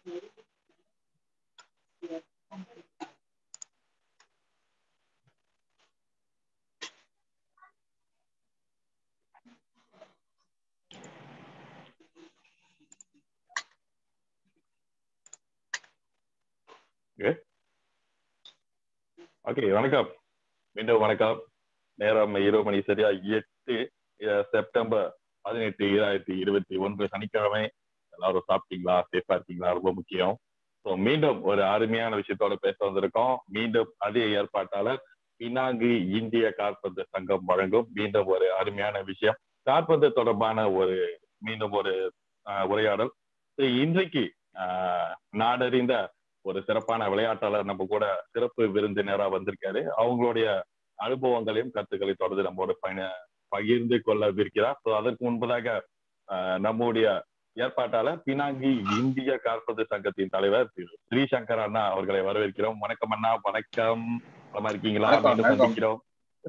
Okay வணக்கம் மீண்டும் வணக்கம் நேரம் இரவு மணி சரியா எட்டு அஹ், செப்டம்பர் பதினெட்டு இரண்டாயிரத்தி இருபத்தி ஒன்று சனிக்கிழமை எல்லாரும் சாப்பிட்டீங்களா சேஃபா இருக்கீங்களா ரொம்ப முக்கியம் ஸோ மீண்டும் ஒரு அருமையான விஷயத்தோட பேச வந்திருக்கோம் மீண்டும் அதே ஏற்பாட்டாளர் பினாங்கு இந்திய காற்பந்து சங்கம் வழங்கும் மீண்டும் ஒரு அருமையான விஷயம் காற்பந்து தொடர்பான ஒரு மீண்டும் ஒரு அஹ், உரையாடல் So, இன்றைக்கு அஹ், நாடறிந்த ஒரு சிறப்பான விளையாட்டாளர் நம்ம கூட சிறப்பு விருந்தினரா வந்திருக்காரு அவங்களுடைய அனுபவங்களையும் கருத்துக்களையும் தொடர்ந்து நம்மோட பயண பகிர்ந்து கொள்ளவிருக்கிறார் ஸோ அதற்கு முன்பதாக அஹ், நம்முடைய ஏற்பாட்டாளர் பினாங்கி இந்திய காற்பந்து சங்கத்தின் தலைவர் திரு ஸ்ரீசங்கர் அண்ணா அவர்களை வரவேற்கிறோம் வணக்கம் அண்ணா வணக்கம் நலமா இருக்கீங்களா வணக்கம், மீண்டும் வணக்கம். சந்திக்கிறோம்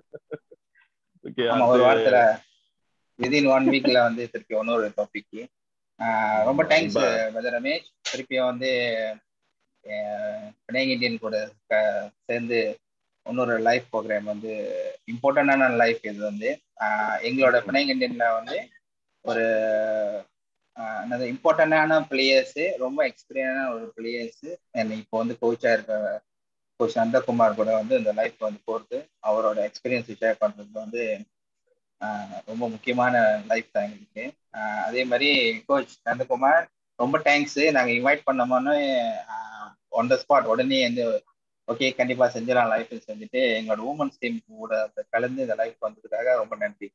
ஓகே ஆமா ஒரு வாரத்துல விதின் ஒன் வீக்ல வந்து திருப்பி இன்னொரு டாபிக் ரொம்ப தேங்க்ஸ் ரொம்ப- பிரதர் ரமேஷ் திருப்பியும் வந்து பிணைங் இந்தியன் கூட க- சேர்ந்து இன்னொரு லைஃப் ப்ரோக்ராம் வந்து இம்பார்ட்டண்டான லைஃப் இது வந்து ஆஹ் எங்களோட பிணைங் இந்தியன்ல வந்து ஒரு ஆஹ் என்னது இம்பார்ட்டண்டான பிளேயர்ஸ் ரொம்ப எக்ஸ்பீரியனான ஒரு பிளேயர்ஸ் இப்போ வந்து கோச்சா இருக்க கோச் நந்தகுமார் கூட வந்து இந்த லைஃப் வந்து போறது அவரோட எக்ஸ்பீரியன்ஸ் ஷேர் பண்றது வந்து ஆஹ் ரொம்ப முக்கியமான லைஃப் தான் எங்களுக்கு ஆஹ் அதே மாதிரி கோச் நந்தகுமார் ரொம்ப தேங்க்ஸ் நாங்க இன்வைட் பண்ணோம்னு ஆன் த ஸ்பாட் உடனே வந்து ஓகே கண்டிப்பா செஞ்சிடலாம் லைஃப் செஞ்சுட்டு எங்களோட உமன்ஸ் டீம் கூட கலந்து இந்த லைஃப் வந்ததுக்காக ரொம்ப நன்றி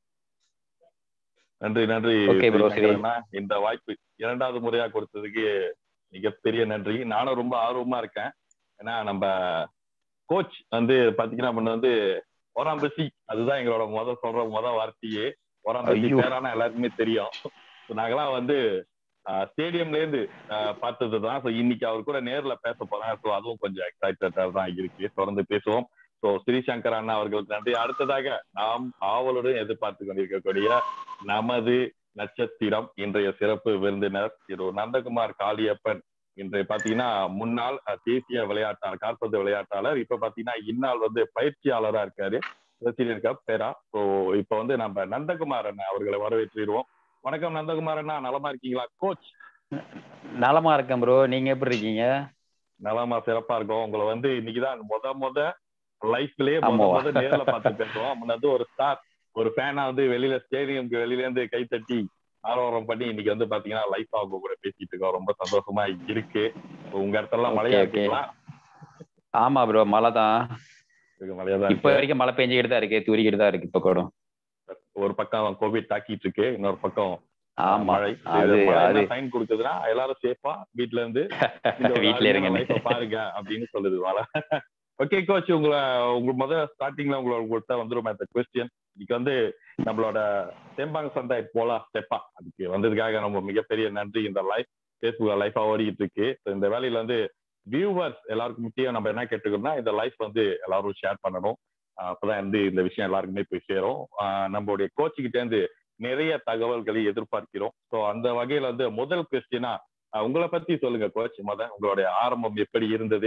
நன்றி நன்றி Okay, bro, ஸ்ரீசங்கர் சரி. அண்ணா. இந்த வாய்ப்பு இரண்டாவது முறையா கொடுத்ததுக்கு மிகப்பெரிய நன்றி நானும் ரொம்ப ஆர்வமா இருக்கேன் ஏன்னா நம்ம கோச் வந்து பாத்தீங்கன்னா முன்ன வந்து ஓராம்பசி அதுதான் எங்களோட முத சொல்ற முத வார்த்தையே ஓராம்பசி ஐயோ. பேரான எல்லாருக்குமே தெரியும் So, நாங்கெல்லாம் வந்து ஸ்டேடியம்ல இருந்து ஆஹ், பார்த்ததுதான் ஸோ இன்னைக்கு அவர் கூட நேர்ல பேச போறேன் ஸோ அதுவும் கொஞ்சம் எக்ஸைட்டடா தான் இருக்கு தொடர்ந்து பேசுவோம் ஸோ ஸ்ரீசங்கர் அண்ணா அவர்களுக்கு நன்றி அடுத்ததாக நாம் ஆவலுடன் எதிர்பார்த்து கொண்டிருக்கக்கூடிய நமது நட்சத்திரம் இன்றைய சிறப்பு விருந்தினர் திரு நந்தகுமார் காளியப்பன் இன்றைய பாத்தீங்கன்னா முன்னாள் அஹ், தேசிய விளையாட்டாளர் கால்பந்து விளையாட்டாளர் இப்ப பாத்தீங்கன்னா இந்நாள் வந்து பயிற்சியாளரா இருக்காரு பிரசிடென்ட் கப் பேரா ஸோ இப்ப வந்து நம்ம நந்தகுமார் அண்ணா அவர்களை வரவேற்றிடுவோம் வணக்கம் நந்தகுமார் அண்ணா நலமா இருக்கீங்களா கோச் நலமா இருக்கேன் ப்ரோ நீங்க எப்படி இருக்கீங்க நலமா சிறப்பா இருக்கும் உங்களை வந்து இன்னைக்குதான் முத முத லைஃப்லயே முத ஆமாவா? முத நேர்ல பார்த்து பேசுவோம் முன்ன வந்து ஒரு ஸ்டார் ஒரு ஃபேனா வந்து வெளியில ஸ்டேடியம்க்கு வெளியில இருந்து கை தட்டி ஆரவாரம் பண்ணி இன்னைக்கு வந்து பாத்தீங்கன்னா லைஃப் அவங்க கூட பேசிட்டு இருக்கோம் ரொம்ப சந்தோஷமா இருக்கு உங்க இடத்துல Okay, மழையா okay. இருக்குங்களா ஆமா ப்ரோ மழை தான் இருக்கு, மழையா தான் இப்ப இருக்கு வரைக்கும் மழை பெஞ்சுக்கிட்டு தான் இருக்கு தூரிக்கிட்டு தான் இருக்கு இப்ப கூட ஒரு பக்கம் கோவிட் தாக்கிட்டு இருக்கு இன்னொரு பக்கம் ஆமா மழை அது அது சைன் கொடுக்குதுன்னா எல்லாரும் சேஃபா வீட்ல இருந்து இந்த ஒரு வீட்ல இருங்க அருமையான life அ பாருங்க அப்படின்னு சொல்லுது வாழ ஓகே கோச் உங்களை உங்க முதல் ஸ்டார்டிங்ல உங்களோட உங்கள்கிட்ட வந்துரும் அந்த கொஸ்டின் இன்னைக்கு வந்து நம்மளோட தேம்பாங்க சந்தை போலா ஸ்டெப்பா அதுக்கு வந்ததுக்காக நம்ம மிகப்பெரிய நன்றி இந்த லைஃப் ஃபேஸ்புக் லைஃபா ஓடிட்டு இருக்கு So, இந்த வேலையில வந்து வியூவர்ஸ் எல்லாருக்கும் முக்கியம் நம்ம என்ன கேட்டுக்கணும்னா இந்த லைஃப் வந்து எல்லாரும் ஷேர் பண்ணணும் ஆஹ் அப்பதான் வந்து இந்த விஷயம் எல்லாருக்குமே போய் சேரும் ஆஹ் நம்மளுடைய கோச்சுக்கிட்டே இருந்து நிறைய தகவல்களை எதிர்பார்க்கிறோம் ஸோ அந்த வகையில வந்து முதல் கொஸ்டினா உங்களை பத்தி சொல்லுங்க கோச் முத உங்களுடைய ஆரம்பம் எப்படி இருந்தது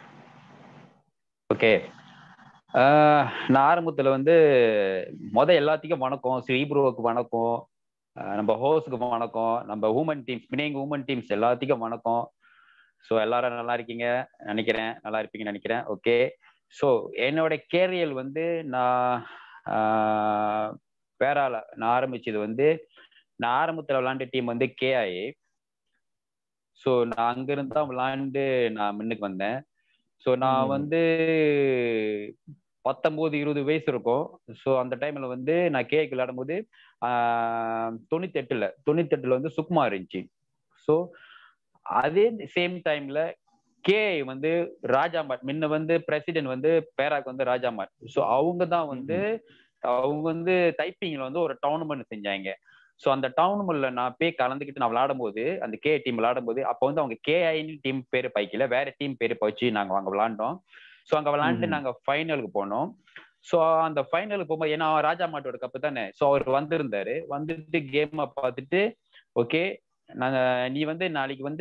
ஓகே நான் ஆரம்பத்துல வந்து முத எல்லாத்துக்கும் வணக்கம் ஸ்ரீபுரோவுக்கு வணக்கம் ஆஹ் நம்ம ஹோஸ்க்கு வணக்கம் நம்ம உமன் டீம்ஸ் பிணைங்க உமன் டீம்ஸ் எல்லாத்துக்கும் வணக்கம் ஸோ எல்லாரும் நல்லா இருக்கீங்க நினைக்கிறேன் நல்லா இருப்பீங்கன்னு நினைக்கிறேன் ஓகே ஸோ என்னோட கேரியல் வந்து நான் ஆஹ் பேரால நான் ஆரம்பிச்சது வந்து நான் ஆரம்பத்தில் விளாண்ட டீம் வந்து கேஐ ஸோ நான் அங்கிருந்து தான் விளாண்டு நான் முன்னுக்கு வந்தேன் ஸோ நான் ம். வந்து பத்தொம்போது இருபது வயசு இருக்கும் ஸோ அந்த டைம்ல வந்து நான் கேக்கு விளையாடும் போது தொண்ணூத்தெட்டுல தொண்ணூத்தெட்டுல வந்து சுக்மா இருந்துச்சு ஸோ அதே சேம் டைம்ல கே வந்து ராஜாமாட் முன்ன வந்து பிரசிடென்ட் வந்து பேராக் வந்து ராஜாமாட் ஸோ அவங்க தான் வந்து அவங்க வந்து டைப்பிங்ல வந்து ஒரு டவுர்னமெண்ட் செஞ்சாங்க ஸோ அந்த டவுர்னமெண்ட்ல நான் போய் கலந்துக்கிட்டு நான் விளையாடும் போது அந்த கே டீம் விளையாடும் போது அப்போ வந்து அவங்க கேஐன்னு டீம் பேர் பைக்கல வேற டீம் பேர் வச்சு நாங்க அங்க விளையாண்டோம் ஸோ அங்க விளையாண்டு ம்ம். நாங்க ஃபைனலுக்கு போனோம் ஸோ அந்த ஃபைனலுக்கு போகும்போது ஏன்னா ராஜா மாட்டோட கப்பு தானே ஸோ அவர் வந்திருந்தாரு வந்துட்டு கேமை பார்த்துட்டு ஓகே நாங்க நீ வந்து நாளைக்கு வந்து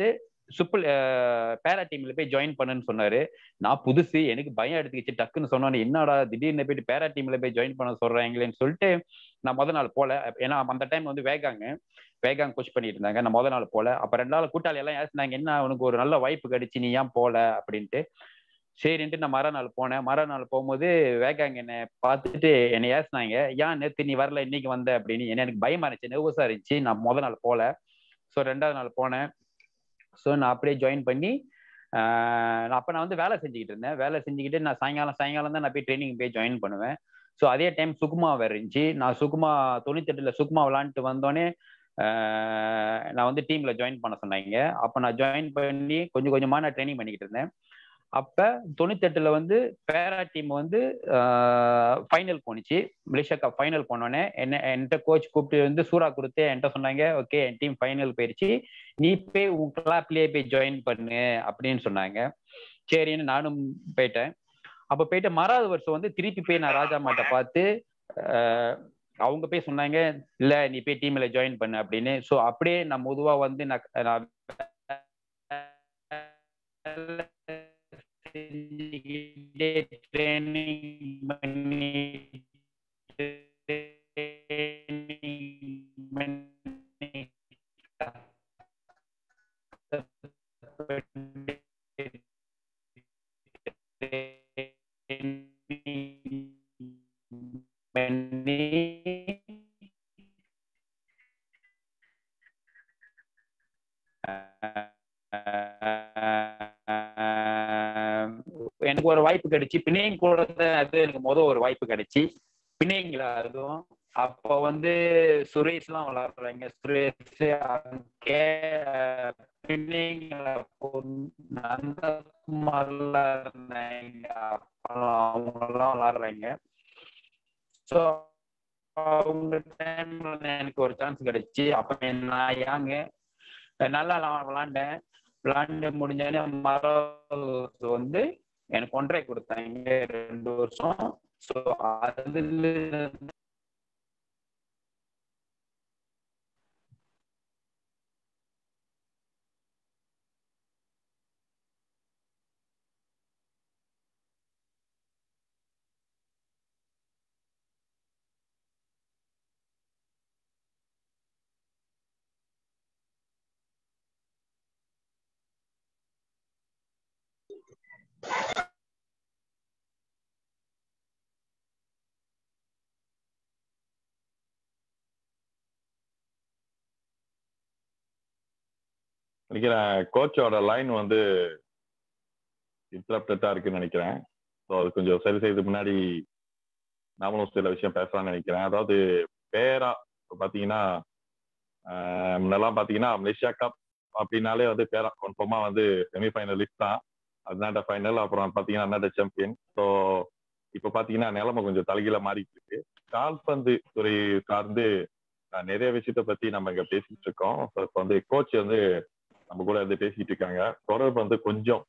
சுப்பிள் பேரா டீம்ல போய் ஜாயின் பண்ணுன்னு சொன்னாரு நான் புதுசு எனக்கு பயம் எடுத்துக்கிச்சு டக்குன்னு சொன்னோன்னு என்னடா திடீர்னு போயிட்டு பேரா டீம்ல போய் ஜாயின் பண்ண சொல்றாங்களேன்னு சொல்லிட்டு நான் முத நாள் போல ஏன்னா அந்த டைம் வந்து வேகாங்க வேகாங் புஷ் பண்ணிட்டு இருந்தாங்க நான் முத நாள் போல அப்ப ரெண்டு நாள் கூட்டாளி எல்லாம் ஏசினாங்க என்ன உனக்கு ஒரு நல்ல வாய்ப்பு கிடைச்சு நீ ஏன் போல அப்படின்ட்டு சரின்ட்டு நான் மறுநாள் போனேன் மறுநாள் போகும்போது வேகாங் என்னை பார்த்துட்டு என்னை ஏசினாங்க ஏன் நேற்று நீ வரல இன்னைக்கு வந்த அப்படின்னு என்ன எனக்கு பயமா இருந்துச்சு நர்வஸா இருந்துச்சு நான் முத நாள் போல ஸோ ரெண்டாவது நாள் போனேன் ஸோ நான் அப்படியே ஜாயின் பண்ணி அப்போ நான் வந்து வேலை செஞ்சுக்கிட்டு இருந்தேன் வேலை செஞ்சுக்கிட்டு நான் சாயங்காலம் சாயங்காலம் தான் நான் போய் ட்ரைனிங் போய் ஜாயின் பண்ணுவேன் ஸோ அதே டைம் சுகுமா வேற இருந்துச்சு நான் சுகுமா தொண்ணூத்தெட்டுல சுகுமா விளாண்டுட்டு வந்தோடனே நான் வந்து டீம்ல ஜாயின் பண்ண சொன்னாங்க அப்போ நான் ஜாயின் பண்ணி கொஞ்சம் கொஞ்சமா நான் ட்ரைனிங் பண்ணிக்கிட்டு இருந்தேன் அப்ப தொண்ணூத்தெட்டுல வந்து பேரா டீம் வந்து ஃபைனல் போணுச்சு மலேசியா கப் ஃபைனல் போனோடனே என்ன என்கிட்ட கோச் கூப்பிட்டு வந்து சூறா கொடுத்து என்கிட்ட சொன்னாங்க ஓகே என் டீம் ஃபைனல் போயிருச்சு நீ போய் உன் கிளாப்லயே போய் ஜாயின் பண்ணு அப்படின்னு சொன்னாங்க சரின்னு நானும் போயிட்டேன் அப்ப போயிட்டு மறாவது வருஷம் வந்து திருப்பி போய் நான் ராஜா மாட்ட பார்த்து அவங்க போய் சொன்னாங்க இல்ல நீ போய் டீம்ல ஜாயின் பண்ணு அப்படின்னு ஸோ அப்படியே நான் பொதுவா வந்து நான் செஞ்சுக்கிட்டே ட்ரைனிங் பண்ணி பண்ணி எனக்கு ஒரு வாய்ப்பு கிடைச்சு பிணையம் கூட அது எனக்கு முதல் ஒரு வாய்ப்பு கிடைச்சி பிணைங்களா அதுவும் அப்போ வந்து சுரேஷ் எல்லாம் விளாடுறாங்க சுரேஷ் கே பிணைங்கள நந்தகுமார்லாம் இருந்தாங்க அவங்க எல்லாம் விளாடுறாங்க ஸோ அவங்க டைம்ல எனக்கு ஒரு சான்ஸ் கிடைச்சி அப்ப நான் யாங்க நல்லா விளாண்டேன் விளாண்டு முடிஞ்சானே மரம் வந்து எனக்கு ஒன்றரை கொடுத்தாங்க ரெண்டு வருஷம் ஸோ அதுல நினைக்கிறேன் கோச்சோட லைன் வந்து இன்டரப்டா இருக்குன்னு நினைக்கிறேன் ஸோ அது கொஞ்சம் சரி செய்து முன்னாடி நாமளும் சில விஷயம் பேசலாம்னு நினைக்கிறேன் அதாவது பேரா இப்போ பார்த்தீங்கன்னா முன்னெல்லாம் பார்த்தீங்கன்னா மலேசியா கப் அப்படின்னாலே வந்து பேரா கன்ஃபார்மா வந்து செமிஃபைனலிஸ்ட் தான் அட்னாட்ட ஃபைனல் அப்புறம் பார்த்தீங்கன்னா அட்னாட்ட சாம்பியன் ஸோ இப்போ பார்த்தீங்கன்னா நிலைமை கொஞ்சம் தலைகீழ மாறிட்டு இருக்கு கால்பந்து துறை சார்ந்து நிறைய விஷயத்த பத்தி நம்ம இங்க பேசிட்டு இருக்கோம் ஸோ இப்போ வந்து கோச் வந்து நம்ம கூட வந்து பேசிட்டு இருக்காங்க தொடர்பு வந்து கொஞ்சம்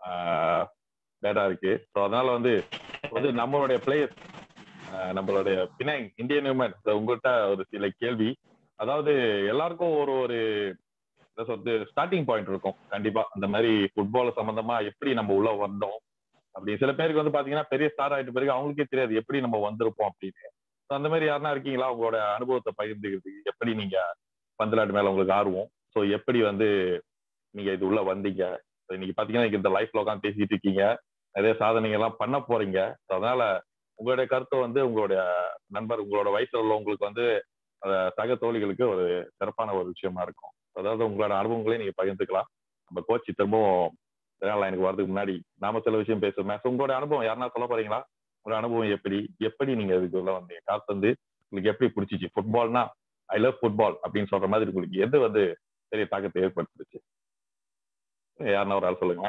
பேடா இருக்கு ஸோ அதனால வந்து வந்து நம்மளுடைய பிளேயர்ஸ் நம்மளுடைய பினாங் இந்தியன் உமன் உங்கள்கிட்ட ஒரு சில கேள்வி அதாவது எல்லாருக்கும் ஒரு ஒரு என்ன சொல்றது ஸ்டார்டிங் பாயிண்ட் இருக்கும் கண்டிப்பா அந்த மாதிரி ஃபுட்பால் சம்பந்தமா எப்படி நம்ம உள்ள வந்தோம் அப்படி சில பேருக்கு வந்து பாத்தீங்கன்னா பெரிய ஸ்டார் ஆயிட்ட பிறகு அவங்களுக்கே தெரியாது எப்படி நம்ம வந்திருப்போம் அப்படின்னு அந்த மாதிரி யாருன்னா இருக்கீங்களா உங்களோட அனுபவத்தை பகிர்ந்துக்கிறதுக்கு எப்படி நீங்க பந்தலாட்டு மேல உங்களுக்கு ஆர்வம் ஸோ எப்படி வந்து நீங்க இது உள்ள வந்தீங்க இன்னைக்கு பாத்தீங்கன்னா இந்த லைஃப்ல உட்காந்து பேசிட்டு இருக்கீங்க நிறைய சாதனைகள் எல்லாம் பண்ண போறீங்க அதனால உங்களுடைய கருத்தை வந்து உங்களுடைய நண்பர் உங்களோட வயசுல உள்ளவங்களுக்கு வந்து சக தோழிகளுக்கு ஒரு சிறப்பான ஒரு விஷயமா இருக்கும் அதாவது உங்களோட அனுபவங்களையும் நீங்க பகிர்ந்துக்கலாம் நம்ம கோச் திரும்பவும் எனக்கு வரதுக்கு முன்னாடி நாம சில விஷயம் பேசுவோம் உங்களோட அனுபவம் யாருன்னா சொல்ல போறீங்களா உங்களோட அனுபவம் எப்படி எப்படி நீங்க இதுக்கு உள்ள வந்தீங்க காசு வந்து உங்களுக்கு எப்படி பிடிச்சிச்சு ஃபுட்பால்னா ஐ லவ் ஃபுட்பால் அப்படின்னு சொல்ற மாதிரி உங்களுக்கு எது வந்து பெரிய தாக்கத்தை ஏற்படுத்துச்சு யாருன்னா ஒரு ஆள் சொல்லுங்க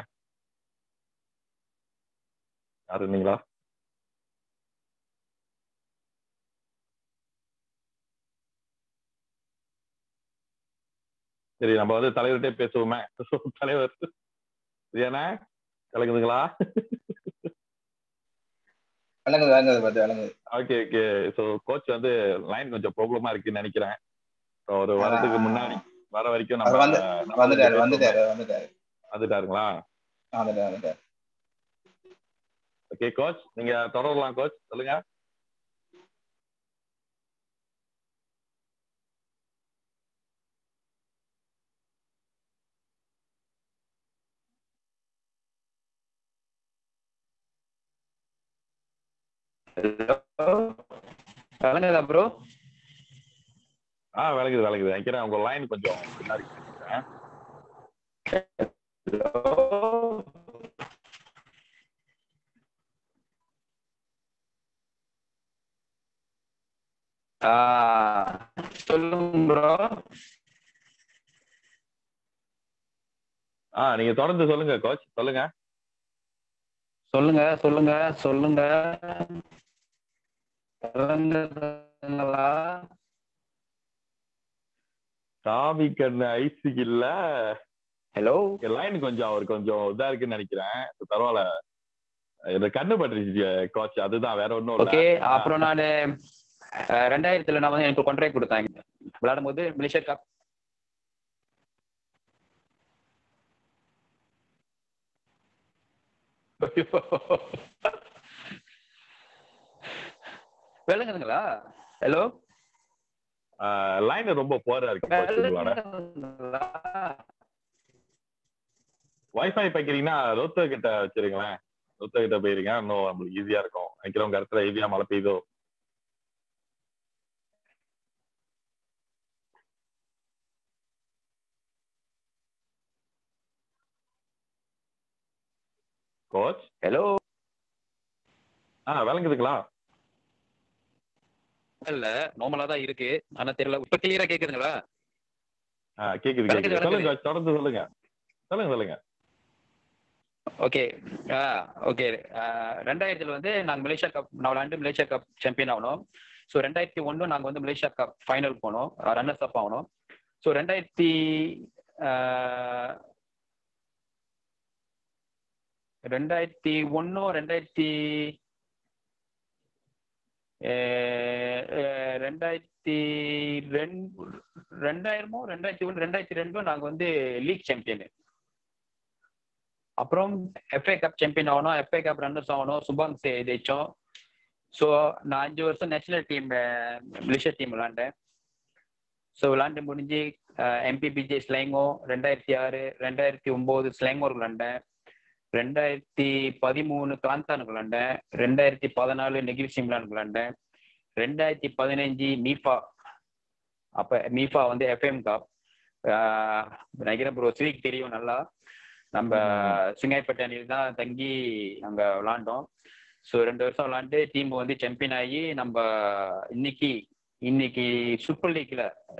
யாரு இருந்தீங்களா சரி நம்ம வந்து தலைவர்கிட்டே பேசுவோமே தலைவர் சரியாண்ணா கலக்குதுங்களா விளங்குது விளங்குது பார்த்து விளங்குது ஓகே ஓகே ஸோ கோச் வந்து லைன் கொஞ்சம் ப்ராப்ளமா இருக்குன்னு நினைக்கிறேன் ஒரு வரதுக்கு முன்னாடி வர வரைக்கும் நம்ம வந்துட்டாரு வந்துட்டாரு வந்துட்டாரு வந்துட்டாருங்களா வந்துட்டு வந்துட்டு ஓகே கோச் நீங்க தொடரலாம் கோச் சொல்லுங்க விளங்குதா ப்ரோ ஆ விளக்குது விளக்குது நினைக்கிறேன் உங்க லைன் கொஞ்சம் பின்னாடி நினைக்கிறேன். சொல்லுங்க ப்ரோ ஆ நீங்க தொடர்ந்து சொல்லுங்க கோச் சொல்லுங்க சொல்லுங்க சொல்லுங்க சொல்லுங்க சொல்லுங்களா காவி கண்ணு ஐசி இல்ல ஹலோ லைன் கொஞ்சம் அவர் கொஞ்சம் இதா இருக்குன்னு நினைக்கிறேன் பரவாயில்ல இந்த கண்ணு பட்டுருச்சு கோச் அதுதான் வேற ஒண்ணும் இல்ல ஓகே அப்புறம் நான் ரெண்டாயிரத்துல நான் வந்து எனக்கு கான்ட்ராக்ட் கொடுத்தாங்க விளையாடும் போது மலேசியா கப் விளங்குதுங்களா ஹலோ லைன் ரொம்ப போரா இருக்கு coach உங்களோட விளங்குதுங்களா வைஃபை வைக்கிறீங்கன்னா ரோத்த கிட்ட வச்சிருங்களேன் ரோத்த கிட்ட போயிருங்க இன்னும் நம்மளுக்கு ஈஸியா இருக்கும் நினைக்கிறவங்க இடத்துல ஈஸியா மழை பெய்யுதோ கோச் ஹலோ ஆ விளங்குதுங்களா இல்ல நார்மலா தான் இருக்கு ஆனா தெரியல இப்ப கிளியரா கேக்குதுங்களா ஆ கேக்குது விளக்குது, கேக்குது சொல்லுங்க விளக்குது. coach, தொடர்ந்து சொல்லுங்க சொல்லுங்க சொல்லுங்க ஓகே ஆ ஓகே ரெண்டாயிரத்துல வந்து நாங்க மலேசியா கப் நான் விளையாண்டு மலேசியா கப் சாம்பியன் ஆகணும் ஸோ ரெண்டாயிரத்தி ஒன்று நாங்கள் வந்து மலேசியா கப் ஃபைனல் போனோம் ரன்னர்ஸ் அப் ஆகணும் ஸோ ரெண்டாயிரத்தி ஆஹ், ரெண்டாயிரத்தி ஒன்றும் ரெண்டாயிரத்தி ஆஹ், ஆஹ், ரெண்டாயிரத்தி ரெண்டு ரெண்டாயிரமோ ரெண்டாயிரத்தி ஒன்று ரெண்டாயிரத்தி ரெண்டும் நாங்கள் வந்து லீக் சாம்பியன் அப்புறம் எஃப்ஏ கப் சாம்பியன் ஆகணும் எஃப்ஏ கப் ரன்னர்ஸ் ஆகணும் சுபாங் சே ஜெயிச்சோம் ஸோ நான் அஞ்சு வருஷம் நேஷனல் டீம் மலேசியா டீம் விளாண்டேன் ஸோ விளாண்டு முடிஞ்சு எம்பிபிஜே ஸ்லேங்கோ ரெண்டாயிரத்தி ஆறு ரெண்டாயிரத்தி ஒம்பது ஸ்லேங்கோர் விளாண்டேன் ரெண்டாயிரத்தி பதிமூணு கிளாந்தானுக்கு விளாண்டேன் ரெண்டாயிரத்தி பதினாலு நெகிரி சிம்லானுக்கு விளாண்டேன் ரெண்டாயிரத்தி பதினஞ்சு மீஃபா அப்போ மீஃபா வந்து எஃப்எம் கப் நினைக்கிறேன் ப்ரோ ஸ்வீக் தெரியும் நல்லா நம்ம சிங்காய்பேட்டை அணியில் தான் தங்கி அங்க விளாண்டோம் ஸோ ரெண்டு வருஷம் விளாண்டு டீம் வந்து சாம்பியன் ஆகி நம்ம இன்னைக்கு இன்னைக்கு சூப்பர் லீக்ல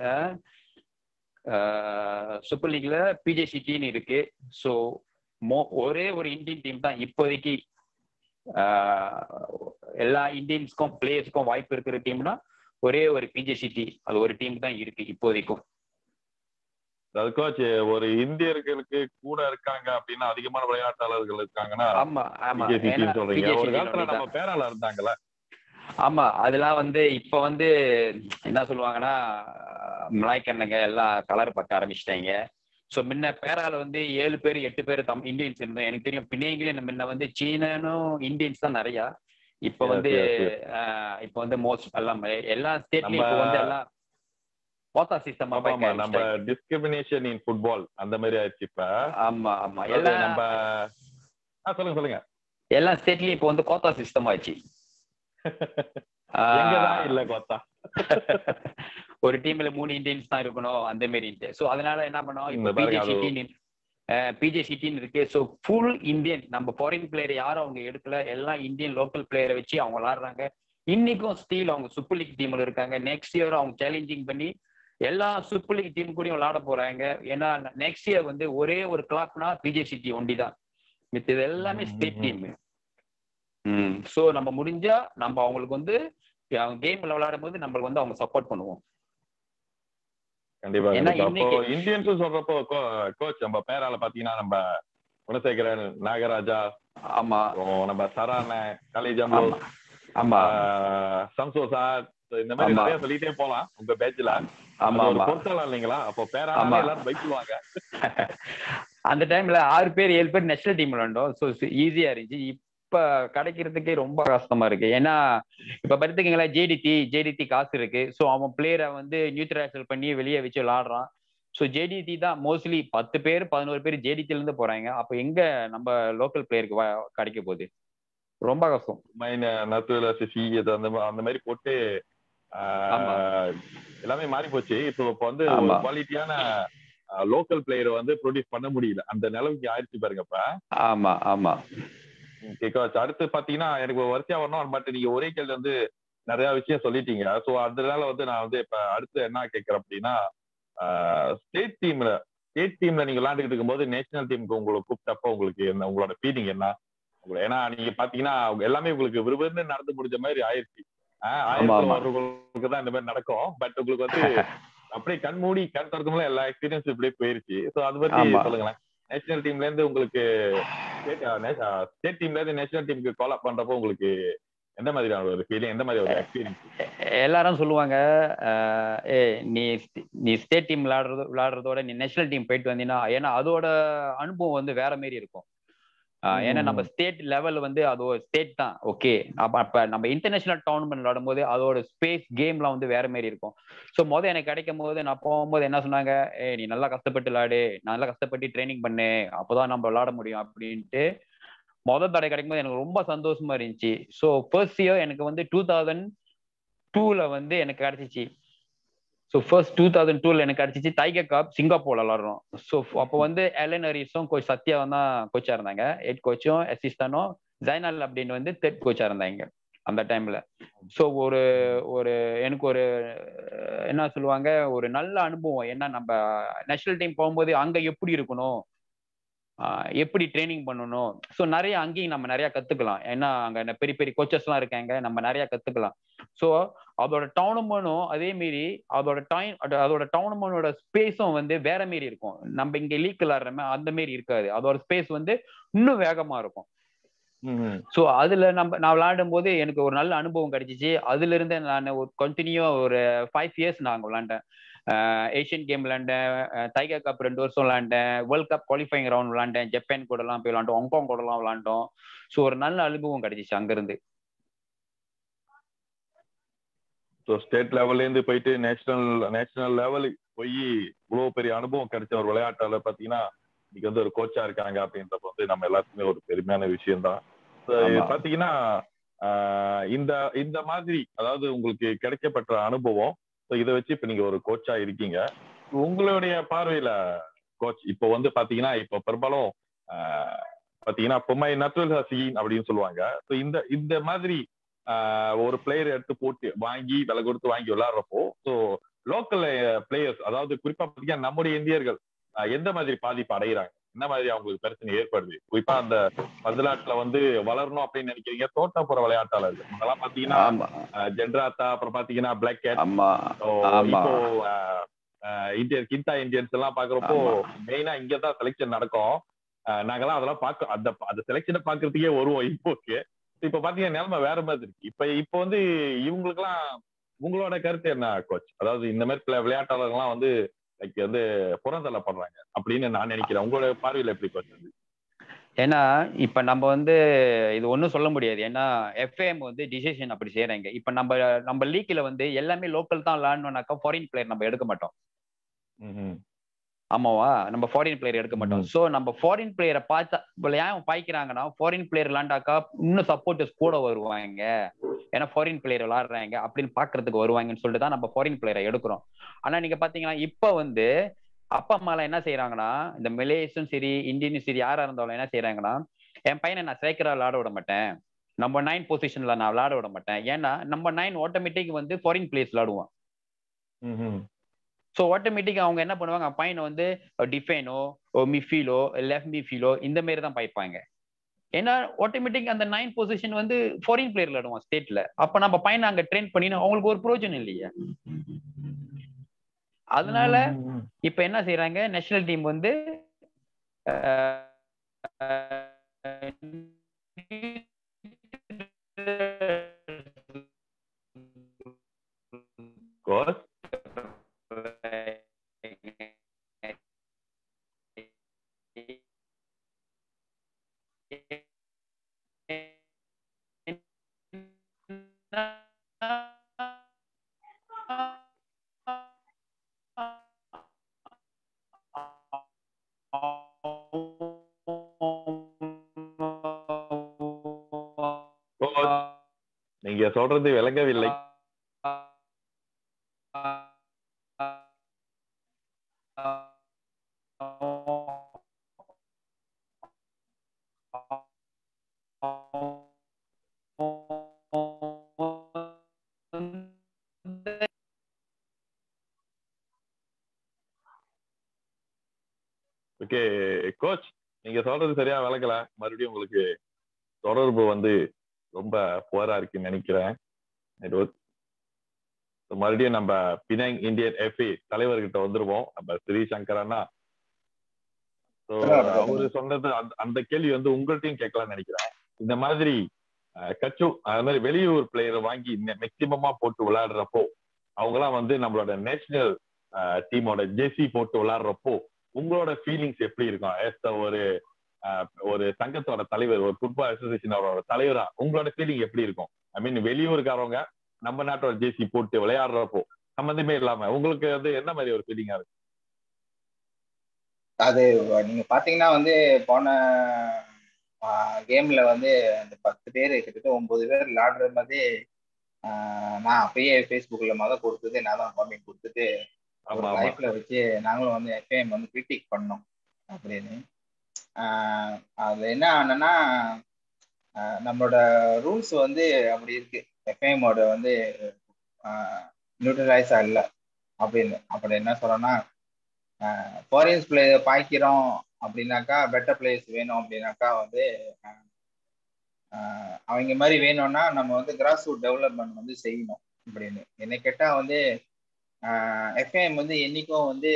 சூப்பர் லீக்ல பிஜே சிட்டின்னு இருக்கு ஸோ மோ ஒரே ஒரு இந்தியன் டீம் தான் இப்போதைக்கு ஆஹ், எல்லா இந்தியன்ஸ்க்கும் பிளேயர்ஸ்க்கும் வாய்ப்பு இருக்கிற டீம்னா ஒரே ஒரு பிஜே சிட்டி அது ஒரு டீம் தான் இருக்கு இப்போதைக்கும் அது கோச் ஒரு இந்தியர்களுக்கு கூட இருக்காங்க அப்படின்னா அதிகமான விளையாட்டாளர்கள் இருக்காங்கன்னா ஆமா ஆமா PJCT ஏன்னா ன்னு சொல்றீங்க PJCT ஒரு காலத்துல தான். நம்ம பேரால இருந்தாங்கல்ல ஆமா அதெல்லாம் வந்து இப்ப வந்து என்ன சொல்லுவாங்கன்னா மலாய்க்கண்ணுங்க எல்லாம் கலர் பார்க்க ஆரம்பிச்சிட்டாங்க சோ முன்ன பேரால வந்து ஏழு பேர் எட்டு பேர் தம் இந்தியன்ஸ் இருந்தோம் எனக்கு தெரியும் பிணைங்களே முன்ன வந்து சீனனும் இந்தியன்ஸ் தான் நிறைய இப்ப Yes, வந்து yes, yes. ஆஹ் இப்ப வந்து மோஸ்ட் எல்லாம் எல்லா ஸ்டேட்லயும் நம்ம- இப்ப வந்து எல்லாம் கோத்தா சிஸ்டம் ஆமா ஆமா நம்ம டிஸ்கிரிமினேஷன் இன் ஃபுட்பால் அந்த மாதிரி ஆயிடுச்சு இப்ப ஆமா ஆமா அதாவது எல்லா நம்ம ஆ சொல்லுங்க சொல்லுங்க எல்லா ஸ்டேட்லயும் இப்ப வந்து கோத்தா சிஸ்டம் ஆச்சு எங்கதான் இல்ல கோத்தா ஒரு டீம்ல மூணு இந்தியன்ஸ் தான் இருக்கணும் அந்த மாதிரி சோ அதனால என்ன பண்ணோம் இந்த இப்போ பாருங்க, பிஜே அது- சிட்டின்னு பிஜே சிட்டின்னு இருக்கு ஸோ ஃபுல் இந்தியன் நம்ம ஃபாரின் பிளேயர் யாரும் அவங்க எடுக்கல எல்லாம் இந்தியன் லோக்கல் பிளேயரை வச்சு அவங்க விளாடுறாங்க இன்னைக்கும் ஸ்டீல் அவங்க சூப்பர் லீக் டீம்ல இருக்காங்க நெக்ஸ்ட் இயர் அவங்க சேலஞ்சிங் பண்ணி எல்லா சூப்பர் லீக் டீம் கூடயும் விளாட போறாங்க ஏன்னா நெக்ஸ்ட் இயர் வந்து ஒரே ஒரு கிளாக்னா பிஜே சிட்டி ஒண்டி தான் மித்தது எல்லாமே ம், ஸ்டேட் ம், டீம் ம் ஸோ நம்ம முடிஞ்சா நம்ம அவங்களுக்கு வந்து அவங்க கேம்ல விளையாடும் போது நம்மளுக்கு வந்து அவங்க சப்போர்ட் பண்ணுவோம் கண்டிப்பா ஏன்னா கண்டிப்பா. அப்போ இன்னைக்கு- இந்தியன்ஸ் சொல்றப்போ கோச் நம்ம பேரால பாத்தீங்கன்னா நம்ம குணசேகரன் நாகராஜா ஆமா அப்புறம் நம்ம சரான கலிஜம்போ ஆமா ஆமா சம்சோ சார் இந்த மாதிரி ஆமா. நிறைய சொல்லிட்டே போலாம் உங்க பேட்ச்ல ஆமா ஒரு ஆமா பொருத்தலாம் இல்லைங்களா அப்போ பேரால ஆமா. எல்லாரும் பைக்குவாங்க அந்த டைம்ல ஆறு பேர் ஏழு பேர் நேஷனல் டீம் விளாண்டோம் ஸோ ஈஸியா இருந்துச்சு இப்ப கிடைக்கிறதுக்கே ரொம்ப கஷ்டமா இருக்கு ஏன்னா இப்ப பார்த்துக்கீங்களா ஜேடிடி ஜேடிடி காசு இருக்கு ஸோ அவன் பிளேயரை வந்து நியூட்ரலைசல் பண்ணி வெளியே வச்சு விளாடுறான் ஸோ ஜேடிடி தான் மோஸ்ட்லி பத்து பேர் பதினோரு பேர் ஜேடிடில இருந்து போறாங்க அப்ப எங்க நம்ம லோக்கல் பிளேயருக்கு கிடைக்க போகுது ரொம்ப கஷ்டம் மைன் நத்துவல சிசி இது அந்த மா- அந்த மாதிரி போட்டு ஆமா. ஆஹ், எல்லாமே மாறி போச்சு இப்போ இப்போ வந்து ஒரு ஆமா. குவாலிட்டியான லோக்கல் பிளேயரை வந்து ப்ரொடியூஸ் பண்ண முடியல அந்த நிலவுக்கு ஆயிடுச்சு பாருங்க இப்ப ஆமா ஆமா கேட்க வச்சு அடுத்து பாத்தீங்கன்னா எனக்கு ஒரு வரிசையா வரணும் பட் நீங்க ஒரே கேள்வி வந்து நிறைய விஷயம் சொல்லிட்டீங்க ஸோ அதனால வந்து நான் வந்து இப்ப அடுத்து என்ன கேட்கறேன் அப்படின்னா ஸ்டேட் டீம்ல ஸ்டேட் டீம்ல நீங்க விளையாண்டுக்கிட்டு இருக்கும்போது நேஷனல் டீமுக்கு உங்களை கூப்பிட்டப்ப உங்களுக்கு என்ன உங்களோட ஃபீலிங் என்ன உங்களை- ஏன்னா நீங்க பாத்தீங்கன்னா அவங்க எல்லாமே உங்களுக்கு விறுவிறுன்னு நடந்து முடிஞ்ச மாதிரி ஆயிடுச்சு ஆஹ் ஆயிரத்துல ஆமா. வர்றவங்களுக்கு தான் இந்த மாதிரி நடக்கும் பட் உங்களுக்கு வந்து அப்படியே கண் மூடி கண் திறக்கும்போது எல்லா எக்ஸ்பீரியன்ஸ் இப்படியே போயிருச்சு ஸோ அது பத்தி ஆமா. சொல்லுங்களேன் நேஷனல் டீம்ல இருந்து உங்களுக்கு ஸ்டேட் டீம்ல இருந்து நேஷனல் டீமுக்கு கால் அப் பண்றப்போ உங்களுக்கு எந்த மாதிரியான ஒரு ஃபீலிங் எந்த மாதிரி ஒரு எக்ஸ்பீரியன்ஸ் எல்லாரும் சொல்லுவாங்க அஹ், ஏய் நீ நீ ஸ்டேட் டீம் விளையாடுறது விளையாடுறதோட நீ நேஷனல் டீம் போயிட்டு வந்தீங்கன்னா ஏன்னா அதோட அனுபவம் வந்து வேற மாதிரி இருக்கும் அஹ், ஏன்னா நம்ம ஸ்டேட் லெவல் வந்து அது ஒரு ஸ்டேட் தான் ஓகே அப்ப அப்ப நம்ம இன்டர்நேஷனல் டோர்னமெண்ட் விளையாடும் போது அதோட ஸ்பேஸ் கேம்லாம் வந்து வேற மாதிரி இருக்கும் ஸோ மொதல் எனக்கு கிடைக்கும் போது நான் போகும்போது என்ன சொன்னாங்க ஏ நீ நல்லா கஷ்டப்பட்டு விளையாடு நல்லா கஷ்டப்பட்டு ட்ரைனிங் பண்ணு அப்போதான் நம்ம விளையாட முடியும் அப்படின்ட்டு மொதல் தடவை கிடைக்கும்போது எனக்கு ரொம்ப சந்தோஷமா இருந்துச்சு ஸோ ஃபர்ஸ்ட் இயர் எனக்கு வந்து டூ தௌசண்ட் டூல வந்து எனக்கு கிடைச்சிச்சு ஸோ ஃபர்ஸ்ட் டூ தௌசண்ட் டூல எனக்கு கிடைச்சிச்சு டைகர் கப் சிங்கப்பூர்ல விளாடுறோம் ஸோ அப்போ வந்து எலன் ஹரிஸும் கோச் சத்யாவும் தான் கோச்சா இருந்தாங்க ஹெட் கோச்சும் அசிஸ்டனும் ஜைனல் அப்படின்னு வந்து தேர்ட் கோச்சா இருந்தாங்க அந்த டைம்ல ஸோ ஒரு ஒரு எனக்கு ஒரு அஹ், என்ன சொல்லுவாங்க ஒரு நல்ல அனுபவம் ஏன்னா நம்ம நேஷனல் டீம் போகும்போது அங்க எப்படி இருக்கணும் ஆஹ் எப்படி ட்ரைனிங் பண்ணணும் ஸோ நிறைய அங்கேயும் நம்ம நிறைய கத்துக்கலாம் ஏன்னா அங்க ந- பெரிய பெரிய கோச்சஸ்லாம் இருக்காங்க நம்ம நிறைய கத்துக்கலாம் ஸோ அதோட டவுர்னமெண்ட்டும் அதே மாரி அதோட டைம் அதோட டவுர்னமெண்டோட ஸ்பேஸும் வந்து வேற மாரி இருக்கும் நம்ம இங்க லீக் விளாடுறோமே அந்த மாரி இருக்காது அதோட ஸ்பேஸ் வந்து இன்னும் வேகமா இருக்கும் ஸோ அதுல நம்ம நான் விளையாடும் போது எனக்கு ஒரு நல்ல அனுபவம் கிடைச்சிச்சு அதுல இருந்து நான் ஒரு கண்டினியூ ஒரு ஃபைவ் இயர்ஸ் நான் விளையாண்டேன் ஏஷியன் கேம் விளையாண்டேன் டைகர் கப் ரெண்டு வருஷம் விளையாண்டேன் வேர்ல்ட் கப் குவாலிஃபைங் ரவுண்ட் விளையாண்டேன் ஜப்பான் கூட எல்லாம் போய் விளையாண்டோம் ஹாங்காங் கூட எல்லாம் விளையாண்டோம் ஸோ ஒரு நல்ல அனுபவம் கிடைச்சிச்சு அங்கிருந்து ஸோ ஸ்டேட் லெவல்ல இருந்து போயிட்டு நேஷனல் நேஷனல் லெவலுக்கு போய் இவ்வளவு பெரிய அனுபவம் கிடைச்ச ஒரு விளையாட்டாளர் பாத்தீங்கன்னா இன்னைக்கு வந்து ஒரு கோச்சா இருக்காங்க அப்படின்றப்ப வந்து நம்ம எல்லாத்துக்குமே ஒரு பெருமையான விஷயம் தான் ஆமா. பாத்தீங்கன்னா ஆஹ் இந்த இந்த மாதிரி அதாவது உங்களுக்கு கிடைக்கப்பட்ட அனுபவம் ஸோ இதை வச்சு இப்ப நீங்க ஒரு கோச்சா இருக்கீங்க உங்களுடைய பார்வையில கோச் இப்போ வந்து பாத்தீங்கன்னா இப்போ பெரும்பாலும் ஆஹ் பாத்தீங்கன்னா பொம்மை நத்துவல் ஹசீன் அப்படின்னு சொல்லுவாங்க ஸோ இந்த இந்த மாதிரி ஆஹ் ஒரு பிளேயர் எடுத்து போட்டு வாங்கி விலை கொடுத்து வாங்கி விளையாடுறப்போ ஸோ லோக்கல் பிளேயர்ஸ் அதாவது குறிப்பா பாத்தீங்கன்னா நம்முடைய இந்தியர்கள் ஆஹ் எந்த மாதிரி பாதிப்பு அடைகிறாங்க என்ன மாதிரி அவங்களுக்கு பிரச்சனை ஏற்படுது குறிப்பா அந்த பதிலாட்டுல வந்து வளரணும் அப்படின்னு நினைக்கிறீங்க தோட்டப்புற விளையாட்டாளர்கள் அதெல்லாம் பாத்தீங்கன்னா ஆமா ஆஹ் ஜென்ராத்தா அப்புறம் பாத்தீங்கன்னா பிளாக் கேட் ஆமா ஆமா. இப்போ இந்தியன் கிண்டா இந்தியன்ஸ் எல்லாம் பாக்குறப்போ ஆமா. மெயினா இங்கதான் செலெக்ஷன் நடக்கும் ஆஹ் நாங்கெல்லாம் அதெல்லாம் பார்க்க அந்த அந்த செலெக்ஷனை பாக்குறதுக்கே வருவோம் இப்போக்கு இப்ப பாத்தீங்கன்னா நிலைமை வேற மாதிரி இருக்கு இப்ப இப்ப வந்து இவங்களுக்கெல்லாம் உங்களோட கருத்து என்ன கோச் அதாவது இந்த மாதிரி பிள்ளை விளையாட்டாளர்கள்லாம் வந்து லைக் வந்து புறந்தள்ளப்படுறாங்க அப்படின்னு நான் நினைக்கிறேன் உங்களோட பார்வையில எப்படி கோச் ஏன்னா இப்ப நம்ம வந்து இது ஒண்ணும் சொல்ல முடியாது ஏன்னா எஃப்ஏஎம் வந்து டிசிஷன் அப்படி செய்யறாங்க இப்ப நம்ம நம்ம லீக்ல வந்து எல்லாமே லோக்கல் தான் விளையாடணும்னாக்கா ஃபாரின் பிளேயர் நம்ம எடுக்க மாட்டோம் ஆமாவா நம்ம ஃபாரின் பிளேயர் எடுக்க மாட்டோம் சோ நம்ம ஃபாரின் பிளேயரை பார்த்தா இப்ப ஏன் பாய்க்கிறாங்கன்னா ஃபாரின் பிளேயர் விளாண்டாக்கா இன்னும் சப்போர்ட்டர்ஸ் கூட வருவாங்க ஏன்னா ஃபாரின் பிளேயர் விளாடுறாங்க அப்படின்னு பாக்குறதுக்கு வருவாங்கன்னு சொல்லிட்டு தான் நம்ம ஃபாரின் பிளேயரை எடுக்கிறோம் ஆனா நீங்க பாத்தீங்கன்னா இப்ப வந்து அப்பா அம்மாலாம் என்ன செய்யறாங்கன்னா இந்த மலேசியும் சரி இந்தியனும் சரி யாரா இருந்தாலும் என்ன செய்யறாங்கன்னா என் பையனை நான் ஸ்ட்ரைக்கரா விளையாட விட மாட்டேன் நம்ம நைன் பொசிஷன்ல நான் விளையாட விட மாட்டேன் ஏன்னா நம்ம நைன் ஆட்டோமேட்டிக் வந்து ஃபாரின் பிளேயர்ஸ் விளையாடுவோம் ஸோ ஆட்டோமேட்டிக் அவங்க என்ன பண்ணுவாங்க பையனை வந்து டிஃபைனோ மிஃபீலோ லெஃப்ட் மிஃபீலோ இந்த மாரி தான் பாய்ப்பாங்க ஏன்னா ஆட்டோமேட்டிக் அந்த நைன் பொசிஷன் வந்து ஃபாரின் பிளேயர் விளையாடுவான் ஸ்டேட்ல அப்ப நம்ம பையனை அங்க ட்ரெயின் பண்ணினா அவங்களுக்கு ஒரு பிரயோஜனம் இல்லையா அதனால இப்ப என்ன செய்யறாங்க நேஷனல் டீம் வந்து கோச் நீங்க சொல்றது விளங்கவில்லை ஓகே கோச் நீங்க சொல்றது சரியா விளக்கல மறுபடியும் உங்களுக்கு தொடர்பு வந்து ரொம்ப புவரா இருக்குன்னு நினைக்கிறேன் இது ஒரு- மறுபடியும் நம்ம பினாங் இந்தியன் எஃப்ஏ தலைவர்கிட்ட வந்துருவோம் நம்ம ஸ்ரீ சங்கர் அண்ணா So, சொல்லுங்க. அவரு சொன்னது அந்த- அந்த கேள்வி வந்து உங்கள்ட்டையும் கேட்கலாம்னு நினைக்கிறேன் இந்த மாதிரி அஹ், கச்சு அது மாதிரி வெளியூர் பிளேயரை வாங்கி மேக்சிமமா போட்டு விளையாடுறப்போ அவங்கலாம் வந்து நம்மளோட நேஷனல் டீமோட ஜெர்சி போட்டு விளையாடுறப்போ உங்களோட ஃபீலிங்ஸ் எப்படி இருக்கும் as a ஒரு அஹ், ஒரு சங்கத்தோட தலைவர் ஒரு ஃபுட்பால் அசோசியேஷனோட தலைவரா உங்களோட ஃபீலிங் எப்படி இருக்கும் ஐ மீன் வெளியூருக்காரவங்க நம்ம நாட்டோட ஜெர்சி போட்டு விளையாடுறப்போ சம்மந்தமே இல்லாம உங்களுக்கு வந்து என்ன மாதிரி ஒரு ஃபீலிங்கா இருக்கு அது நீங்க பாத்தீங்கன்னா வந்து போன கேம்ல வந்து அந்த பத்து பேர் கிட்டத்தட்ட ஒன்பது பேர் விளையாடுற மாதிரி ஆஹ் நான் அப்பயே ஃபேஸ்புக்ல மொதல் கொடுத்தது நான் தான் காமெண்ட் கொடுத்துட்டு ஆமா ஒரு ஆமா லைஃப்ல வச்சு நாங்களும் வந்து எஃப்ஐஎம் வந்து கிரிட்டிக் பண்ணோம் அப்படின்னு ஆஹ் அது என்ன ஆனன்னா ஆஹ் நம்மளோட ரூல்ஸ் வந்து அப்படி இருக்கு எஃப்ஐஎம்மோட வந்து நியூட்ரலைஸா இல்லை அப்படின்னு அப்படி என்ன சொல்றோம்னா ஃபாரின்ஸ் பிளேயர் பாய்க்கிறோம் அப்படின்னாக்கா பெட்டர் பிளேயர்ஸ் வேணும் அப்படின்னாக்கா வந்து ஆஹ் அவங்க மாதிரி வேணும்னா நம்ம வந்து கிராஸ் ரூட் டெவலப்மெண்ட் வந்து செய்யணும் அப்படின்னு என்னை கேட்டா வந்து எஃப்ஐஎம் வந்து என்னைக்கும் வந்து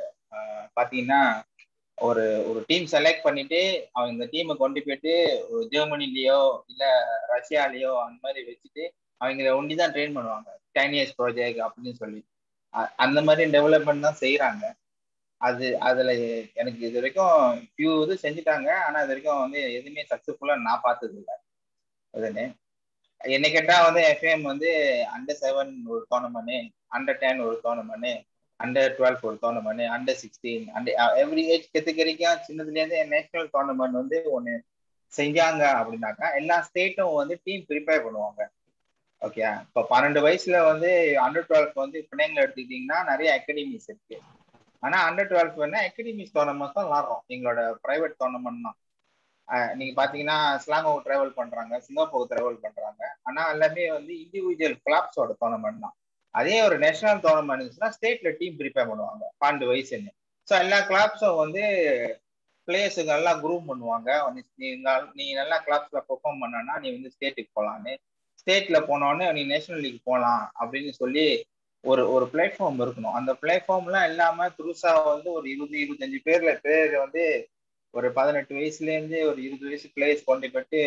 ஆஹ் பாத்தீங்கன்னா ஒரு ஒரு டீம் செலக்ட் பண்ணிட்டு அவங்க இந்த டீமை கொண்டு போயிட்டு ஒரு ஜெர்மனிலேயோ இல்ல ரஷ்யாலேயோ அந்த மாதிரி வச்சுட்டு அவங்கள ஒண்டி தான் ட்ரெயின் பண்ணுவாங்க டென் இயர்ஸ் ப்ராஜெக்ட் அப்படின்னு சொல்லி அ- அந்த மாதிரி டெவலப்மெண்ட் தான் செய்யறாங்க அது அதுல எனக்கு இது வரைக்கும் ஃபியூ இது செஞ்சுட்டாங்க ஆனா இது வரைக்கும் வந்து எதுவுமே சக்சஸ்ஃபுல்லா நான் பார்த்தது இல்லை அதுன்னு என்னை கேட்டா வந்து எஃப்எம் வந்து அண்டர் செவன் ஒரு டோர்னமெண்ட் அண்டர் டென் ஒரு டோர்னமெண்ட் அண்டர் டுவெல் ஒரு tournament under sixteen under every age கேட்டகரிக்கும் சின்னதுலேருந்து நேஷனல் டோர்னமெண்ட் வந்து ஒன்று செஞ்சாங்க அப்படின்னாக்கா எல்லா ஸ்டேட்டும் வந்து டீம் ப்ரிப்பேர் பண்ணுவாங்க ஓகே இப்போ பன்னெண்டு வயசுல வந்து அண்டர் டுவெல் வந்து பிள்ளைங்களை எடுத்துக்கிட்டிங்கன்னா நிறைய அகாடமிஸ் இருக்கு ஆனா அண்டர் டுவெல் வேணா அகாடமிஸ் டோர்னமெண்ட் தான் விளாடுறோம் எங்களோட பிரைவேட் டோர்னமெண்ட் தான் ஆஹ் நீங்க பாத்தீங்கன்னா ஸ்லாங்கோ டிராவல் பண்றாங்க சிங்கப்பூர் டிராவல் பண்றாங்க ஆனா எல்லாமே வந்து இண்டிவிஜுவல் கிளப்ஸோட டோர்னமெண்ட் தான் அதே ஒரு நேஷனல் டோர்னமெண்ட் இருந்துச்சுன்னா ஸ்டேட்ல டீம் ப்ரிப்பேர் பண்ணுவாங்க பன்னெண்டு வயசுன்னு ஸோ எல்லா கிளப்ஸும் வந்து பிளேயர்ஸுக்கு நல்லா குரூப் பண்ணுவாங்க நீ- நீ நல்லா- நீ நல்லா கிளப்ஸ்ல பெர்ஃபார்ம் பண்ணனா நீ வந்து ஸ்டேட்டுக்கு போகலான்னு ஸ்டேட்ல போனோடனே நீ நேஷனல் லீக் போகலாம் அப்படின்னு சொல்லி ஒரு ஒரு பிளாட்ஃபார்ம் இருக்கணும் அந்த பிளாட்ஃபார்ம்லாம் இல்லாம துருசா வந்து ஒரு இருபது இருபத்தஞ்சு பேர்ல பேர் வந்து ஒரு பதினெட்டு வயசுல இருந்து ஒரு இருபது வயசு பிளேயர்ஸ் கொண்டு போயிட்டு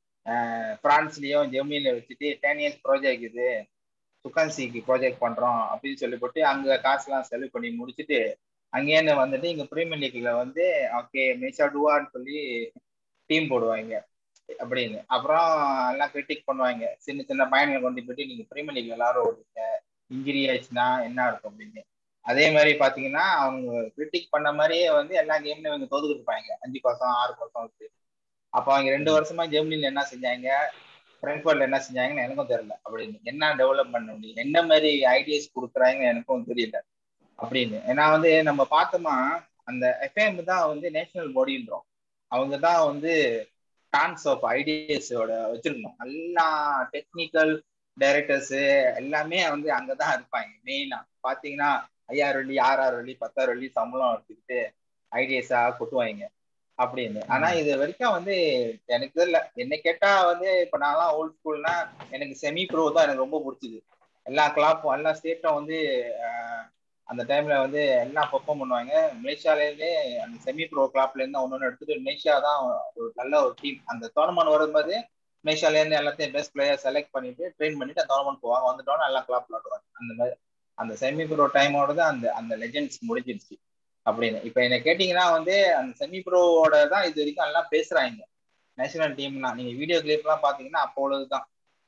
ஆஹ் பிரான்ஸ்லயும் ஜெர்மனில வச்சுட்டு டென் இயர்ஸ் ப்ராஜெக்ட் இது சுகான்சிக்கு ப்ராஜெக்ட் பண்றோம் அப்படின்னு சொல்லி போட்டு அங்க காசுலாம் செலவு பண்ணி முடிச்சுட்டு அங்கேருந்து வந்துட்டு இங்க பிரீமியர் லீக்ல வந்து ஓகே மேஷா டுவான்னு சொல்லி டீம் போடுவாங்க அப்படின்னு அப்புறம் எல்லாம் கிரிட்டிக் பண்ணுவாங்க சின்ன சின்ன பையன்களை கொண்டு போயிட்டு நீங்க பிரீமியர் லீக் எல்லாரும் ஓடுங்க இன்ஜுரி ஆயிடுச்சுன்னா என்ன இருக்கும் அப்படின்னு அதே மாதிரி பாத்தீங்கன்னா அவங்க கிரிட்டிக் பண்ண மாதிரியே வந்து எல்லா கேம்லயும் இவங்க தோத்துக்கிட்டு இருப்பாங்க அஞ்சு பர்சம் ஆறு பர்சம் வச்சு அப்போ அவங்க ரெண்டு வருஷமா ஜெர்மனில என்ன செஞ்சாங்க ஃப்ராங்க்ஃபர்ட்ல என்ன செஞ்சாங்கன்னு எனக்கும் தெரியல அப்படின்னு என்ன டெவலப் பண்ண முடியும் என்ன மாதிரி ஐடியாஸ் கொடுக்குறாங்கன்னு எனக்கும் தெரியல அப்படின்னு ஏன்னா வந்து நம்ம பார்த்தோமா அந்த எஃப்எம் தான் வந்து நேஷனல் பாடின்றோம் அவங்க தான் வந்து டான்ஸ் ஆஃப் ஐடியாஸோட வச்சிருக்கணும் எல்லா டெக்னிக்கல் டைரக்டர்ஸ் எல்லாமே வந்து அங்கதான் இருப்பாங்க மெயினா பாத்தீங்கன்னா ஐயாயிரம் வெள்ளி ஆறாயிரம் வெள்ளி பத்தாயிரம் வெள்ளி சம்பளம் எடுத்துக்கிட்டு ஐடியாஸா கொட்டுவாங்க அப்படின்னு ஆனா இது வரைக்கும் வந்து எனக்கு தெரியல என்ன கேட்டா வந்து இப்ப நான்லாம் ஓல்ட் ஸ்கூல்னா எனக்கு செமி ப்ரோ தான் எனக்கு ரொம்ப பிடிச்சது எல்லா கிளாப்பும் எல்லா ஸ்டேட்டும் வந்து ஆஹ், அந்த டைம்ல வந்து எல்லாம் பெர்ஃபார்ம் பண்ணுவாங்க மலேசியால இருந்தே அந்த செமி ப்ரோ கிளாப்ல இருந்து ஒன்னொன்னு எடுத்துட்டு மலேசியா தான் ஒரு நல்ல ஒரு டீம் அந்த டோர்னமெண்ட் வரும்போது மலேசியால இருந்து எல்லாத்தையும் பெஸ்ட் பிளேயர் செலக்ட் பண்ணிட்டு ட்ரெயின் பண்ணிட்டு அந்த டோர்னமெண்ட் போவாங்க வந்துட்டோம்னா எல்லாம் கிளாப் விளாடுவாங்க அந்த மாதிரி அந்த செமி ப்ரோ டைமோட தான் அந்த அந்த லெஜெண்ட்ஸ் முடிஞ்சிருச்சு அப்படின்னு இப்ப என்ன கேட்டீங்கன்னா வந்து அந்த செமி ப்ரோவோட தான் இது வரைக்கும் எல்லாம் பேசுறாங்க நேஷனல் டீம்னா நீங்க வீடியோ கிளிப் எல்லாம் பாத்தீங்கன்னா அப்போ உள்ளதுதான்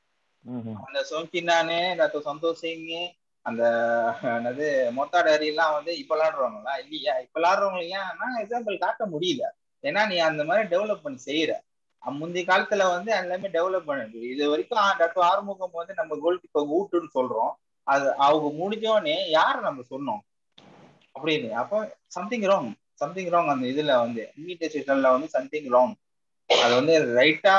அந்த சோம்கின்னானு டாக்டர் சந்தோஷ் சிங் அந்த என்னது மொத்தாடாரி எல்லாம் வந்து இப்ப விளாடுறவங்களா இல்லையா இப்ப விளாடுறவங்க ஏன்னா எக்ஸாம்பிள் காட்ட முடியல ஏன்னா நீ அந்த மாதிரி டெவலப்மெண்ட் செய்யற முந்தைய காலத்துல வந்து எல்லாமே டெவலப் பண்ணுது இது வரைக்கும் டாக்டர் ஆறுமுகம் வந்து நம்ம கோல் கீப்பர் ஊட்டுன்னு சொல்றோம் அது அவங்க முடிஞ்சோடனே யார நம்ம சொன்னோம் அப்படின்னு அப்போ சம்திங் ராங் சம்திங் ராங் அந்த இதுல வந்து இன்விடேஷன்ல வந்து சம்திங் ராங் அது வந்து ரைட்டா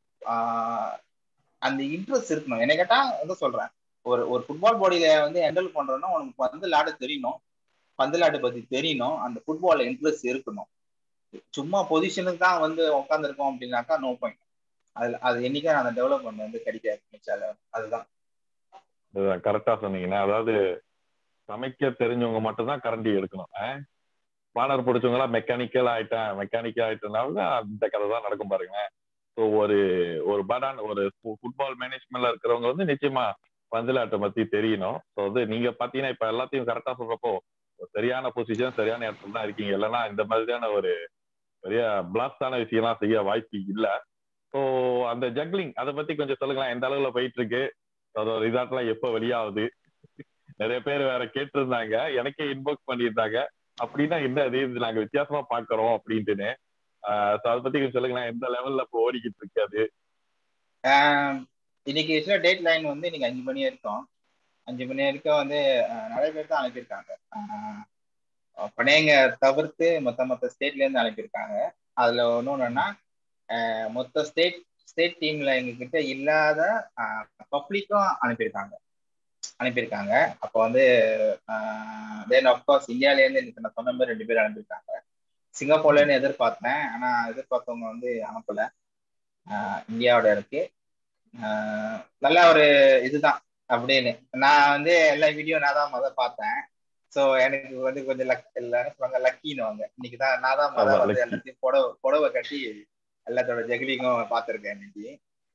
அந்த இன்ட்ரெஸ்ட் இருக்கணும் என்ன கேட்டா வந்து சொல்றேன் ஒரு ஒரு ஃபுட்பால் பாடியில வந்து ஹேண்டில் பண்றோம்னா உனக்கு பந்து விளாட தெரியணும் பந்து விளாட பத்தி தெரியணும் அந்த ஃபுட்பால்ல இன்ட்ரெஸ்ட் இருக்கணும் சும்மா பொசிஷனுக்கு தான் வந்து உட்காந்துருக்கோம் அப்படின்னாக்கா நோ பாயிண்ட் அதுல அது என்னைக்கும் அந்த டெவலப்மெண்ட் வந்து கிடைக்காது மிச்சால அதுதான் கரெக்டா சொன்னீங்கன்னா அதாவது சமைக்க தெரிஞ்சவங்க மட்டும் தான் கரண்டி எடுக்கணும் பானர் பிடிச்சவங்களா மெக்கானிக்கல் ஆயிட்டேன் மெக்கானிக்கல் ஆயிட்டனால அந்த கதை தான் நடக்கும் பாருங்க ஸோ ஒரு ஒரு படான் ஒரு ஃபுட்பால் மேனேஜ்மெண்ட்ல இருக்கிறவங்க வந்து நிச்சயமா பந்துலாட்டை பத்தி தெரியணும் ஸோ வந்து நீங்க பாத்தீங்கன்னா இப்ப எல்லாத்தையும் கரெக்டா சொல்றப்போ சரியான பொசிஷன் சரியான இடத்துல தான் இருக்கீங்க இல்லைன்னா இந்த மாதிரியான ஒரு பெரிய பிளாஸ்டான விஷயம்லாம் செய்ய வாய்ப்பு இல்லை ஸோ அந்த ஜக்லிங் அதை பத்தி கொஞ்சம் சொல்லுங்களேன் எந்த அளவுல போயிட்டு இருக்கு அதோட ரிசார்ட்லாம் எப்போ வெளியாகுது நிறைய பேர் வேற கேட்டிருந்தாங்க எனக்கே இன்பாக்ஸ் பண்ணியிருந்தாங்க அப்படின்னா என்ன அது இது நாங்க வித்தியாசமா பாக்குறோம் அப்படின்ட்டுன்னு அதை பத்தி கொஞ்சம் சொல்லுங்களேன் எந்த லெவல்ல இப்போ ஓடிக்கிட்டு இருக்கு அது இன்னைக்கு ஆக்சுவலா டேட் லைன் வந்து இன்னைக்கு அஞ்சு மணி வரைக்கும் அஞ்சு மணி வரைக்கும் வந்து நிறைய பேர் தான் அனுப்பியிருக்காங்க பனையங்க தவிர்த்து மொத்த மொத்த ஸ்டேட்ல இருந்து அனுப்பியிருக்காங்க அதுல ஒன்னொன்னா மொத்த ஸ்டேட் ஸ்டேட் டீம்ல எங்ககிட்ட இல்லாத பப்ளிக்கும் அனுப்பியிருக்காங்க அனுப்பியிருக்காங்க அப்போ வந்து தென் அப்கோர்ஸ் இந்தியால இருந்து எனக்கு நான் சொன்ன மாதிரி ரெண்டு பேர் அனுப்பியிருக்காங்க சிங்கப்பூர்லன்னு எதிர்பார்த்தேன் ஆனா எதிர்பார்த்தவங்க வந்து அனுப்பல இந்தியாவோட இருக்கு நல்ல ஒரு இதுதான் அப்படின்னு நான் வந்து எல்லா வீடியோ நான் தான் முதல் பார்த்தேன் ஸோ எனக்கு வந்து கொஞ்சம் லக் எல்லாரும் சொல்லுவாங்க லக்கின்னு வாங்க இன்னைக்கு தான் நான் தான் முதல் வந்து எல்லாத்தையும் புடவை புடவை கட்டி எல்லாத்தோட ஜெகலிங்கும் பார்த்துருக்கேன் இன்னைக்கு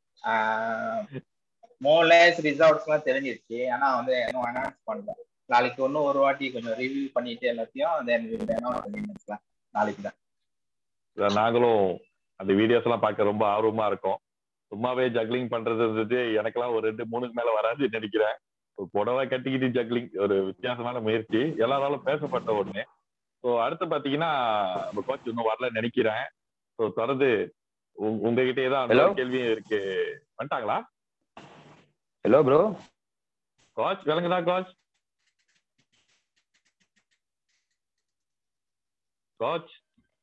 மோர்லேஸ் ரிசார்ட்ஸ்லாம் தெரிஞ்சிருச்சு ஆனா வந்து இன்னும் அனௌன்ஸ் பண்ணல நாளைக்கு ஒன்றும் ஒரு வாட்டி கொஞ்சம் ரிவ்யூ பண்ணிட்டு எல்லாத்தையும் தென் நாளைக்கு தான் நாங்களும் அந்த வீடியோஸ் எல்லாம் பார்க்க ரொம்ப ஆர்வமா இருக்கும் சும்மாவே ஜக்லிங் பண்றது இருந்தது எனக்கெல்லாம் ஒரு ரெண்டு மூணுக்கு மேல வராதுன்னு நினைக்கிறேன் புடவை கட்டிக்கிட்டு ஜக்லிங் ஒரு வித்தியாசமான முயற்சி எல்லாராலும் பேசப்பட்ட ஒண்ணு ஸோ அடுத்து பாத்தீங்கன்னா நம்ம கோச் இன்னும் வரல நினைக்கிறேன் ஸோ தொடர்ந்து உங்ககிட்டே தான் அந்த கேள்வியும் இருக்கு வந்துட்டாங்களா ஹலோ ப்ரோ கோச் விளங்குதா கோச் கோச்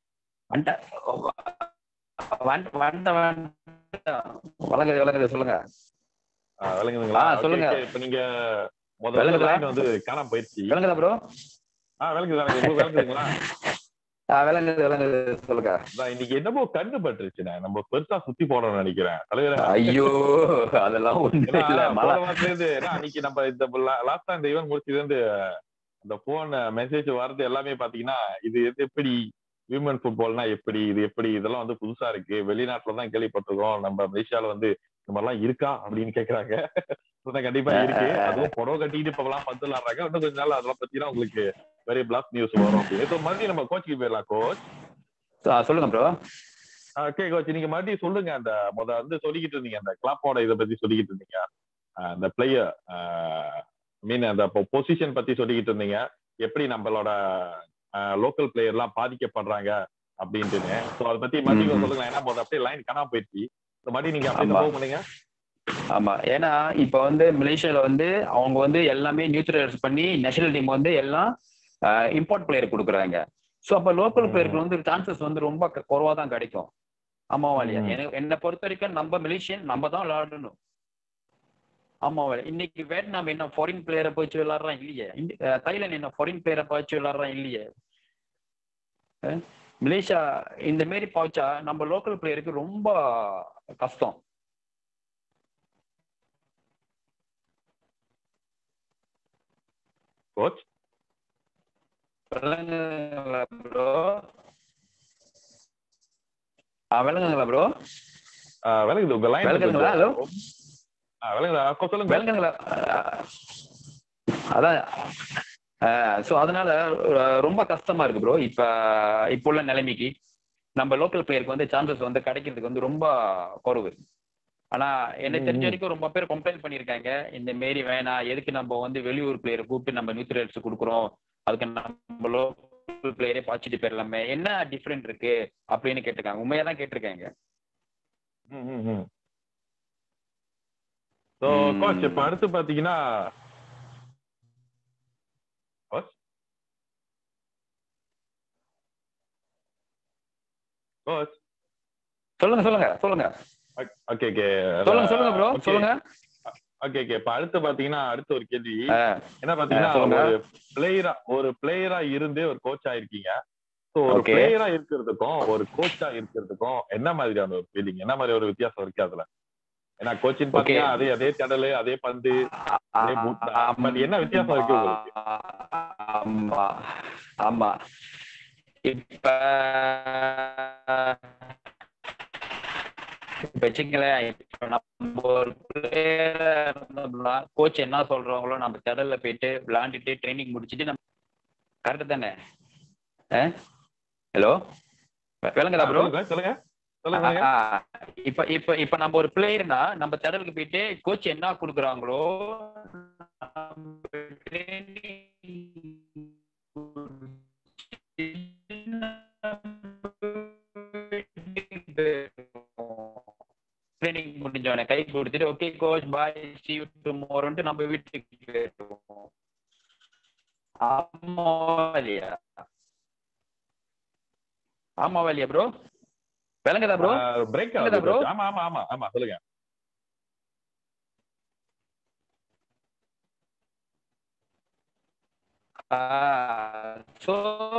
வழங்குது வழங்குது சொல்லுங்க விளங்குதுங்களா சொல்லுங்க இப்ப நீங்க முதல்ல லைன் வந்து காணாம போயிடுச்சு விளங்குதா ப்ரோ ஆ விளங்குது விளங்குது விளங்குதுங்களா விளங்குது விளங்குது சொல்லுங்க இன்னைக்கு என்னமோ கண்ணு பட்டுருச்சுண்ணே நம்ம பெருசா சுத்தி போடணும்னு நினைக்கிறேன் தலைவர் ஐயோ அதெல்லாம் ஒண்ணு இல்ல மழை இருந்து அன்னைக்கு நம்ம இந்த லாஸ்டா இந்த ஈவென்ட் முடிச்சது வந்து அந்த போன் மெசேஜ் வர்றது எல்லாமே பாத்தீங்கன்னா இது எப்படி விமன் ஃபுட்பால்னா எப்படி இது எப்படி இதெல்லாம் வந்து புதுசா இருக்கு வெளிநாட்டுல தான் கேள்விப்பட்டிருக்கோம் நம்ம மலேசியால வந்து இந்த மாதிரிலாம் இருக்கா அப்படின்னு கேக்குறாங்க கண்டிப்பா இருக்கு அதுவும் புடவை கட்டிட்டு இப்ப எல்லாம் பத்து விளாடுறாங்க இன்னும் கொஞ்ச நாள் அதெல்லாம் பத்தினா உங்களுக்கு வெரி பிளாக் நியூஸ் வரும் அப்படின்னு மறுபடியும் நம்ம கோச்சுக்கு போயிடலாம் கோச் சொல்லுங்க ப்ரோ ஓகே கோச் நீங்க மறுபடியும் சொல்லுங்க அந்த முத வந்து சொல்லிக்கிட்டு இருந்தீங்க அந்த கிளாப்போட இதை பத்தி சொல்லிக்கிட்டு இருந்தீங்க அந்த பிளேயர் மீன் அந்த பொசிஷன் பத்தி சொல்லிக்கிட்டு இருந்தீங்க எப்படி நம்மளோட லோக்கல் பிளேயர் எல்லாம் பாதிக்கப்படுறாங்க அப்படின்ட்டுன்னு ஸோ அதை பத்தி மறுபடியும் சொல்லுங்க ஏன்னா போது அப்படியே லைன் காணாம போயிடுச்சு மறுபடியும் நீங்க அப்படியே போக முடியுங்க ஆமா ஏன்னா இப்ப வந்து மலேசியால வந்து அவங்க வந்து எல்லாமே நியூட்ரலைஸ் பண்ணி நேஷனல் டீம் வந்து எல்லாம் இம்போர்ட் பிளேயர் கொடுக்குறாங்க ஸோ அப்ப லோக்கல் பிளேயருக்கு வந்து சான்சஸ் வந்து ரொம்ப குறவா தான் கிடைக்கும் ஆமாவா இல்லையா என்னை பொறுத்த வரைக்கும் நம்ம மலேசியன் நம்ம தான் விளையாடணும் ஆமாவா இன்னைக்கு வியட்நாம் என்ன ஃபாரின் பிளேயரை போச்சு விளையாடுறான் இல்லையே தைலாந்து என்ன ஃபாரின் பிளேயரை போச்சு விளையாடுறான் இல்லையே மலேசியா இந்த மாரி போச்சா நம்ம லோக்கல் பிளேயருக்கு ரொம்ப கஷ்டம் கோச் விளங்குங்களா ப்ரோ ஆ விளங்குங்களா ப்ரோ விளங்குது உங்க லைன் விளங்குங்களா ஹலோ விளங்குதா சொல்லுங்க விளங்குங்களா அதான் ஸோ அதனால ரொம்ப கஷ்டமா இருக்கு ப்ரோ இப்ப இப்போ உள்ள நிலைமைக்கு நம்ம லோக்கல் பிளேயருக்கு வந்து சான்சஸ் வந்து கிடைக்கிறதுக்கு வந்து ரொம்ப குறைவு ஆனா என்ன தெரிஞ்ச வரைக்கும் ரொம்ப பேர் கம்ப்ளைண்ட் பண்ணிருக்காங்க இந்த மாரி வேணாம் எதுக்கு நம்ம வந்து வெளியூர் பிளேயரை கூப்பிட்டு நம்ம நியூட்ரல்ஸ் கொடுக்குறோம் அதுக்கு நம்ம லோக்கல் பிளேயரே பாய்ச்சிட்டு போயிடலாமே என்ன டிஃப்ரெண்ட் இருக்கு அப்படின்னு கேட்டிருக்காங்க உண்மையா தான் கேட்டிருக்காங்க ஸோ ம். கோச் இப்ப அடுத்து பாத்தீங்கன்னா கோச் கோச் சொல்லுங்க சொல்லுங்க சொல்லுங்க ஓகே ஓகே சொல்லுங்க சொல்லுங்க ப்ரோ Okay. சொல்லுங்க ஓகே ஓகே இப்ப அடுத்து பாத்தீங்கன்னா அடுத்த ஒரு கேள்வி ஆ, என்ன பாத்தீங்கன்னா ஆ, சொல்லுங்க. ஒரு பிளேயரா ஒரு பிளேயரா இருந்து ஒரு கோச் ஆயிருக்கீங்க ஸோ ஒரு Okay. பிளேயரா இருக்கிறதுக்கும் ஒரு கோச்சா இருக்கிறதுக்கும் என்ன மாதிரியான ஒரு ஃபீலிங் என்ன மாதிரி ஒரு வித்தியாசம் இருக்கு அதுல ஏன்னா கோச்சின் பாத்தீங்கன்னா அதே அதே திடலு அதே பந்து அதே boot தான். But என்ன வித்தியாசம் இருக்கு உங்களுக்கு? ஆமா ஆமா இப்ப இப்ப வச்சுங்களேன் இப்ப நம்ம ஒரு பிளேயர் கோச் என்ன சொல்றாங்களோ நம்ம திடல்ல போயிட்டு விளையாண்டுட்டு ட்ரைனிங் முடிச்சிட்டு நம்ம கரெக்ட் தானே ஹலோ விளங்குதா ப்ரோ சொல்லுங்க சொல்லுங்க சொல்லுங்க ஆ, இப்ப இப்ப இப்ப நம்ம ஒரு பிளேயர்னா நம்ம திடலுக்கு போயிட்டு கோச் என்ன கொடுக்குறாங்களோ ட்ரைனிங் முடிஞ்சவன கை கொடுத்துட்டு okay coach bye see you டுமாரோன்ட்டு நம்ம வீட்டுக்கு போயிடுவோம் ஆமா இல்லையா ஆமாவா இல்லையா ப்ரோ விளங்குதா ப்ரோ பிரேக் இல்லடா bro. ஆமா ஆமா ஆமா ஆமா சொல்லுங்க ஸோ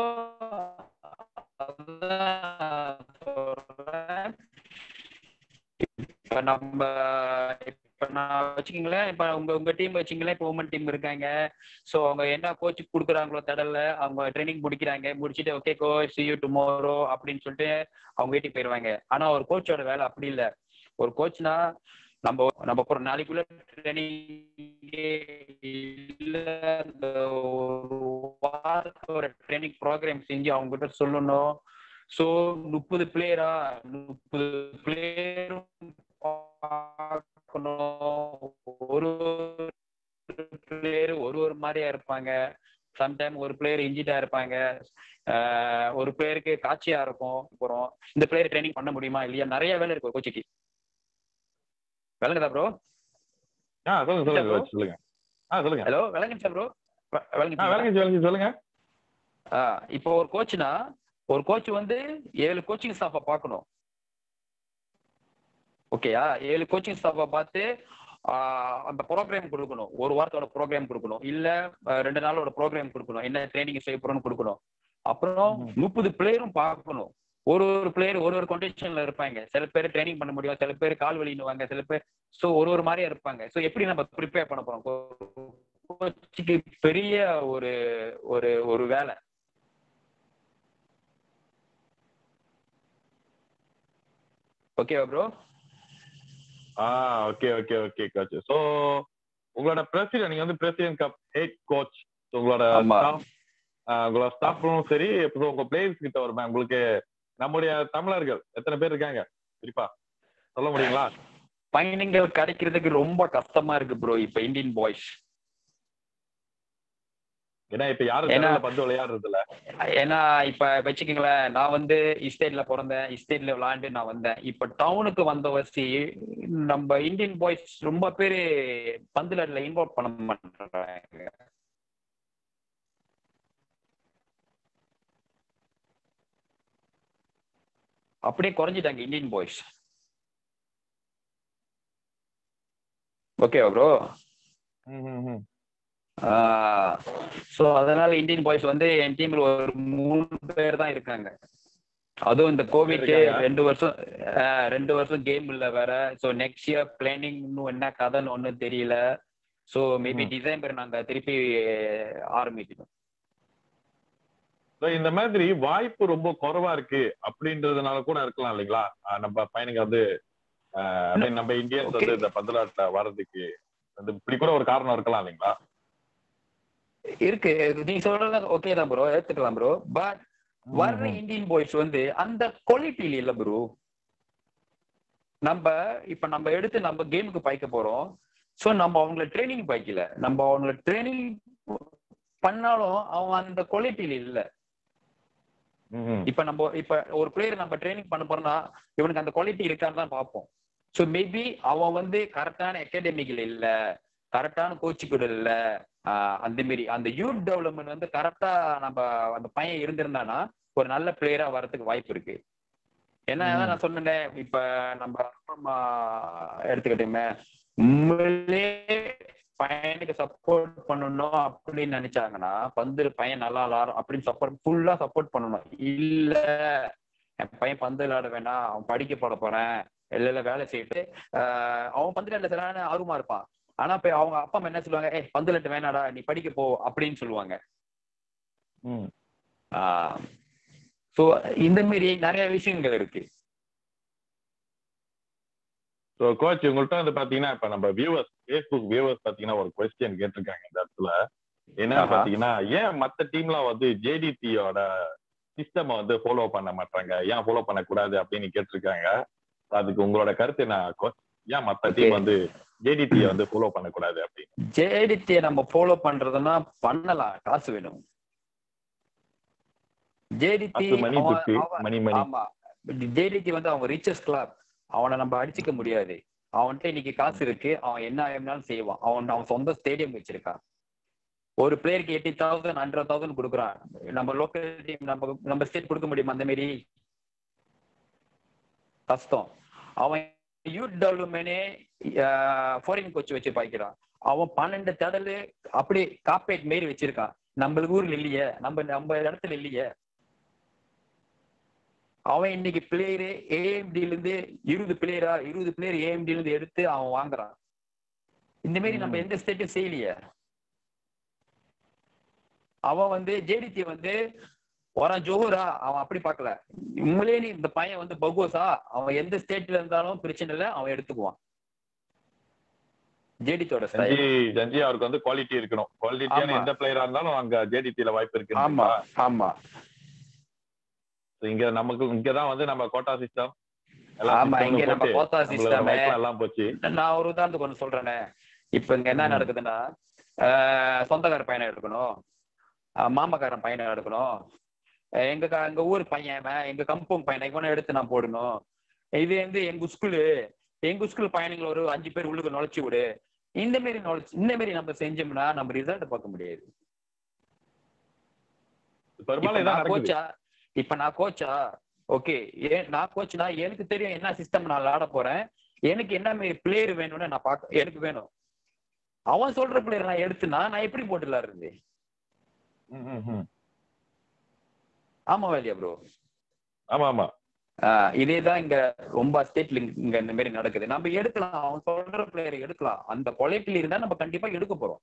இப்ப நம்ம இப்ப நான் வச்சுக்கீங்களேன் இப்ப உங்க உங்க டீம் வச்சுங்களேன் இப்ப உமன் டீம் இருக்காங்க சோ அவங்க என்ன கோச் கொடுக்குறாங்களோ தடல்ல அவங்க ட்ரைனிங் முடிக்கிறாங்க முடிச்சிட்டு okay coach see you tomorrow அப்படின்னு சொல்லிட்டு அவங்க வீட்டுக்கு போயிடுவாங்க ஆனா ஒரு கோச்சோட வேலை அப்படி இல்ல ஒரு கோச்னா நம்ம நம்ம ஒரு நாளைக்குள்ள ட்ரைனிங் இல்ல அந்த ஒரு வாரத்தோட ட்ரைனிங் ப்ரோக்ராம் செஞ்சு அவங்க கிட்ட சொல்லணும் சோ முப்பது பிளேயரா முப்பது பிளேயரும் பார்க்கணும் ஒரு பிளேயர் ஒரு ஒரு மாதிரியா இருப்பாங்க சம்டைம் ஒரு பிளேயர் இன்ஜிட்டா இருப்பாங்க ஆஹ் ஒரு பிளேயருக்கு காட்சியா இருக்கும் அப்புறம் இந்த பிளேயர் ட்ரைனிங் பண்ண முடியுமா இல்லையா நிறைய வேலை இருக்கு கோச்சிக்கு விளங்குதா ப்ரோ ஆ சொல்லுங்க சொல்லுங்க bro. coach, சொல்லுங்க ஆ சொல்லுங்க ஹலோ விளங்குச்சா ப்ரோ ஆ விளங்குச்சு விளங்குச்சு விளங்குச்சு சொல்லுங்க இப்போ ஒரு கோச்னா ஒரு கோச் வந்து ஏழு கோச்சிங் ஸ்டாஃபை பார்க்கணும் ஓகேயா ஏழு கோச்சிங் ஸ்டாஃபை பார்த்து ஆஹ் அந்த ப்ரோக்ராம் கொடுக்கணும் ஒரு வாரத்தோட ப்ரோக்ராம் கொடுக்கணும் இல்ல அஹ் ரெண்டு நாளோட ப்ரோக்ராம் கொடுக்கணும் என்ன ட்ரைனிங் செய்ய போறோம்னு கொடுக்கணும் அப்புறம் ம். முப்பது பிளேயரும் பார்க்கணும் ஒரு ஒரு பிளேயர் ஒரு ஒரு கண்டிஷன்ல இருப்பாங்க சில பேர் ட்ரைனிங் பண்ண முடியும் சில பேர் கால் வலின்னுவாங்க சில பேர் சோ ஒரு ஒரு மாதிரியா இருப்பாங்க சோ எப்படி நம்ம ப்ரிப்பேர் பண்ண போறோம் கோச்சுக்கு பெரிய ஒரு ஒரு ஒரு வேலை ஓகேவா ப்ரோ ஆ okay okay okay coach so உங்களோட பிரசிடென்ட் நீங்க வந்து பிரசிடென்ட் கப் ஹெட் கோச் உங்களோட ஆமா. staff, ஆ, உங்களோட ஸ்டாஃப்லும் சரி இப்போ உங்க பிளேயர்ஸ் கிட்ட வருமே உங்களுக்கு நம்முடைய தமிழர்கள் எத்தனை பேர் இருக்காங்க குறிப்பா சொல்ல முடியுங்களா பயணிகள் கிடைக்கிறதுக்கு ரொம்ப கஷ்டமா இருக்கு ப்ரோ இப்ப இந்தியன் பாய்ஸ் ஏன்னா இப்ப யாரும் ஏன்னா- தெருவுல பந்து விளையாடுறது இல்ல ஏன்னா இப்ப வச்சுக்கோங்களேன் நான் வந்து இஸ்டேட்ல பிறந்தேன் இஸ்டேட்ல விளையாண்டு நான் வந்தேன் இப்ப டவுனுக்கு வந்த வசி நம்ம இந்தியன் பாய்ஸ் ரொம்ப பேரு பந்துல இன்வால்வ் பண்ண மாட்டாங்க அப்படியே குறைஞ்சிட்டாங்க இந்தியன் பாய்ஸ் ஓகேவா ப்ரோ ம், ம், ம். சோ அதனால இந்தியன் பாய்ஸ் வந்து என் டீம்ல ஒரு மூணு பேர் தான் இருக்காங்க அதுவும் இந்த கோவிட் இருக்காங்க. ரெண்டு வருஷம் ஆஹ் ரெண்டு வருஷம் கேம் இல்ல வேற சோ நெக்ஸ்ட் இயர் பிளானிங் இன்னும் என்ன கதைன்னு ஒண்ணும் தெரியல சோ மேபி ம். டிசம்பர் நாங்க திருப்பி ஆரம்பிக்கணும் So, இந்த மாதிரி வாய்ப்பு ரொம்ப குறைவா இருக்கு அப்படின்றதுனால கூட இருக்கலாம் இல்லைங்களா ஆ, நம்ம பையனுங்க வந்து ஆ, I mean, நம்ம இந்தியன்ஸ் வந்து Okay. இந்த பந்துலாட்ட வர்றதுக்கு வந்து இப்படி கூட ஒரு காரணம் இருக்கலாம் இல்லைங்களா இருக்கு நீங்க சொல்றது ஓகே தான் ப்ரோ எடுத்துக்கலாம் ப்ரோ பட் வர்ற இந்தியன் பாய்ஸ் வந்து அந்த குவாலிட்டியில இல்ல ப்ரோ நம்ம இப்ப நம்ம எடுத்து நம்ம கேமுக்கு பாய்க்க போறோம் சோ நம்ம அவங்கள ட்ரைனிங் பாய்க்கல நம்ம அவங்கள ட்ரைனிங் பண்ணாலும் அவன் அந்த குவாலிட்டியில இல்ல ம்ஹும். இப்ப நம்ம இப்ப ஒரு பிளேயர் நம்ம ட்ரைனிங் பண்ண போறோம்னா இவனுக்கு அந்த குவாலிட்டி இருக்கான்னு தான் பார்ப்போம் ஸோ மேபி அவன் வந்து கரெக்டான அகாடமிகள் இல்ல கரெக்டான கோச்சுகள் இல்ல ஆஹ் அந்த மாரி அந்த யூத் டெவலப்மெண்ட் வந்து கரெக்டா நம்ம அந்த பையன் இருந்திருந்தானா ஒரு நல்ல பிளேயரா வரதுக்கு வாய்ப்பு இருக்கு ஏன்னா ம். நான் சொன்னேன் இப்ப நம்ம அப்பா அம்மா எடுத்துக்கிட்டோமே உண்மையிலே பையனுக்கு சப்போர்ட் பண்ணணும் அப்படின்னு நினைச்சாங்கன்னா பந்து பையன் நல்லா விளாடும் அப்படின்னு சப்போர்ட் ஃபுல்லா சப்போர்ட் பண்ணணும் இல்ல என் பையன் பந்து விளையாட வேணாம் அவன் படிக்க போட போறேன் இல்ல இல்ல வேலை செய்யிட்டு ஆஹ் அவன் பந்து விளையாட சரியான ஆர்வமா இருப்பான் ஆனா இப்ப அவங்க அப்பா அம்மா என்ன சொல்லுவாங்க ஏய் பந்து விளையாட்டு வேணாடா நீ படிக்க போ அப்படின்னு சொல்லுவாங்க ம். ஸோ இந்த மாதிரி நிறைய விஷயங்கள் இருக்கு ஸோ கோச் உங்கள்கிட்ட வந்து பாத்தீங்கன்னா இப்ப நம்ம வியூவர்ஸ் ஃபேஸ்புக் வியூவர்ஸ் பாத்தீங்கன்னா ஒரு கொஸ்டின் கேட்டிருக்காங்க இந்த இடத்துல என்ன ஆஹா. பாத்தீங்கன்னா ஏன் மத்த டீம்லாம் வந்து ஜேடிடியோட சிஸ்டம் வந்து ஃபாலோ பண்ண மாட்டாங்க ஏன் ஃபாலோ பண்ணக்கூடாது அப்படின்னு கேட்டிருக்காங்க அதுக்கு உங்களோட கருத்து என்ன கோச் ஏன் மத்த Okay. டீம் வந்து ஜேடிடியை வந்து ஃபாலோ பண்ணக்கூடாது அப்படின்னு ஜேடிடியை நம்ம ஃபாலோ பண்றதுன்னா பண்ணலாம் காசு வேணும் ஜேடிடி பத்து மணி துட்டு மணி மணி ஆமா ஜேடிடி வந்து அவங்க ரிச்சஸ் கிளப் அவனை நம்ம அடிச்சுக்க முடியாது அவன்கிட்ட இன்னைக்கு காசு இருக்கு அவன் என்ன வேணாலும் செய்வான் அவன் அவன் சொந்த ஸ்டேடியம் வச்சிருக்கான் ஒரு பிளேயருக்கு எயிட்டி தௌசண்ட் ஹண்ட்ரட் தௌசண்ட் கொடுக்குறான் நம்ம லோக்கல் டீம் நம்ம நம்ம ஸ்டேட் கொடுக்க முடியுமா அந்த மாதிரி கஷ்டம் அவன் யூத் டெவலப்மெண்டே ஃபாரின் கோச் வச்சு பாய்க்கிறான் அவன் பன்னெண்டு தடலு அப்படி காப்பேட் மாரி வச்சிருக்கான் நம்மளுக்கு ஊர்ல இல்லையே நம்ம நம்ம இடத்துல இல்லையே அவன் இன்னைக்கு பிளேயரு ஏஎம்டில இருந்து இருபது பிளேயரா இருபது பிளேயர் ஏஎம்டில இருந்து எடுத்து அவன் வாங்குறான் இந்த மாதிரி நம்ம ம். எந்த ஸ்டேட்டும் செய்யலையே அவன் வந்து ஜேடிடி வந்து வரான் ஜோஹரா அவன் அப்படி பார்க்கல உண்மையிலேயே நீ இந்த பையன் வந்து பகோஸா அவன் எந்த ஸ்டேட்ல இருந்தாலும் பிரச்சனை இல்லை அவன் எடுத்துக்குவான் ஜேடிடியோட ஸ்டைல் ஜஞ்சி ஜஞ்சி அவருக்கு வந்து குவாலிட்டி இருக்கணும் குவாலிட்டியான ஆமா. எந்த பிளேயரா இருந்தாலும் அங்க ஜேடிடில வாய்ப்பு இருக்கு ஆமா ஆமா இங்க நமக்கு இங்கதான் வந்து நம்ம கோட்டா சிஸ்டம் ஆமா இங்க நம்ம கோத்தா சிஸ்டம் எல்லாம் போச்சு நான் ஒரு உதாரணத்துக்கு ஒண்ணு சொல்றேனே இப்ப இங்க என்ன ம். நடக்குதுன்னா ஆஹ் சொந்தக்கார பையனை எடுக்கணும் ஆஹ் மாமக்காரன் பையனை எடுக்கணும் ஆஹ் எங்க க- எங்க ஊர் பையன் இவன், எங்க கம்பவுண்ட் பையனை இவனை எடுத்து நான் போடணும் இது வந்து எங்க ஸ்கூலு எங்க ஸ்கூல் பையனுங்களை ஒரு அஞ்சு பேர் உள்ளுக்கு நுழைச்சு விடு இந்த மாதிரி நுழைச்சு இந்த மாதிரி நம்ம செஞ்சோம்னா நம்ம ரிசல்ட் பார்க்க முடியாது இப்ப பெரும்பாலும் இதான் நான் நடக்குது கோச்சா இப்ப நான் கோச்சா ஓகே ஏன் நான் கோச்னா எனக்கு தெரியும் என்ன சிஸ்டம் நான் விளாட போறேன் எனக்கு என்ன மாதிரி பிளேயர் வேணும்னு நான் பார்க்க எனக்கு வேணும் அவன் சொல்ற பிளேயர் நான் எடுத்துனா நான் எப்படி போட்டு விளாடுறது ம், ம், ம். ஆமா வேலையா ப்ரோ ஆமா ஆமா இதே தான் இங்க ரொம்ப ஸ்டேட்ல இங்க இந்த மாதிரி நடக்குது நம்ம எடுக்கலாம் அவன் சொல்ற பிளேயர் எடுக்கலாம் அந்த குவாலிட்டியில இருந்தா நம்ம கண்டிப்பா எடுக்க போறோம்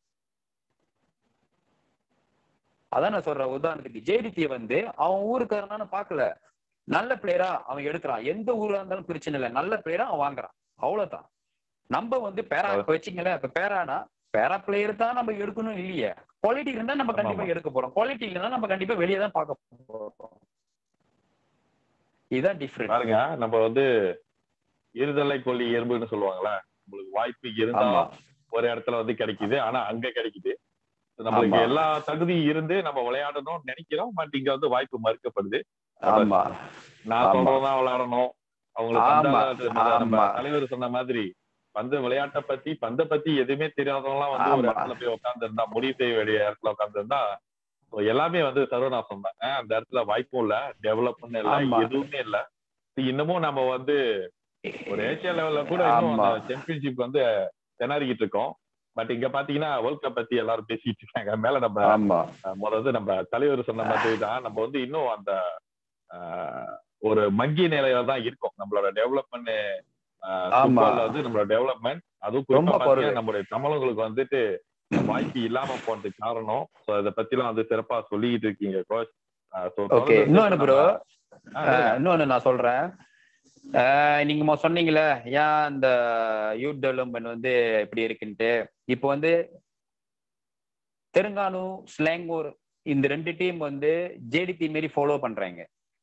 அதான் நான் சொல்றேன் உதாரணத்துக்கு ஜேடிடி வந்து அவன் ஊருக்காரனான்னு பார்க்கல நல்ல பிளேயரா அவன் எடுக்கிறான் எந்த ஊரா இருந்தாலும் பிரச்சனை இல்லை நல்ல பிளேயரா அவன் வாங்குறான் அவ்வளவுதான் நம்ம வந்து பேரா வச்சுங்களேன் இப்ப பேரானா பேரா பிளேயர் தான் நம்ம எடுக்கணும் இல்லையே குவாலிட்டி இருந்தா நம்ம கண்டிப்பா ஆமா. எடுக்க போறோம் குவாலிட்டி இல்லைன்னா நம்ம கண்டிப்பா வெளியே தான் பார்க்க போறோம் இதுதான் டிஃப்ரெண்ட் பாருங்க நம்ம வந்து இருதலை கொல்லி எறும்புன்னு சொல்லுவாங்கல்ல உங்களுக்கு வாய்ப்பு இருந்தா ஆமா ஒரு இடத்துல வந்து கிடைக்குது ஆனா அங்க கிடைக்குது நம்மளுக்கு ஆமா. எல்லா தகுதியும் இருந்து நம்ம விளையாடணும்னு நினைக்கிறோம் பட் இங்க வந்து வாய்ப்பு மறுக்கப்படுது ஆமா நான் ஆமா. சொல்றதான் விளையாடணும் அவங்களுக்கு ஆமா. பந்தாடுறது நம்ம- நம்ம ஆமா. தலைவர் சொன்ன மாதிரி பந்து விளையாட்டை பத்தி பந்த பத்தி எதுவுமே தெரியாதவங்கலாம் வந்து ஒரு ஆமா. இடத்துல போய் உட்கார்ந்து இருந்தா முடிவு செய்ய வேண்டிய இடத்துல உட்கார்ந்து இருந்தா எல்லாமே வந்து சர்வநாசம் தான் அஹ் அந்த இடத்துல வாய்ப்பும் இல்ல டெவலப்மெண்ட் இல்ல ஆமா. எதுவுமே இல்ல இன்னமும் நம்ம வந்து ஒரு ஏசியா லெவல்ல கூட இன்னும் ஆமா. அந்த சாம்பியன்ஷிப் வந்து திணறிக்கிட்டு இருக்கோம் பட் இங்க பாத்தீங்கன்னா வேர்ல்ட் கப் பத்தி எல்லாரும் பேசிட்டு இருக்காங்க மேல நம்ம ஆமா அஹ் முதல்ல நம்ம தலைவர் சொன்ன மாதிரி தான் நம்ம வந்து இன்னும் அந்த அஹ், ஒரு மங்கிய நிலையில தான் இருக்கோம் நம்மளோட டெவலப்மெண்ட் ஆமா. வந்து நம்மளோட டெவலப்மெண்ட் அதுவும் ரொம்ப குறிப்பா குறைவு. பாத்தீங்கன்னா நம்மளுடைய தமிழர்களுக்கு வந்துட்டு வாய்ப்பு இல்லாம போனதுக்கு காரணம் சோ இத பத்தி எல்லாம் வந்து சிறப்பா சொல்லிட்டு இருக்கீங்க கோச் ஓகே இன்னொன்னு ப்ரோ இன்னொன்னு நான் சொல்றேன் ஆஹ் நீங்க மொ- சொன்னீங்களே ஏன் இந்த யூத் டெவலப்மெண்ட் வந்து இப்படி இருக்குன்ட்டு இப்போ வந்து தெலுங்கானு ஸ்லாங்கூர் இந்த ரெண்டு டீம் வந்து ஜேடிடி மாரி ஃபாலோ பண்றாங்க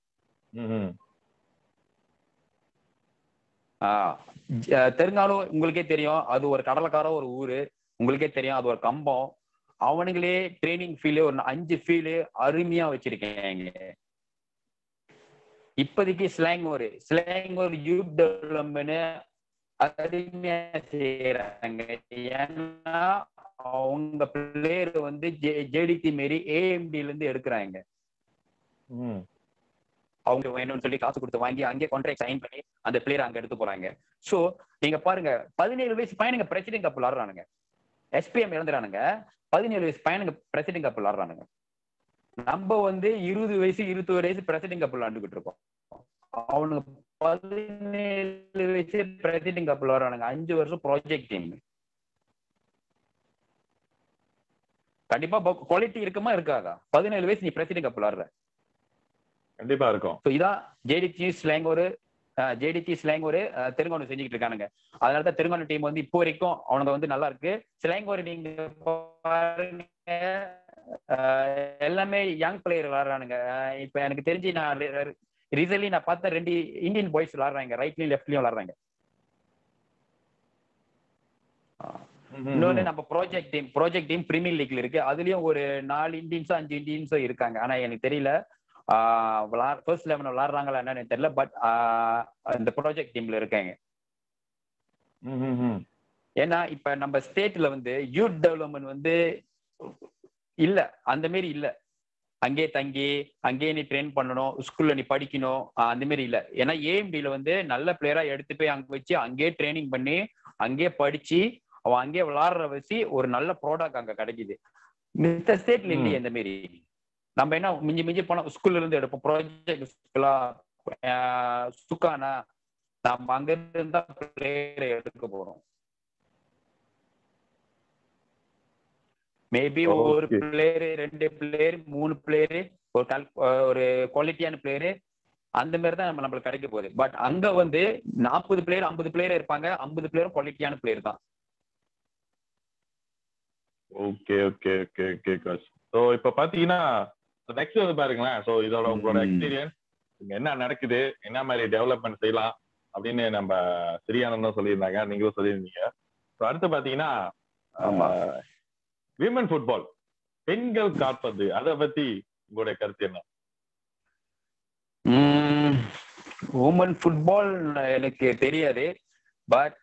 ஆஹ் ஜ- தெலுங்கானு உங்களுக்கே தெரியும் அது ஒரு கடலக்கார ஒரு ஊரு உங்களுக்கே தெரியும் அது ஒரு கம்பம் அவனுங்களே ட்ரைனிங் ஃபீல்டு ஒரு அஞ்சு ஃபீல்டு அருமையா வச்சிருக்காங்க இப்போதைக்கு ஸ்லாங் ஒரு ஸ்லாங் ஒரு யூத் டெவலப்மெண்ட் அருமையா செய்யறாங்க ஏன்னா அவங்க பிளேயர் வந்து ஜேடிடி மாரி ஏஎம்டில இருந்து எடுக்கிறாங்க ம் அவங்க வேணும்னு சொல்லி காசு கொடுத்து வாங்கி அங்கே கான்ட்ராக்ட் சைன் பண்ணி அந்த பிளேயர் அங்க எடுத்து போறாங்க சோ நீங்க பாருங்க பதினேழு வயசு பையனுங்க பிரசிடென்ட் கப் விளாடுறானுங்க எஸ்பிஎம் இறந்துறானுங்க பதினேழு வயசு பையனுங்க பிரசிடென்ட் கப் விளாடுறானுங்க நம்ம வந்து இருபது வயசு இருபத்தோரு வயசு பிரசிடென்ட் கப் விளாண்டுகிட்டு இருக்கோம் அவனுக்கு பதினேழு வயசு பிரசிடென்ட் கப் விளாடுறானுங்க அஞ்சு வருஷம் ப்ராஜெக்ட் டீம் கண்டிப்பா குவாலிட்டி இருக்குமா இருக்காதா பதினேழு வயசு நீ பிரசிடென்ட் கப் விளாடுற கண்டிப்பா இருக்கும் ஸோ இதான் ஜேடிசி ஸ்லாங் ஒரு ஜேடிசி ஸ்லாங் ஒரு தெலுங்கானு செஞ்சுக்கிட்டு இருக்கானுங்க அதனால தான் தெலுங்கானு டீம் வந்து இப்போ வரைக்கும் அவனுங்க வந்து நல்லா இருக்கு ஸ்லாங் ஒரு நீங்க பாருங்க அஹ், எல்லாமே யங் பிளேயர் விளாடுறானுங்க அஹ், இப்ப எனக்கு தெரிஞ்சு நான் ரீசன்ட்லி நான் பார்த்த ரெண்டு இந்தியன் பாய்ஸ் விளாடுறாங்க ரைட்லயும் லெஃப்ட்லயும் விளாடுறாங்க இன்னொன்னு நம்ம project team project team premier லீக்ல இருக்கு அதுலயும் ஒரு நாலு இந்தியன்ஸோ அஞ்சு இந்தியன்ஸோ இருக்காங்க ஆனா எனக்கு தெரியல ஃபர்ஸ்ட் லெவன் விளாடுறாங்களா என்னன்னு தெரியல பட் இந்த ப்ராஜெக்ட் டீம்ல இருக்காங்க ம், ம், ம். ஏன்னா இப்ப நம்ம ஸ்டேட்ல வந்து யூத் டெவலப்மெண்ட் வந்து இல்ல அந்த மாரி இல்ல அங்கேயே தங்கி அங்கேயே நீ ட்ரெயின் பண்ணணும் ஸ்கூல்ல நீ படிக்கணும் ஆஹ் அந்த மாதிரி இல்ல ஏன்னா ஏஎம்டில வந்து நல்ல பிளேயரா எடுத்து போய் அங்க வச்சு அங்கேயே ட்ரைனிங் பண்ணி அங்கேயே படிச்சு அவன் அங்கேயே விளாடுற வச்சு ஒரு நல்ல ப்ராடக்ட் அங்க கிடைக்குது மித்த ஸ்டேட்ல இல்லையே இந்த மாரி நம்ம என்ன மிஞ்சி மிஞ்சி போனா ஸ்கூல்ல இருந்து எடுப்போம் ப்ராஜெக்ட் சுக்கானா நம்ம அங்க இருந்தா பிளேயரை எடுக்க போறோம் மேபி ஒரு Okay. பிளேயரு ரெண்டு பிளேயர் மூணு பிளேயரு ஒரு கல் ஒரு குவாலிட்டியான பிளேயரு அந்த மாதிரி தான் நம்ம நம்மளுக்கு கிடைக்க போகுது பட் அங்க வந்து நாற்பது பிளேயர் ஐம்பது பிளேயர் இருப்பாங்க ஐம்பது பிளேயரும் குவாலிட்டியான பிளேயர் தான் okay okay okay okay coach so இப்போ பார்த்தீங்கன்னா நெக்ஸ்ட் வந்து பாருங்களேன் ஸோ இதோட உங்களோட ம். எக்ஸ்பீரியன்ஸ் இங்க என்ன நடக்குது என்ன மாதிரி டெவலப்மெண்ட் செய்யலாம் அப்படின்னு நம்ம ஸ்ரீயானந்தம் சொல்லியிருந்தாங்க நீங்களும் சொல்லியிருந்தீங்க ஸோ அடுத்து பார்த்தீங்கன்னா ஆமா. விமன் ஃபுட்பால் பெண்கள் காப்பது அதை பத்தி உங்களுடைய கருத்து என்ன உமன் ஃபுட்பால் எனக்கு தெரியாது பட்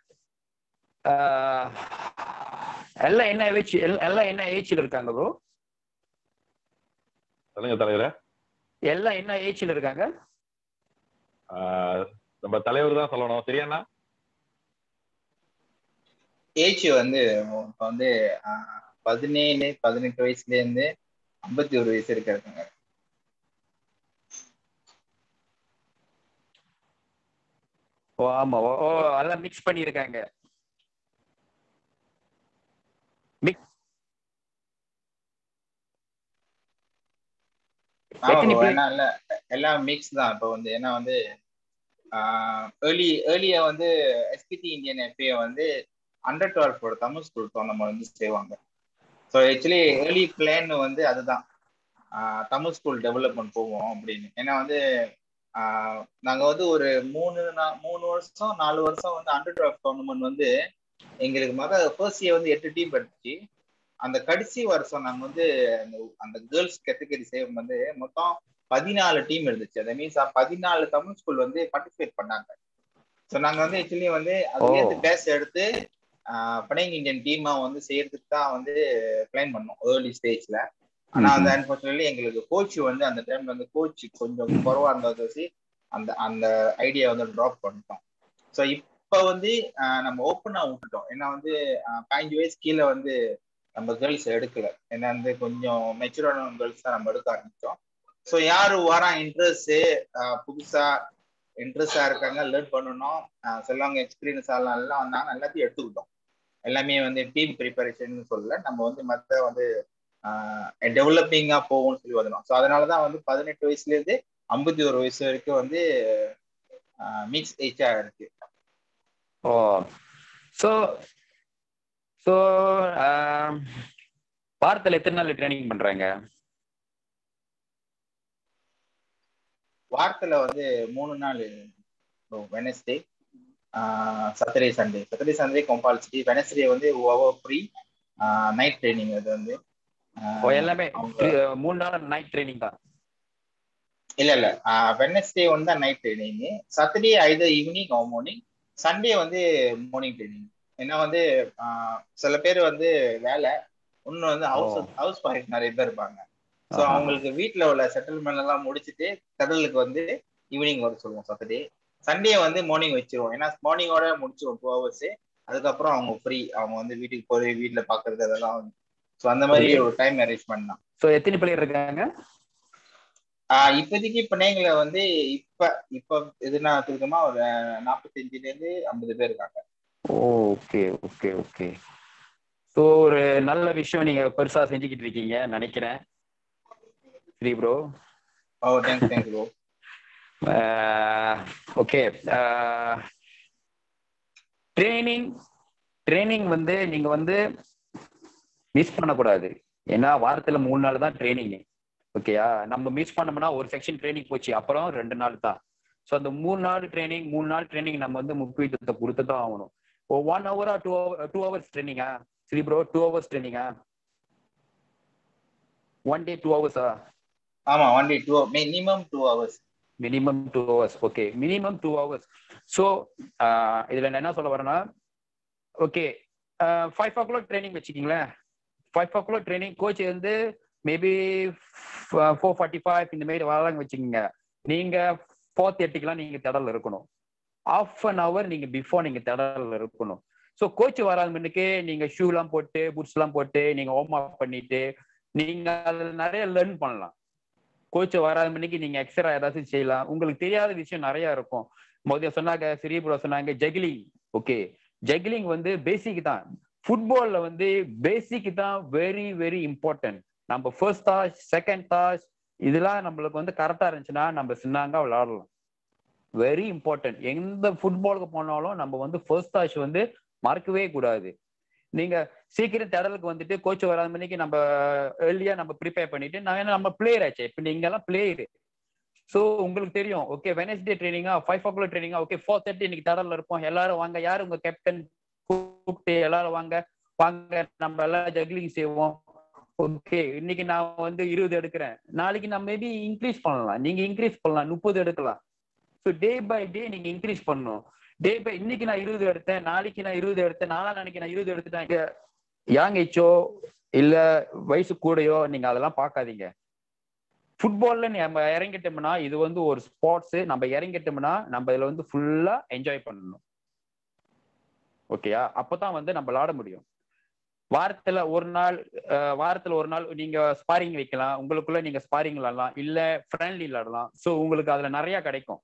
எல்லாம் என்ன ஏஜ் எல்லாம் என்ன ஏஜ்ல இருக்காங்க ப்ரோ சொல்லுங்க தலைவரே எல்லாம் என்ன ஏஜ்ல இருக்காங்க ஆஹ் நம்ம தலைவர் தான் சொல்லணும் சரியாண்ணா ஏஜ் வந்து இப்போ வந்து ஆஹ், பதினேழு பதினெட்டு வயசுல இருந்து ஐம்பத்தி ஒரு வயசு இருக்காங்க ஓ ஆமா ஓ ஓ, எல்லாம் மிக்ஸ் பண்ணியிருக்காங்க ஆமா எத்தனை bro, பேர்? ஏன்னா இல்ல எல்லாம் மிக்ஸ் தான் இப்போ வந்து ஏன்னா வந்து ஏர்லி ஏர்லியா வந்து எஸ்பிடி இந்தியன் எஃப்ஏ வந்து அண்டர் டுவெல்வோட தமிழ் ஸ்கூல் டோர்னமெண்ட் வந்து செய்வாங்க ஸோ ஆக்சுவலி ஏர்லி பிளான் வந்து அதுதான் ஆஹ் தமிழ் ஸ்கூல் டெவலப்மெண்ட் போவோம் அப்படின்னு ஏன்னா வந்து ஆஹ் நாங்க வந்து ஒரு மூணு நா- மூணு வருஷம் நாலு வருஷம் வந்து அண்டர் டுவெல் டோர்னமெண்ட் வந்து எங்களுக்கு மொதல் ஃபர்ஸ்ட் இயர் வந்து எட்டு டீம் இருந்துச்சு அந்த கடைசி வருஷம் நாங்க வந்து அந்த அந்த கேர்ள்ஸ் கேட்டகரி சேவ் வந்து மொத்தம் பதினாலு டீம் இருந்துச்சு அதை மீன்ஸ் பதினாலு தமிழ் ஸ்கூல் வந்து பார்ட்டிசிபேட் பண்ணாங்க ஸோ நாங்க வந்து ஆக்சுவலி வந்து அதுலேருந்து ஓ. பேஸ் எடுத்து பனைங் இந்தியன் டீமா வந்து செய்யறதுக்கு தான் வந்து பிளான் பண்ணோம் ஏர்லி ஸ்டேஜ்ல ஆனா அந்த அன்பார்ச்சுனேட்லி எங்களுக்கு கோச் வந்து அந்த டைம்ல வந்து கோச் கொஞ்சம் குறவா இருந்ததை வச்சு அந்த அந்த ஐடியா வந்து ட்ராப் பண்ணிட்டோம் ஸோ இப்போ வந்து ஆஹ் நம்ம ஓப்பனா விட்டுட்டோம் ஏன்னா வந்து ஆஹ் பதினஞ்சு வயசு கீழே வந்து நம்ம கேர்ள்ஸ் எடுக்கல ஏன்னா வந்து கொஞ்சம் மெச்சூரான கேர்ள்ஸ் தான் நம்ம எடுக்க ஆரம்பிச்சோம் ஸோ யாரு வரா இன்ட்ரெஸ்ட் புதுசா இன்ட்ரெஸ்டா இருக்காங்க லேர்ன் பண்ணணும் ஆஹ் சிலவங்க எக்ஸ்பீரியன்ஸ் ஆகலாம் எல்லாம் வந்தாங்க எல்லாத்தையும் எடுத்துக்கிட்டோம் எல்லாமே வந்து டீம் ப்ரிப்பரேஷன் சொல்லல நம்ம வந்து மற்ற வந்து டெவலப்பிங்கா போகும்னு சொல்லி வந்தோம் ஸோ அதனால தான் வந்து பதினெட்டு வயசுல இருந்து ஐம்பத்தி ஒரு வயசு வரைக்கும் வந்து மிக்ஸ் ஏஜா இருக்கு ஓ ஸோ ஸோ வாரத்தில் எத்தனை நாள் ட்ரைனிங் பண்றாங்க வாரத்துல வந்து மூணு நாள் Wednesday Saturday Sunday Saturday Sunday compulsory Wednesday வந்து ஓவர் ஃப்ரீ நைட் ட்ரைனிங் அது வந்து ஓ எல்லாமே அவங்க- three- மூணு நாள் நைட் ட்ரைனிங் தான் இல்ல இல்ல வெனஸ்டே வந்து தான் night training Saturday either evening or morning Sunday வந்து மார்னிங் ட்ரைனிங் ஏன்னா வந்து ஆஹ், சில பேர் வந்து வேலை இன்னும் வந்து ஹவுஸ் ஓ. ஹவுஸ் ஒய்ஃப் நிறைய பேர் இருப்பாங்க ஸோ ஆஹா. அவங்களுக்கு வீட்ல உள்ள செட்டில்மெண்ட் எல்லாம் முடிச்சுட்டு கடலுக்கு வந்து ஈவினிங் வர சொல்லுவோம் சாட்டர்டே சண்டே வந்து மார்னிங் வச்சிருவோம் ஏன்னா மார்னிங்கோட முடிச்சிருவோம் டூ ஹவர்ஸ் அதுக்கப்புறம் அவங்க ஃப்ரீ அவங்க வந்து வீட்டுக்கு போய் வீட்ல பாக்குறது அதெல்லாம் வந்து ஸோ அந்த மாதிரி ஒரு டைம் அரேஞ்ச்மெண்ட் தான் சோ எத்தனை பிளேயர் இருக்காங்க ஆஹ் இப்போதைக்கு பிணைங்களை வந்து இப்ப இப்ப எதுனா சுருக்கமா ஒரு நாற்பத்தஞ்சுல இருந்து ஐம்பது பேர் இருக்காங்க ஓகே ஓகே ஓகே ஸோ ஒரு நல்ல விஷயம் நீங்க பெருசா செஞ்சுக்கிட்டு இருக்கீங்க நினைக்கிறேன் ஸ்ரீ ப்ரோ ஓ thanks thanks bro okay training training வந்து நீங்க வந்து மிஸ் பண்ணக்கூடாது ஏன்னா வாரத்துல மூணு நாள் தான் ட்ரைனிங் ஓகேயா நம்ம மிஸ் பண்ணோம்னா ஒரு செக்ஷன் ட்ரைனிங் போச்சு அப்புறம் ரெண்டு நாள் தான் ஸோ அந்த மூணு நாள் ட்ரைனிங் மூணு நாள் ட்ரைனிங் நம்ம வந்து முக்கியத்துவத்தை கொடுத்து தான் ஆகணும் ஓ ஒன் ஹவரா டூ ஹவர் டூ ஹவர்ஸ் ட்ரைனிங்கா சரி ப்ரோ டூ ஹவர்ஸ் ட்ரைனிங்கா ஒன் டே டூ ஹவர்ஸா ஆமா one day two minimum two hours minimum two hours okay minimum two hours so இதுல நான் என்ன சொல்ல வரேன்னா okay five o'clock training வச்சுக்கிங்களேன் five o'clock training coach வந்து மேபி ஃபோர் ஃபார்ட்டி ஃபைவ் இந்த மாதிரி வராங்க வச்சுக்கோங்க நீங்க ஃபோர் தேர்ட்டிக்கெல்லாம் நீங்க திடல் இருக்கணும் ஆஃப் அன் ஹவர் நீங்க பிஃபோர் நீங்க திடல் இருக்கணும் ஸோ கோச் வராத முன்னுக்கு நீங்க ஷூலாம் போட்டு பூட்ஸ் எல்லாம் போட்டு நீங்க ஹோம் அப் பண்ணிட்டு நீங்க அதுல நிறைய லேர்ன் பண்ணலாம் கோச் வராத மணிக்கு நீங்க எக்ஸ்ட்ரா ஏதாச்சும் செய்யலாம் உங்களுக்கு தெரியாத விஷயம் நிறைய இருக்கும் முதல்ல சொன்னாங்க சிறிய சொன்னாங்க ஜெகிலிங் ஓகே ஜெகிலிங் வந்து பேசிக் தான் ஃபுட்பால்ல வந்து பேசிக் தான் வெரி வெரி இம்பார்ட்டன்ட் நம்ம ஃபர்ஸ்ட் தாஸ் செகண்ட் தாஸ் இதெல்லாம் நம்மளுக்கு வந்து கரெக்டா இருந்துச்சுன்னா நம்ம சின்னாங்க விளையாடலாம் வெரி இம்பார்ட்டன்ட் எந்த ஃபுட்பாலுக்கு போனாலும் நம்ம வந்து ஃபர்ஸ்ட் தாஷ் வந்து மறக்கவே கூடாது நீங்க சீக்கிரம் திடலுக்கு வந்துட்டு கோச் வராத மணிக்கு நம்ம ஏர்லியா நம்ம ப்ரிப்பேர் பண்ணிட்டு நான் ஏன்னா நம்ம பிளேயர் ஆச்சு இப்ப நீங்க எல்லாம் பிளேயர் ஸோ உங்களுக்கு தெரியும் ஓகே வெனஸ்டே ட்ரைனிங்கா ஃபைவ் ஓ கிளாக் ட்ரைனிங்கா ஓகே ஃபோர் தேர்ட்டி இன்னைக்கு தடல்ல இருப்போம் எல்லாரும் வாங்க யார் உங்க கேப்டன் கூப்பிட்டு எல்லாரும் வாங்க வாங்க நம்ம எல்லாம் ஜக்லிங் செய்வோம் ஓகே இன்னைக்கு நான் வந்து இருபது எடுக்கிறேன் நாளைக்கு நான் மேபி இன்க்ரீஸ் பண்ணலாம் நீங்க இன்க்ரீஸ் பண்ணலாம் முப்பது எடுக்கலாம் ஸோ டே பை டே நீங்க இன்க்ரீஸ் பண்ணணும் டே பை இன்னைக்கு நான் இருபது எடுத்தேன் நாளைக்கு நான் இருபது எடுத்தேன் நாளா நாளைக்கு நான் இருபது எடுத்துட்டேன் யாங் ஏச்சோ இல்ல வயசு கூடயோ நீங்க அதெல்லாம் பார்க்காதீங்க ஃபுட்பால்ல நம்ம இறங்கிட்டோம்னா இது வந்து ஒரு ஸ்போர்ட்ஸ் நம்ம இறங்கிட்டோம்னா நம்ம இதுல வந்து ஃபுல்லா என்ஜாய் பண்ணணும் ஓகேயா அப்பதான் வந்து நம்ம விளாட முடியும் வாரத்துல ஒரு நாள் அஹ், வாரத்துல ஒரு நாள் நீங்க ஸ்பாரிங் வைக்கலாம் உங்களுக்குள்ள நீங்க ஸ்பாரிங் விளாடலாம் இல்ல ஃப்ரெண்ட்லி விளாடலாம் ஸோ உங்களுக்கு அதுல நிறைய கிடைக்கும்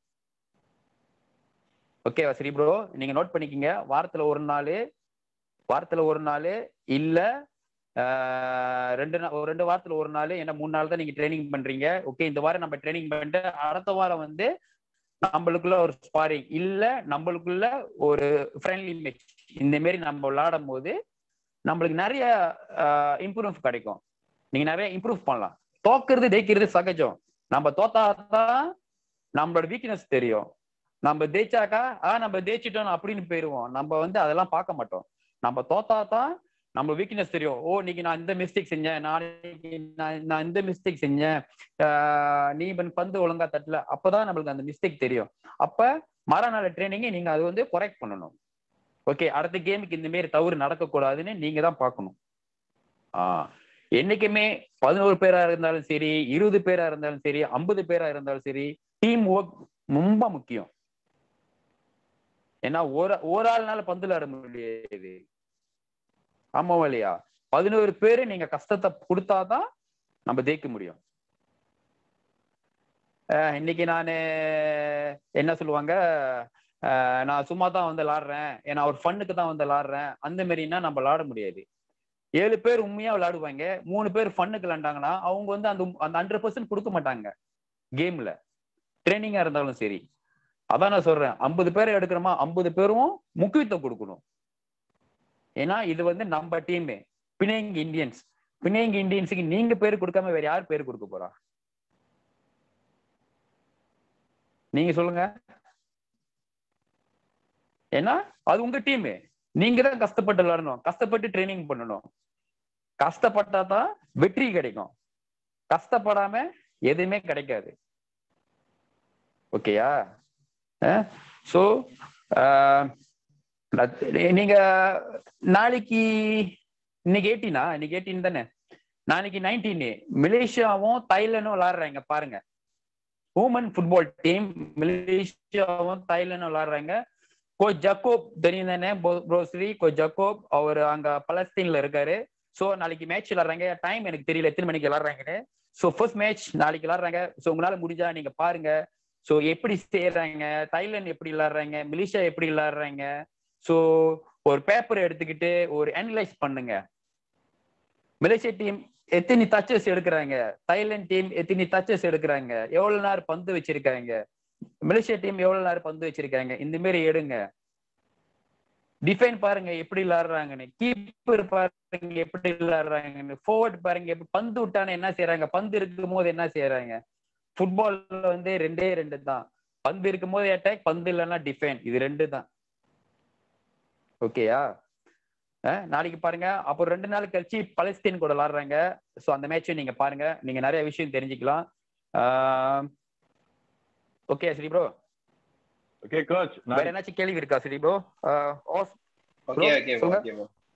ஓகேவா சரி ப்ரோ நீங்க நோட் பண்ணிக்கிங்க வாரத்துல ஒரு நாள் வாரத்துல ஒரு நாள் இல்ல ஆஹ், ரெண்டு நாள் ஒரு ரெண்டு வாரத்துல ஒரு நாள் ஏன்னா மூணு நாள் தான் நீங்க ட்ரைனிங் பண்றீங்க ஓகே இந்த வாரம் நம்ம ட்ரைனிங் பண்ணிட்டு அடுத்த வாரம் வந்து நம்மளுக்குள்ள ஒரு ஸ்பாரிங் இல்ல நம்மளுக்குள்ள ஒரு ஃப்ரெண்ட்லி மேட்ச் இந்த மாரி நம்ம விளையாடும் போது நம்மளுக்கு நிறைய இம்ப்ரூவ் கிடைக்கும் நீங்க நிறைய இம்ப்ரூவ் பண்ணலாம் தோக்குறது ஜெயிக்கிறது சகஜம் நம்ம தோத்தாதான் நம்மளோட வீக்னஸ் தெரியும் நம்ம ஜெயிச்சாக்கா ஆ நம்ம ஜெயிச்சிட்டோம் அப்படின்னு போயிருவோம் நம்ம வந்து அதெல்லாம் பார்க்க மாட்டோம் நம்ம தோத்தா தான் நம்ம வீக்னஸ் தெரியும் ஓ இன்னைக்கு நான் இந்த மிஸ்டேக் செஞ்சேன் நாளைக்கு நான் நான் இந்த மிஸ்டேக் செஞ்சேன் ஆஹ் நீ இப்ப பந்து ஒழுங்கா தட்டல அப்பதான் நம்மளுக்கு அந்த மிஸ்டேக் தெரியும் அப்ப மறுநாள் ட்ரைனிங்கை நீங்க அது வந்து கரெக்ட் பண்ணணும் ஓகே அடுத்த கேமுக்கு இந்த மாரி தவறு நடக்கக்கூடாதுன்னு நீங்க தான் பார்க்கணும் ஆஹ் என்னைக்குமே பதினோரு பேரா இருந்தாலும் சரி இருபது பேரா இருந்தாலும் சரி ஐம்பது பேரா இருந்தாலும் சரி டீம் ஒர்க் ரொம்ப முக்கியம் ஏன்னா ஒரு ஒரு ஆள்னால பந்து விளையாட முடியாது ஆமாவா இல்லையா பதினோரு பேரு நீங்க கஷ்டத்தை கொடுத்தாதான் நம்ம ஜெயிக்க முடியும் அஹ் இன்னைக்கு நான் என்ன சொல்லுவாங்க அஹ் நான் சும்மா தான் வந்து விளாடுறேன் ஏன்னா ஒரு ஃபன்னுக்கு தான் வந்து விளாடுறேன் அந்த மாதிரின்னா நம்ம விளாட முடியாது ஏழு பேர் உண்மையா விளையாடுவாங்க மூணு பேர் ஃபன்னுக்கு விளாண்டாங்கன்னா அவங்க வந்து அந்த அந்த ஹண்ட்ரட் பர்சன்ட் கொடுக்க மாட்டாங்க கேம்ல ட்ரைனிங்கா இருந்தாலும் சரி அதான் நான் சொல்றேன் ஐம்பது பேர் எடுக்கிறோமா ஐம்பது பேரும் முக்கியத்துவம் கொடுக்கணும் ஏன்னா இது வந்து நம்ம டீம் பினேங் இந்தியன்ஸ் பினேங் இந்தியன்ஸுக்கு நீங்க பேர் கொடுக்காம வேற யார் பேர் கொடுக்க போறா நீங்க சொல்லுங்க ஏன்னா அது உங்க டீம் நீங்க தான் கஷ்டப்பட்டு விளையாடணும் கஷ்டப்பட்டு ட்ரைனிங் பண்ணணும் கஷ்டப்பட்டா தான் வெற்றி கிடைக்கும் கஷ்டப்படாம எதுவுமே கிடைக்காது ஓகேயா ஸோ நீங்க நாளைக்கு இன்னைக்கு எயிட்டீனா இன்னைக்கு எயிட்டீன் தானே நாளைக்கு நைன்டீன் மலேசியாவும் தாய்லாண்டும் விளாடுறாங்க பாருங்க உமன் ஃபுட்பால் டீம் மலேசியாவும் தாய்லாண்டும் விளாடுறாங்க கோச் ஜக்கோப் தெரியும் தானே ப்ரோஸ்ரி கோச் ஜக்கோப் அவர் அங்க பலஸ்தீன்ல இருக்காரு ஸோ நாளைக்கு மேட்ச் விளாடுறாங்க டைம் எனக்கு தெரியல எத்தனை மணிக்கு விளாடுறாங்கன்னு ஸோ ஃபர்ஸ்ட் மேட்ச் நாளைக்கு விளாடுறாங்க ஸோ உங்களால முடிஞ்சா நீங்க பாருங்க ஸோ எப்படி செய்யறாங்க தாய்லாந்து எப்படி விளாடுறாங்க மலேசியா எப்படி விளாடுறாங்க ஸோ ஒரு பேப்பர் எடுத்துக்கிட்டு ஒரு அனலைஸ் பண்ணுங்க மலேசியா டீம் எத்தனை டச்சஸ் எடுக்கிறாங்க தாய்லாந்து டீம் எத்தனை டச்சஸ் எடுக்கிறாங்க எவ்வளவு நேரம் பந்து வச்சிருக்காங்க மலேசியா டீம் எவ்வளவு நேரம் பந்து வச்சிருக்காங்க இந்த மாதிரி எடுங்க டிஃபைன் பாருங்க எப்படி விளாடுறாங்கன்னு கீப்பர் பாருங்க எப்படி விளாடுறாங்கன்னு ஃபோர்வர்ட் பாருங்க எப்படி பந்து விட்டானே என்ன செய்யறாங்க பந்து இருக்கும் போது என்ன செய்யறாங்க ஃபுட்பால்ல வந்து ரெண்டே ரெண்டு தான் பந்து இருக்கும் போது அட்டாக் பந்து இல்லைன்னா டிஃபைன் இது ரெண்டு தான் ஓகேயா நாளைக்கு பாருங்க அப்புறம் ரெண்டு நாள் கழிச்சு பலஸ்தீன் கூட விளாடுறாங்க ஸோ அந்த மேட்சும் நீங்க பாருங்க நீங்க நிறைய விஷயம் தெரிஞ்சுக்கலாம் okay Sri bro okay coach வேற ஏதாச்சும் கேள்வி இருக்கா Sri bro okay okay okay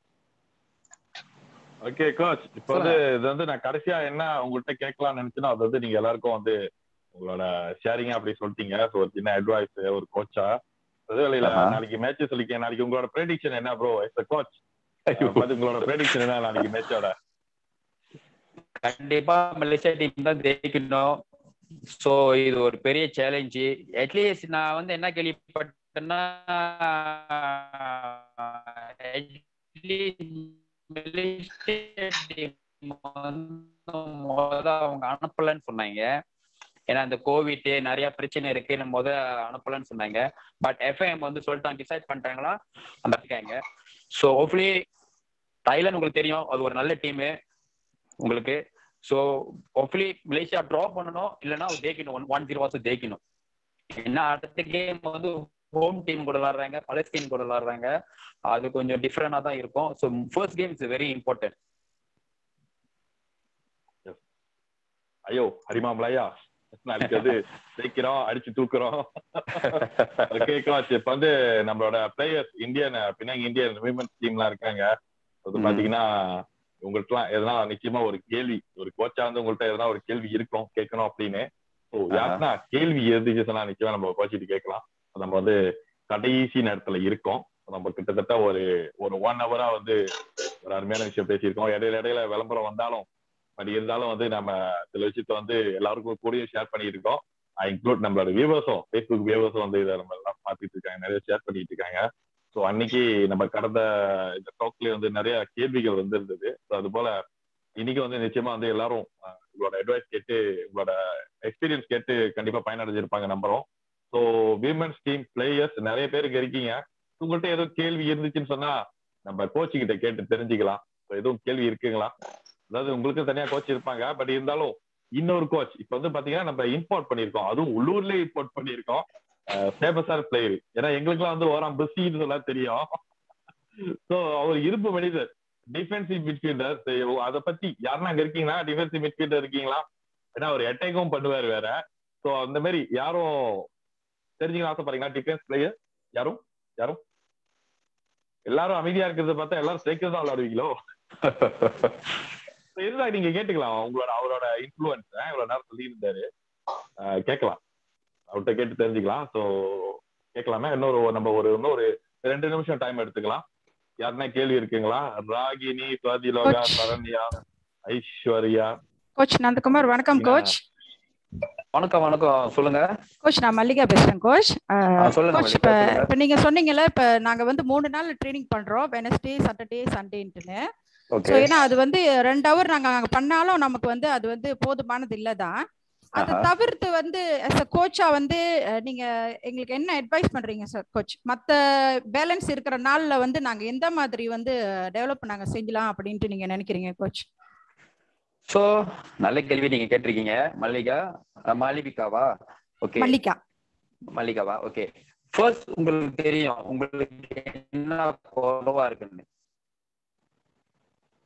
okay coach இப்போ வந்து இது வந்து நான் கடைசியா என்ன உங்கள்கிட்ட கேட்கலாம்னு நினைச்சேன்னா அது வந்து நீங்க எல்லாருக்கும் வந்து உங்களோட ஷேரிங் அப்படி சொல்லிட்டீங்க ஸோ ஒரு சின்ன அட்வைஸ் ஒரு கோச்சா வேலையில நாளைக்கு மேட்ச் சொல்லிக்க நாளைக்கு உங்களோட ப்ரெடிக்ஷன் என்ன ப்ரோ எஸ் கோச் உங்களோட ப்ரெடிக்ஷன் என்ன நாளைக்கு மேட்சோட கண்டிப்பா மலேசியா டீம் தான் ஜெயிக்கணும் சோ இது ஒரு பெரிய சேலஞ்சு அட்லீஸ்ட் நான் வந்து என்ன கேள்விப்பட்டேன்னா அவங்க அனுப்பலன்னு சொன்னாங்க ஏன்னா இந்த கோவிட் நிறைய பிரச்சனை இருக்கு நம்ம முத அனுப்பலன்னு சொன்னாங்க பட் எஃப்ஐஎம் வந்து சொல்லிட்டாங்க டிசைட் பண்ணிட்டாங்களா அந்த இருக்காங்க ஸோ ஹோப்ஃபுல்லி தாய்லாந்து உங்களுக்கு தெரியும் அது ஒரு நல்ல டீமு உங்களுக்கு ஸோ ஹோப்ஃபுல்லி மலேசியா ட்ரா பண்ணணும் இல்லைன்னா ஜெயிக்கணும் ஒன் ஒன் ஜீரோ வாசம் ஜெயிக்கணும் ஏன்னா அடுத்த கேம் வந்து ஹோம் டீம் கூட விளாடுறாங்க பலஸ்தீன் கூட விளாடுறாங்க அது கொஞ்சம் டிஃப்ரெண்டா தான் இருக்கும் so first game is very important ஐயோ ஹரிமாமலையா நாளைக்கு வந்து ஜெயிக்கிறோம் அடிச்சு தூக்குறோம் ஓகே கோச் இப்ப வந்து நம்மளோட பிளேயர்ஸ் இந்தியன் பின்னாங்க இந்தியன் விமன்ஸ் டீம்லாம் இருக்காங்க அது பாத்தீங்கன்னா உங்கள்கிட்ட எதனா நிச்சயமா ஒரு கேள்வி ஒரு கோச்சா வந்து உங்கள்கிட்ட எதனா ஒரு கேள்வி இருக்கும் கேட்கணும் அப்படின்னு ஸோ யாருன்னா கேள்வி இருந்துச்சுன்னா நிச்சயமா நம்ம கோச்சிட்டு கேட்கலாம் நம்ம வந்து கடைசி நேரத்துல இருக்கோம் நம்ம கிட்டத்தட்ட ஒரு ஒரு ஒன் ஹவரா வந்து ஒரு அருமையான விஷயம் பேசியிருக்கோம் இடையில இடையில விளம்பரம் வந்தாலும் பட் இருந்தாலும் வந்து நம்ம சில விஷயத்த வந்து எல்லாருக்கும் கூடயும் ஷேர் பண்ணிட்டு இருக்கோம் இன்க்ளூட் நம்மளோட வியூவர்ஸும் ஃபேஸ்புக் வியூவர்ஸும் வந்து இதை நம்ம எல்லாம் பார்த்துட்டு இருக்காங்க நிறைய ஷேர் பண்ணிட்டு இருக்காங்க ஸோ அன்னைக்கு நம்ம கடந்த இந்த டாக்லயே வந்து நிறைய கேள்விகள் வந்து இருந்தது ஸோ அது போல இன்னைக்கு வந்து நிச்சயமா வந்து எல்லாரும் உங்களோட அட்வைஸ் கேட்டு உங்களோட எக்ஸ்பீரியன்ஸ் கேட்டு கண்டிப்பா பயனடைஞ்சிருப்பாங்க நம்புறோம் ஸோ விமன்ஸ் டீம் பிளேயர்ஸ் நிறைய பேருக்கு இருக்கீங்க உங்கள்கிட்ட ஏதோ கேள்வி இருந்துச்சுன்னு சொன்னா நம்ம கோச்சு கிட்ட கேட்டு தெரிஞ்சுக்கலாம் எதுவும் கேள்வி இருக்குங்களா அதாவது உங்களுக்கு தனியா கோச் இருப்பாங்க பட் இருந்தாலும் இன்னொரு கோச் இப்ப வந்து பாத்தீங்கன்னா நம்ம இம்போர்ட் பண்ணிருக்கோம் அதுவும் உள்ளூர்லயே இம்போர்ட் பண்ணிருக்கோம் ஃபேமஸான பிளேயர் ஏன்னா எங்களுக்குலாம் வந்து ஓராம் பிஸின்னு சொல்ல தெரியும் ஸோ அவர் இருப்பு மனிதர் டிஃபென்சிவ் மிட்ஃபீல்டர் அதை பத்தி யாருன்னா அங்க இருக்கீங்களா டிஃபென்சிவ் மிட்ஃபீல்டர் இருக்கீங்களா ஏன்னா அவர் அட்டாக்கும் பண்ணுவார் வேற ஸோ அந்த மாதிரி யாரும் தெரிஞ்சுக்கலாம் ஆசைப்படுறீங்களா டிஃபென்ஸ் பிளேயர் யாரும் யாரும் எல்லாரும் அமைதியா இருக்கிறத பார்த்தா எல்லாரும் சேர்க்கிறது தான் விளையாடுவீங்களோ இதுதான் நீங்க கேட்டுக்கலாம் உங்களோட அவரோட இன்ஃபுளுன்ஸ் இவ்வளவு நேரம் சொல்லியிருந்தாரு கேட்கலாம் அவர்கிட்ட கேட்டு தெரிஞ்சுக்கலாம் ஸோ கேட்கலாமே இன்னொரு நம்ம ஒரு இன்னொரு ரெண்டு நிமிஷம் டைம் எடுத்துக்கலாம் யாருன்னா கேள்வி இருக்குங்களா ராகினி சுவாதிலோகா சரண்யா ஐஸ்வர்யா கோச் நந்தகுமார் வணக்கம் கோச் வணக்கம் வணக்கம் சொல்லுங்க கோச் நான் மல்லிகா பேசுறேன் கோச் சொல்லுங்க கோச் இப்ப இப்ப நீங்க சொன்னீங்கல்ல இப்ப நாங்க வந்து மூணு நாள் ட்ரைனிங் பண்றோம் வெனஸ்டே சாட்டர்டே சண்டேன்ட்டுன்னு ஸோ ஏன்னா அது வந்து ரெண்டு ஹவர் நாங்க அங்க பண்ணாலும் நமக்கு வந்து அது வந்து போதுமானது இல்லதான் அதை தவிர்த்து வந்து அஸ் அ கோச்சா வந்து நீங்க எங்களுக்கு என்ன அட்வைஸ் பண்றீங்க சார் கோச் மத்த பேலன்ஸ் இருக்கிற நாள்ல வந்து நாங்க எந்த மாதிரி வந்து டெவலப் நாங்க செஞ்சலாம் அப்படின்ட்டு நீங்க நினைக்கிறீங்க கோச் சோ நல்ல கேள்வி நீங்க கேட்டிருக்கீங்க மல்லிகா மாலிபிகாவா ஓகே மல்லிகா மல்லிகாவா ஓகே ஃபர்ஸ்ட் உங்களுக்கு தெரியும் உங்களுக்கு என்ன குறவா இருக்குன்னு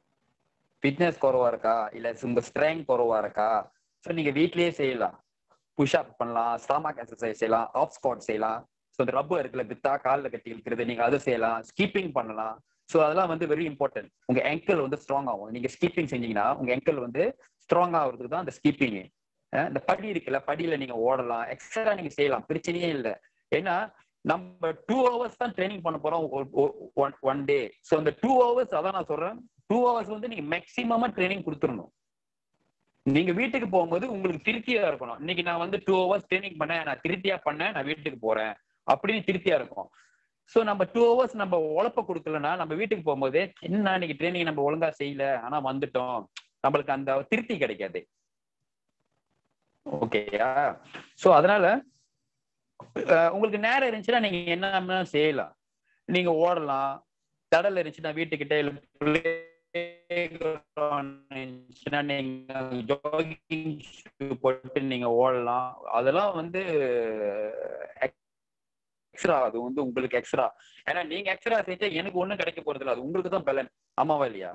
ஃபிட்னஸ் குறவா இருக்கா இல்ல உங்க ஸ்ட்ரென்த் குறவா இருக்கா ஸோ நீங்க வீட்லயே செய்யலாம் புஷ் அப் பண்ணலாம் ஸ்டாமாக் எக்ஸசைஸ் செய்யலாம் ஆஃப் ஸ்குவாட் செய்யலாம் ஸோ இந்த ரப்பர் இருக்குல்ல வித்தா காலில் கட்டி இழுக்கிறது நீங்க அதை செய்யலாம் ஸ்கீப்பிங் பண்ணலாம் ஸோ அதெல்லாம் வந்து வெரி இம்பார்ட்டன்ட் உங்க ankle வந்து ஸ்ட்ராங் ஆகும் நீங்க ஸ்கீப்பிங் செஞ்சீங்கன்னா உங்க ankle வந்து ஸ்ட்ராங் ஆகுறதுக்கு தான் அந்த ஸ்கீப்பிங் இந்த படி இருக்குல்ல படியில நீங்க ஓடலாம் எக்ஸ்ட்ரா நீங்க செய்யலாம் பிரச்சனையே இல்லை ஏன்னா நம்ம டூ ஹவர்ஸ் தான் ட்ரைனிங் பண்ண போறோம் ஒன் டே ஸோ அந்த டூ ஹவர்ஸ் அதான் நான் சொல்றேன் டூ ஹவர்ஸ் வந்து நீங்க மேக்சிமமா ட்ரைனிங் கொடுத்துடணும் நீங்க வீட்டுக்கு போகும்போது உங்களுக்கு திருப்தியா இருக்கணும் இன்னைக்கு நான் வந்து டூ ஹவர்ஸ் ட்ரைனிங் பண்ணேன் நான் திருப்தியா பண்ணேன் நான் வீட்டுக்கு போறேன் அப்படின்னு திருப்தியா இருக்கும் சோ நம்ம டூ ஹவர்ஸ் நம்ம உழப்ப கொடுக்கலன்னா நம்ம வீட்டுக்கு போகும்போது என்ன இன்னைக்கு ட்ரைனிங் நம்ம ஒழுங்கா செய்யல ஆனா வந்துட்டோம் நம்மளுக்கு அந்த திருப்தி கிடைக்காது ஓகேயா சோ அதனால அஹ், உங்களுக்கு நேரம் இருந்துச்சுன்னா நீங்க என்ன வேணாலும் செய்யலாம் நீங்க ஓடலாம் தடல் இருந்துச்சுன்னா வீட்டுக்கிட்ட இல்ல playground இருந்துச்சுன்னா நீங்க ஜாகிங் போட்டு நீங்க ஓடலாம் அதெல்லாம் வந்து எக்ஸ்ட்ரா அது வந்து உங்களுக்கு எக்ஸ்ட்ரா ஏன்னா நீங்க எக்ஸ்ட்ரா செஞ்சா எனக்கு ஒண்ணும் கிடைக்க போறது இல்ல அது உங்களுக்கு தான் பலன் ஆமாவா இல்லையா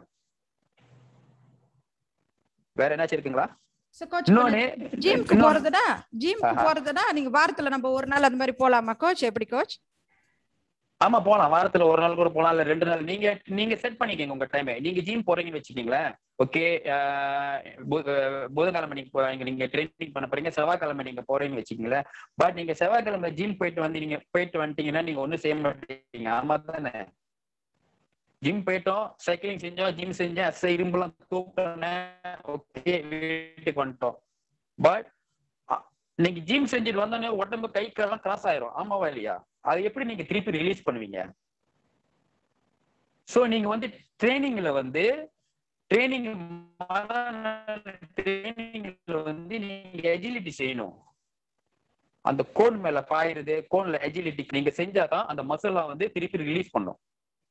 வேற ஏதாச்சும் இருக்குங்களா So, coach, இன்னொன்னு ஜிம்க்கு இன்னொன்னு- போறதுனா ஜிம்க்கு ஆஹா. போறதுனா நீங்க வாரத்துல நம்ம ஒரு நாள் அந்த மாதிரி போலாமா கோச் எப்படி கோச் ஆமா போலாம் வாரத்துல ஒரு நாள் கூட போலாம் இல்ல ரெண்டு நாள் நீங்க நீங்க செட் பண்ணிக்கங்க உங்க டைம் நீங்க ஜிம் போறீங்கன்னு வச்சுக்கீங்களேன் ஓகே புதன்கிழமை நீங்க போறீங்க நீங்க ட்ரைனிங் பண்ண போறீங்க செவ்வாய்க்கிழமை நீங்க போறீங்கன்னு வச்சுக்கீங்களேன் பட் நீங்க செவ்வாய்க்கிழமை ஜிம் போயிட்டு வந்து நீங்க போயிட்டு வந்துட்டீங்கன்னா நீங்க ஒண்ணும் செய்ய மாட்டீங்க ஆமா தானே ஜிம் போயிட்டோம் சைக்கிளிங் செஞ்சோம் ஜிம் செஞ்சேன் அசை இரும்புலாம் தூக்கினேன் ஓகே வீட்டுக்கு வந்துட்டோம் பட் நீங்க ஜிம் செஞ்சுட்டு வந்தோடனே உடம்பு கை காலெல்லாம் கிராஸ் ஆயிரும் ஆமாவா இல்லையா அதை எப்படி நீங்க திருப்பி ரிலீஸ் பண்ணுவீங்க சோ நீங்க வந்து ட்ரைனிங்ல வந்து ட்ரைனிங் ட்ரைனிங்ல வந்து நீங்க எஜிலிட்டி செய்யணும் அந்த கோன் மேல பாயிருது கோன்ல எஜிலிட்டி நீங்க செஞ்சாதான் அந்த மசிலா வந்து திருப்பி ரிலீஸ் பண்ணும்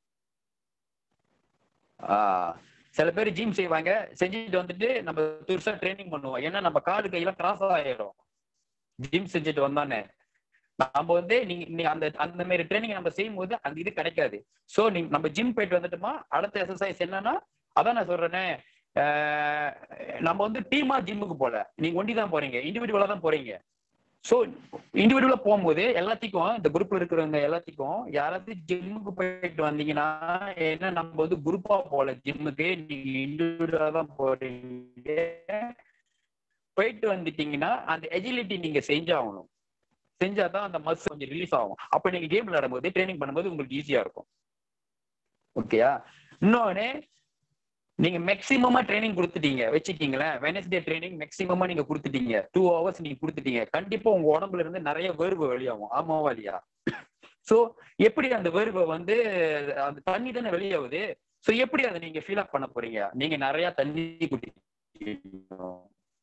ஆஹ் சில பேர் ஜிம் செய்வாங்க செஞ்சுட்டு வந்துட்டு நம்ம பெருசா ட்ரைனிங் பண்ணுவோம் ஏன்னா நம்ம காலு கையெல்லாம் கிராஸ் ஆயிடும் ஜிம் செஞ்சுட்டு வந்தோன்னே நம்ம வந்து நீங்க நீ- அந்த அந்த மாதிரி ட்ரைனிங் நம்ம செய்யும் போது அந்த இது கிடைக்காது சோ நீங்க நம்ம ஜிம் போயிட்டு வந்துட்டோமா அடுத்த எக்ஸசைஸ் என்னன்னா அதான் நான் சொல்றேனே ஆஹ் நம்ம வந்து டீமா ஜிம்முக்கு போல நீங்க ஒண்டி தான் போறீங்க இண்டிவிஜுவலா தான் போறீங்க சோ இண்டிவிஜுவலா போகும்போது எல்லாத்துக்கும் இந்த குரூப்ல இருக்கிறவங்க எல்லாத்துக்கும் யாராவது ஜிம்முக்கு போயிட்டு வந்தீங்கன்னா என்ன நம்ம வந்து குரூப்பா போல ஜிம்முக்கு நீங்க இண்டிவிஜுவலா தான் போறீங்க போயிட்டு வந்துட்டீங்கன்னா அந்த எஜிலிட்டி நீங்க செஞ்சாகணும் செஞ்சாதான் அந்த மஸ் கொஞ்சம் ரிலீஸ் ஆகும் அப்ப நீங்க கேம் விளையாடும்போது ட்ரைனிங் பண்ணும்போது உங்களுக்கு ஈஸியா இருக்கும் ஓகேயா இன்னொன்னு நீங்க மேக்சிமமா ட்ரைனிங் கொடுத்துட்டீங்க வச்சுக்கீங்களேன் வெனஸ்டே ட்ரைனிங் மேக்சிமமா நீங்க கொடுத்துட்டீங்க டூ ஹவர்ஸ் நீங்க கொடுத்துட்டீங்க கண்டிப்பா உங்க உடம்புல இருந்து நிறைய வேர்வை வெளியாகும் ஆமாவா இல்லையா சோ எப்படி அந்த வேர்வை வந்து அந்த தண்ணி தானே வெளியாகுது சோ எப்படி அதை நீங்க ஃபீல் அப் பண்ண போறீங்க நீங்க நிறைய தண்ணி குடிக்கணும்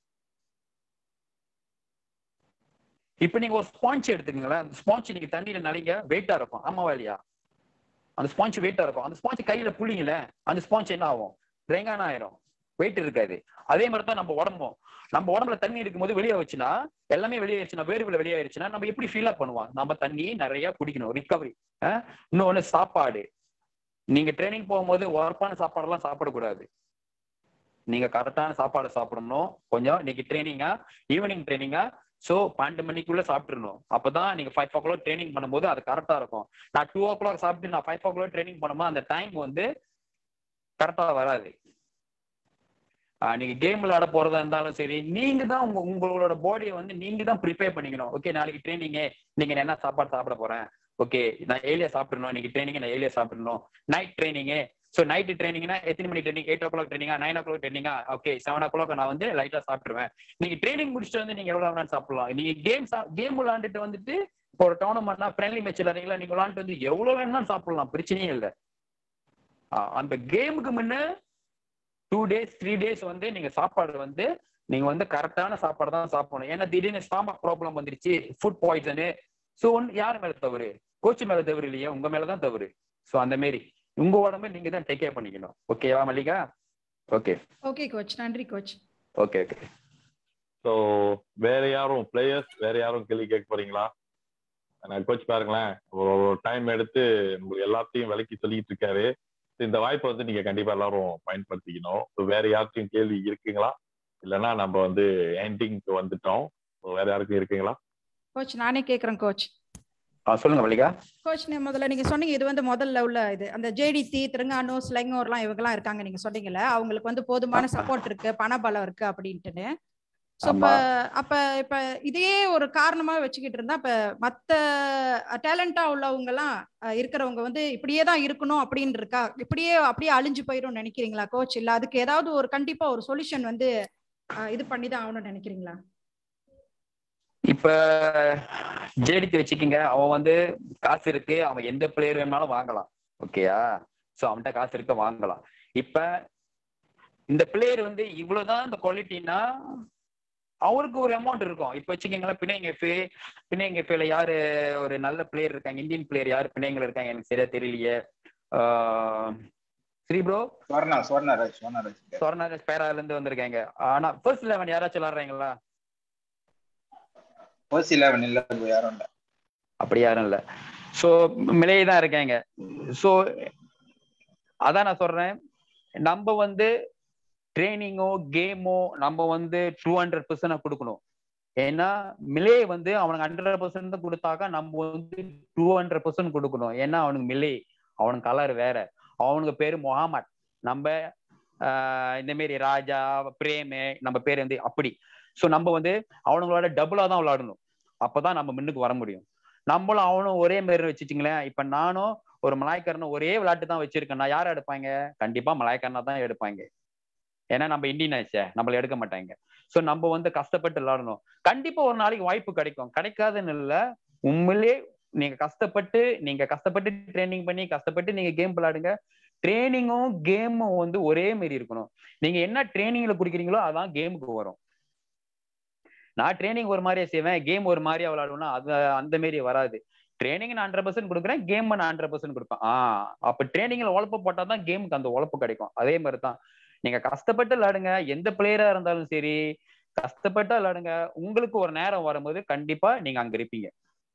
இப்ப நீங்க ஒரு ஸ்பாஞ்ச் எடுத்துக்கங்களேன் அந்த ஸ்பாஞ்ச் நீங்க தண்ணியில நனைங்க வெயிட்டா இருக்கும் ஆமாவா இல்லையா அந்த ஸ்பாஞ்ச் வெயிட்டா இருக்கும் அந்த ஸ்பாஞ்ச் கையில புளிங்கள அந்த ஸ்பாஞ்ச் என்ன ஆகும் ரெங்கான ஆயிரும் வெயிட் இருக்காது அதே மாதிரி தான் நம்ம உடம்பும் நம்ம உடம்புல தண்ணி இருக்கும்போது வெளியே வச்சுன்னா எல்லாமே வெளியே ஆயிடுச்சுன்னா வேர்வில் வெளியே ஆயிடுச்சுன்னா நம்ம எப்படி ஃபீல் அப் பண்ணுவோம் நம்ம தண்ணி நிறைய குடிக்கணும் ரிகவரி இன்னொன்னு சாப்பாடு நீங்க ட்ரைனிங் போகும்போது உரப்பான சாப்பாடெல்லாம் சாப்பிடக்கூடாது நீங்க கரெக்டான சாப்பாடு சாப்பிடணும் கொஞ்சம் இன்னைக்கு ட்ரைனிங்கா ஈவினிங் ட்ரைனிங்கா சோ பன்னெண்டு மணிக்குள்ள சாப்பிட்டுருணும் அப்பதான் நீங்க ஃபைவ் ஓ கிளாக் ட்ரைனிங் பண்ணும்போது அது கரெக்டா இருக்கும் நான் டூ ஓ கிளாக் சாப்பிட்டு நான் ஃபைவ் ஓ கிளாக் ட்ரைனிங் பண்ணும்போது அந்த டைம் வந்து கரெக்டா வராது ஆஹ் நீங்க கேம் விளையாட போறதா இருந்தாலும் சரி நீங்க தான் உங்க உங்களோட பாடியை வந்து நீங்க தான் ப்ரிப்பேர் பண்ணிக்கணும் ஓகே நாளைக்கு ட்ரைனிங் நீங்க நான் என்ன சாப்பாடு சாப்பிட போறேன் ஓகே நான் ஏலியா சாப்பிடணும் இன்னைக்கு ட்ரைனிங் நான் ஏலியா சாப்பிடணும் நைட் ட்ரைனிங் ஸோ நைட் ட்ரைனிங்னா எத்தனை மணி ட்ரைனிங் எயிட் ஓ கிளாக் ட்ரைனிங்கா நைன் ஓ கிளாக் ட்ரைனிங்கா ஓகே செவன் ஓ கிளாக் நான் வந்து லைட்டா சாப்பிட்டுருவேன் நீங்க ட்ரைனிங் முடிச்சுட்டு வந்து நீங்க எவ்வளவு வேணாலும் சாப்பிடலாம் நீங்க கேம் கேம் விளையாண்டுட்டு வந்துட்டு இப்போ ஒரு டோர்னமெண்ட்னா ஃப்ரெண்ட்லி மேட்ச் விளையாடுறீங்களா நீங்க விளையாண்டு வந்து எவ்வளவு வேணாலும் சாப்பிடலாம் பிரச்சனையே இல்லை அந்த கேமுக்கு முன்ன டூ டேஸ் த்ரீ டேஸ் வந்து நீங்க சாப்பாடு வந்து நீங்க வந்து கரெக்டான சாப்பாடு தான் சாப்பிடணும் ஏன்னா திடீர்னு ஸ்டாமக் ப்ராப்ளம் வந்துருச்சு ஃபுட் பாய்சனு ஸோ ஒன்று யார் மேல தவறு கோச் மேல தவறு இல்லையா உங்க மேலதான் தவறு ஸோ அந்த மாரி உங்க உடம்பு நீங்க தான் டேக் கேர் பண்ணிக்கணும் ஓகேவா மல்லிகா ஓகே ஓகே கோச் நன்றி கோச் ஓகே ஓகே ஸோ வேற யாரும் பிளேயர்ஸ் வேற யாரும் கேள்வி கேட்க போறீங்களா நான் கோச் பாருங்களேன் ஒரு டைம் எடுத்து உங்களுக்கு எல்லாத்தையும் விலைக்கு சொல்லிட்டு இருக்காரு இந்த வாய்ப்பை வந்து நீங்க கண்டிப்பா எல்லாரும் பயன்படுத்திக்கணும் So, வேற யாருக்கும் கேள்வி இருக்குங்களா இல்லைன்னா நம்ம வந்து எண்டிங்க்கு வந்துட்டோம் வேற யாருக்கும் இருக்குங்களா கோச் நானே கேக்குறேன் கோச் சொல்லுங்க மல்லிகா கோச் நீ முதல்ல நீங்க சொன்னீங்க இது வந்து முதல்ல உள்ள இது அந்த ஜேடிசி திருங்கானு ஸ்லெங்கோர்லாம் இவங்கெல்லாம் இருக்காங்க நீங்க சொன்னீங்கல்ல அவங்களுக்கு வந்து போதுமான சப்போர்ட் இருக்கு பணபலம் இருக்கு அப்படின்ட்டுன்னு ஸோ இப்ப அப்ப இப்ப இதையே ஒரு காரணமா வச்சுக்கிட்டு இருந்தா இப்ப மத்த டேலண்டா உள்ளவங்க எல்லாம் இருக்கிறவங்க வந்து இப்படியே தான் இருக்கணும் அப்படின்னு இருக்கா இப்படியே அப்படியே அழிஞ்சு போயிடும் நினைக்கிறீங்களா கோச் இல்ல அதுக்கு ஏதாவது ஒரு கண்டிப்பா ஒரு சொல்யூஷன் வந்து இது பண்ணி தான் ஆகணும்னு நினைக்கிறீங்களா இப்ப ஜேடித்து வச்சுக்கிங்க அவன் வந்து காசு இருக்கு அவன் எந்த பிளேயர் வேணாலும் வாங்கலாம் ஓகேயா சோ அவன்கிட்ட காசு இருக்க வாங்கலாம் இப்ப இந்த பிளேயர் வந்து இவ்வளவுதான் இந்த குவாலிட்டினா அவருக்கு ஒரு அமௌண்ட் இருக்கும் இப்ப வச்சுக்கீங்களேன் பிணைங்க எஃபே பிணைங்க எஃபேல யாரு ஒரு நல்ல பிளேயர் இருக்காங்க இந்தியன் பிளேயர் யாரு பிணைங்கள இருக்காங்க எனக்கு சரியா தெரியலையே ஸ்ரீ ப்ரோ ஸ்வர்ணா ஸ்வர்ணராஜ் ஸ்வர்ணராஜ் ஸ்வர்ணராஜ் பேரால இருந்து வந்திருக்காங்க ஆனா ஃபர்ஸ்ட் லெவன் யாராச்சும் விளாடுறாங்களா ஃபர்ஸ்ட் லெவன் இல்ல யாரும் இல்ல அப்படி யாரும் இல்ல சோ மிலையே தான் இருக்காங்க சோ அதான் நான் சொல்றேன் நம்ம வந்து ட்ரைனிங்கோ கேமோ நம்ம வந்து டூ ஹண்ட்ரட் பர்சன்ட் கொடுக்கணும் ஏன்னா மிலே வந்து அவனுக்கு ஹண்ட்ரட் பர்சன்ட் கொடுத்தாக்கா நம்ம வந்து டூ ஹண்ட்ரட் பர்சன்ட் கொடுக்கணும் ஏன்னா அவனுக்கு மிலே அவனுக்கு கலர் வேற அவனுக்கு பேரு முகமட் நம்ம இந்த மாரி ராஜா பிரேமு நம்ம பேர் வந்து அப்படி ஸோ நம்ம வந்து அவனுங்களோட டபுளா தான் விளையாடணும் அப்பதான் நம்ம முன்னுக்கு வர முடியும் நம்மளும் அவனும் ஒரே மாரி வச்சுச்சிங்களேன் இப்ப நானும் ஒரு மலாய்க்காரனும் ஒரே விளையாட்டு தான் வச்சிருக்கேன் நான் யாரை எடுப்பாங்க கண்டிப்பா மலாய்க்காரனா தான் எடுப்பாங்க ஏன்னா நம்ம இந்தியன் ஆச்சே நம்மள எடுக்க மாட்டாங்க சோ நம்ம வந்து கஷ்டப்பட்டு விளையாடணும் கண்டிப்பா ஒரு நாளைக்கு வாய்ப்பு கிடைக்கும் கிடைக்காதுன்னு இல்ல உண்மையிலே நீங்க கஷ்டப்பட்டு நீங்க கஷ்டப்பட்டு ட்ரைனிங் பண்ணி கஷ்டப்பட்டு நீங்க கேம் விளையாடுங்க ட்ரைனிங்கும் கேமும் வந்து ஒரே மாரி இருக்கணும் நீங்க என்ன ட்ரைனிங்ல குடிக்கிறீங்களோ அதான் கேமுக்கு வரும் நான் ட்ரைனிங் ஒரு மாதிரியே செய்வேன் கேம் ஒரு மாதிரியா விளையாடுவேன்னா அது அந்த மாரி வராது ட்ரைனிங் நான் ஹண்ட்ரட் பர்சன்ட் கொடுக்குறேன் கேம் நான் ஹண்ட்ரட் பர்சன்ட் கொடுப்பேன் ஆஹ் அப்ப ட்ரைனிங்ல உழப்பு போட்டா தான் கேமுக்கு அந்த உழப்பு கிடைக்கும் அதே மாதிரி தான் நீங்க கஷ்டப்பட்டு விளையாடுங்க எந்த பிளேயரா இருந்தாலும் சரி கஷ்டப்பட்டு விளையாடுங்க உங்களுக்கு ஒரு நேரம் வரும்போது கண்டிப்பா நீங்க அங்க இருப்பீங்க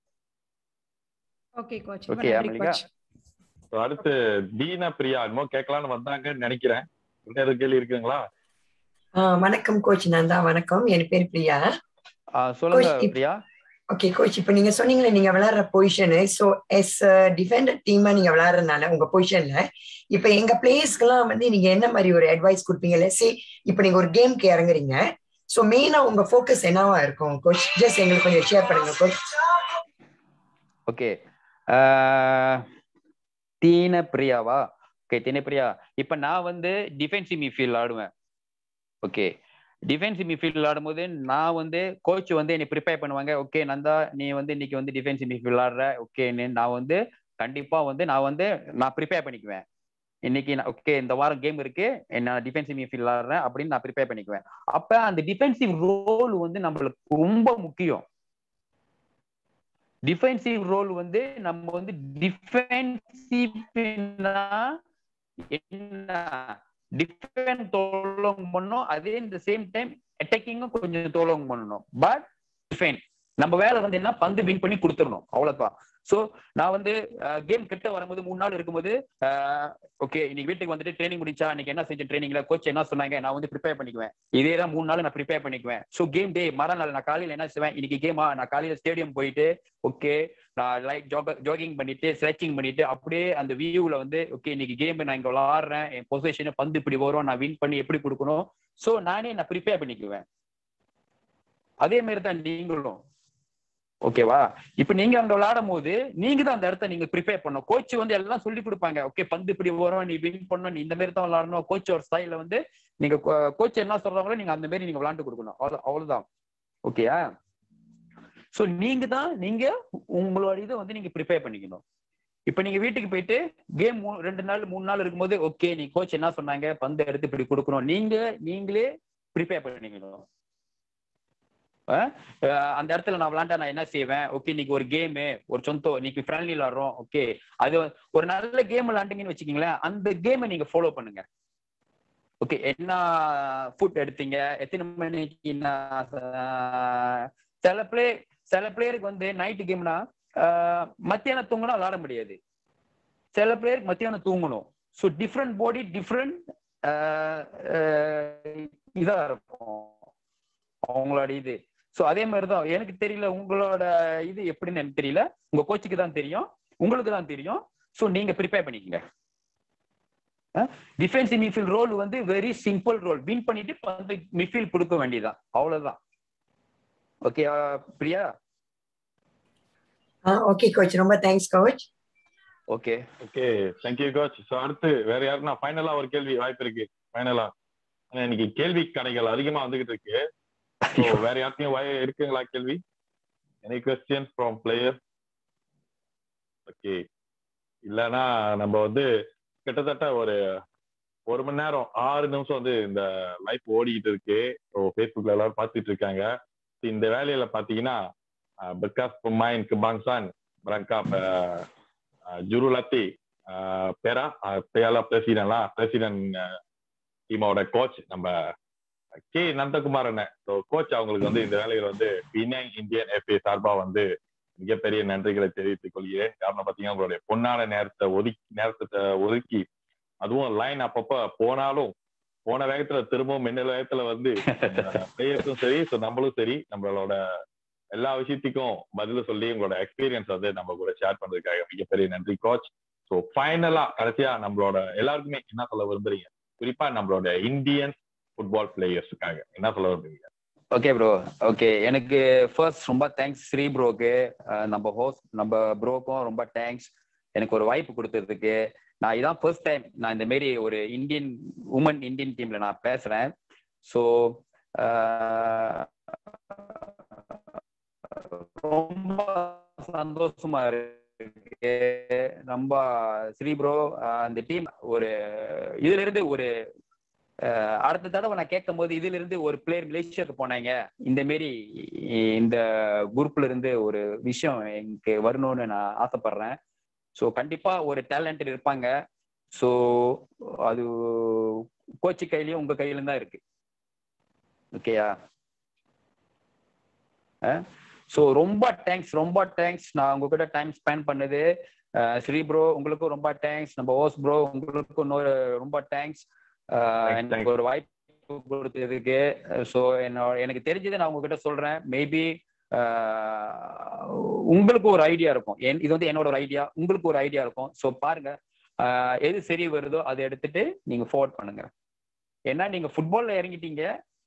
ஓகே கோச் ஓகே மல்லிகா அடுத்து தீனா பிரியா என்னமோ கேட்கலாம்னு வந்தாங்கன்னு நினைக்கிறேன் எதுவும் கேள்வி இருக்குங்களா வணக்கம் கோச் நான் தான் வணக்கம் என் பேர் பிரியா சொல்லுங்க பிரியா ஓகே கோச் இப்போ நீங்க சொன்னீங்களே நீங்க விளையாடுற பொசிஷனு ஸோ எஸ் டிஃபெண்டர் டீமா நீங்க விளையாடுறதுனால உங்க பொசிஷன்ல இப்போ எங்க பிளேயர்ஸ்க்கெல்லாம் வந்து நீங்க என்ன மாதிரி ஒரு அட்வைஸ் கொடுப்பீங்க சே இப்போ நீங்க ஒரு கேம்க்கு இறங்குறீங்க ஸோ மெயினா உங்க ஃபோக்கஸ் என்னவா இருக்கும் கோச் ஜஸ்ட் எங்களுக்கு கொஞ்சம் ஷேர் பண்ணுங்க கோச் ஓகே தீன பிரியாவா ஓகே தீன பிரியா இப்ப நான் வந்து டிஃபென்சிவ் மிஃபீல்ட் ஆடுவேன் ஓகே டிஃபென்சிவ் மிஃபீல்ட் ஆடும்போது நான் வந்து கோச் வந்து என்னை ப்ரிப்பேர் பண்ணுவாங்க ஓகே நந்தா நீ வந்து இன்னைக்கு வந்து டிஃபென்சிவ் மிஃபீல்ட் ஆடுற ஓகேன்னு நான் வந்து கண்டிப்பா வந்து நான் வந்து நான் ப்ரிப்பேர் பண்ணிக்குவேன் இன்னைக்கு நான் ஓகே இந்த வாரம் கேம் இருக்கு நான் டிஃபென்சிவ் மிஃபீல்ட் ஆடுறேன் அப்படின்னு நான் ப்ரிப்பேர் பண்ணிக்குவேன் அப்ப அந்த டிஃபென்சிவ் ரோல் வந்து நம்மளுக்கு ரொம்ப முக்கியம் டிஃபென்சிவ் ரோல் வந்து நம்ம வந்து டிஃபென்சிவ்னா என்ன டிஃபென்ஸ் தோலோங் பண்ணணும் அதே இந்த சேம் டைம் அட்டாக்கிங்கும் கொஞ்சம் தோலோங் பண்ணணும் பட் டிஃபென்ஸ் நம்ம வேலை வந்து என்ன பந்து வின் பண்ணி கொடுத்துடணும் அவ்வளவுதான் சோ நான் வந்து கேம் கிட்ட வரும்போது மூணு நாள் இருக்கும்போது ஓகே இன்னைக்கு வீட்டுக்கு வந்துட்டு ட்ரைனிங் முடிச்சா இன்னைக்கு என்ன செஞ்ச ட்ரைனிங்ல கோச் என்ன சொன்னாங்க நான் வந்து ப்ரிப்பேர் பண்ணிக்குவேன் இதே தான் மூணு நாள் நான் ப்ரிப்பேர் பண்ணிக்குவேன் சோ கேம் டே மறுநாள் நான் காலையில என்ன செய்வேன் இன்னைக்கு கேமா நான் காலையில ஸ்டேடியம் போயிட்டு ஓகே நான் லைக் ஜாகிங் பண்ணிட்டு ஸ்ட்ரெச்சிங் பண்ணிட்டு அப்படியே அந்த வியூல வந்து ஓகே இன்னைக்கு கேம் நான் இங்க விளாடுறேன் என் பொசிஷன் பந்து இப்படி வரும் நான் வின் பண்ணி எப்படி கொடுக்கணும் சோ நானே நான் ப்ரிப்பேர் பண்ணிக்குவேன் அதே மாதிரி தான் நீங்களும் ஓகேவா இப்ப நீங்க அங்க விளையாடும் போது நீங்க தான் அந்த இடத்த நீங்க ப்ரிப்பேர் பண்ணும் கோச் வந்து எல்லாம் சொல்லி கொடுப்பாங்க ஓகே பந்து இப்படி வரும் நீ வின் பண்ணணும் நீ இந்த மாதிரி தான் விளையாடணும் கோச் ஒரு ஸ்டைல வந்து நீங்க கோச் என்ன சொல்றாங்களோ நீங்க அந்த மாதிரி நீங்க விளையாண்டு கொடுக்கணும் அவ்வளவுதான் ஓகேயா சோ நீங்க தான் நீங்க உங்களோட இதை வந்து நீங்க ப்ரிப்பேர் பண்ணிக்கணும் இப்ப நீங்க வீட்டுக்கு போயிட்டு கேம் ரெண்டு நாள் மூணு நாள் இருக்கும்போது ஓகே நீ கோச் என்ன சொன்னாங்க பந்து எடுத்து இப்படி கொடுக்கணும் நீங்க நீங்களே ப்ரிப்பேர் பண்ணிக்கணும் அந்த இடத்துல நான் விளாண்டா நான் என்ன செய்வேன் ஓகே இன்னைக்கு ஒரு கேமு ஒரு சொந்தம் இன்னைக்கு ஃப்ரெண்ட்லி விளாடுறோம் ஓகே அது ஒரு நல்ல கேம் விளாண்டீங்கன்னு வச்சுக்கீங்களேன் அந்த கேமை நீங்க ஃபாலோ பண்ணுங்க ஓகே என்ன ஃபுட் எடுத்தீங்க எத்தனை மணிக்கு சில பிளே சில பிளேயருக்கு வந்து நைட்டு கேம்னா மத்தியானம் தூங்கினா விளாட முடியாது சில பிளேயருக்கு மத்தியானம் தூங்கணும் ஸோ டிஃப்ரெண்ட் பாடி டிஃப்ரெண்ட் இதா இருக்கும் அவங்களோட இது ஸோ அதே மாதிரி தான் எனக்கு தெரியல உங்களோட இது எப்படின்னு எனக்கு தெரியல உங்க கோச்சுக்கு தான் தெரியும் உங்களுக்கு தான் தெரியும் ஸோ நீங்க ப்ரிப்பேர் பண்ணிக்கங்க டிஃபென்ஸ் மிட்ஃபீல்ட் ரோல் வந்து வெரி சிம்பிள் ரோல் வின் பண்ணிட்டு வந்து மிட்ஃபீல்ட் கொடுக்க வேண்டியதுதான் அவ்வளவுதான் ஓகே பிரியா ஓகே கோச் ரொம்ப thanks coach okay okay thank you coach so அடுத்து வேற யாருன்னா ஃபைனலா ஒரு கேள்வி வாய்ப்பு இருக்கு ஃபைனலா ஆனா இன்னைக்கு கேள்வி கடைகள் அதிகமா வந்துகிட்டு இருக்கு ஸோ வேற யார்ட்டையும் வாய் இருக்குங்களா கேள்வி any questions from player okay இல்லைன்னா நம்ம வந்து கிட்டத்தட்ட ஒரு ஒரு மணி நேரம் ஆறு நிமிஷம் வந்து இந்த லைஃப் ஓடிக்கிட்டு இருக்கு ஸோ ஃபேஸ்புக்ல எல்லாரும் பார்த்துட்டு இருக்காங்க இந்த வேலையில பாத்தீங்கன்னா bekas pemain kebangsaan berangkap uh, uh, Jurulati uh, Perak uh, Piala Presiden lah Presiden uh, டீமோட கோச் நம்ம கே நந்தகுமார் ஸோ கோச் அவங்களுக்கு வந்து இந்த வேலையில் வந்து பினாங் இந்தியன் எஃப்ஏ சார்பா வந்து மிகப்பெரிய நன்றிகளை தெரிவித்துக் கொள்கிறேன் காரணம் பார்த்தீங்கன்னா உங்களுடைய பொன்னான நேரத்தை ஒதுக்கி நேரத்தை ஒதுக்கி அதுவும் லைன் அப்பப்ப போனாலும் போன வேகத்துல திரும்பவும் மின்னல் வேகத்துல வந்து பிளேயர்ஸும் சரி ஸோ நம்மளும் சரி நம்மளோட எல்லா விஷயத்துக்கும் பதில சொல்லி உங்களோட எக்ஸ்பீரியன்ஸ் வந்து நம்ம கூட ஷேர் பண்றதுக்காக மிகப்பெரிய நன்றி கோச் ஸோ ஃபைனலா கடைசியா நம்மளோட எல்லாருக்குமே என்ன சொல்ல விரும்புறீங்க குறிப்பா நம்மளோட இந்தியன் ஃபுட்பால் பிளேயர்ஸுக்காக என்ன சொல்ல விரும்புறீங்க ஓகே ப்ரோ ஓகே எனக்கு ஃபர்ஸ்ட் ரொம்ப தேங்க்ஸ் ஸ்ரீ ப்ரோக்கு நம்ம ஹோஸ்ட் நம்ம ப்ரோக்கும் ரொம்ப தேங்க்ஸ் எனக்கு ஒரு வாய்ப்பு கொடுத்ததுக்கு நான் இதான் ஃபர்ஸ்ட் டைம் நான் இந்த மாரி ஒரு இந்தியன் உமன் இந்தியன் டீம்ல நான் பேசுறேன் ஸோ ரொம்ப சந்தோஷமா இருக்கு ரொம்ப ஸ்ரீ ப்ரோ அந்த டீம் ஒரு இதுல இருந்து ஒரு அடுத்த தடவை நான் கேட்கும் போது இதுல இருந்து ஒரு பிளேயர் மலேசியாவுக்கு போனாங்க இந்த மாரி இந்த குரூப்ல இருந்து ஒரு விஷயம் எனக்கு வரணும்னு நான் ஆசைப்படுறேன் ஸோ கண்டிப்பா ஒரு டேலண்டட் இருப்பாங்க ஸோ அது கோச்சு கையிலயும் உங்க கையிலும் தான் இருக்கு ஓகேயா ஸோ ரொம்ப தேங்க்ஸ் ரொம்ப தேங்க்ஸ் நான் உங்ககிட்ட டைம் ஸ்பெண்ட் பண்ணது ஸ்ரீ ப்ரோ உங்களுக்கும் ரொம்ப தேங்க்ஸ் நம்ம ஓஸ் ப்ரோ உங்களுக்கும் இன்னொரு ரொம்ப தேங்க்ஸ் எனக்கு ஒரு வாய்ப்பு கொடுத்ததுக்கு ஸோ என்னோட எனக்கு தெரிஞ்சதை நான் உங்ககிட்ட சொல்றேன் மேபி உங்களுக்கு ஒரு ஐடியா இருக்கும் இது வந்து என்னோட ஒரு ஐடியா உங்களுக்கு ஒரு ஐடியா இருக்கும் ஸோ பாருங்க எது சரி வருதோ அதை எடுத்துட்டு நீங்க ஃபார்வர்ட் பண்ணுங்க ஏன்னா நீங்க ஃபுட்பால்ல இறங்கிட்டீங்க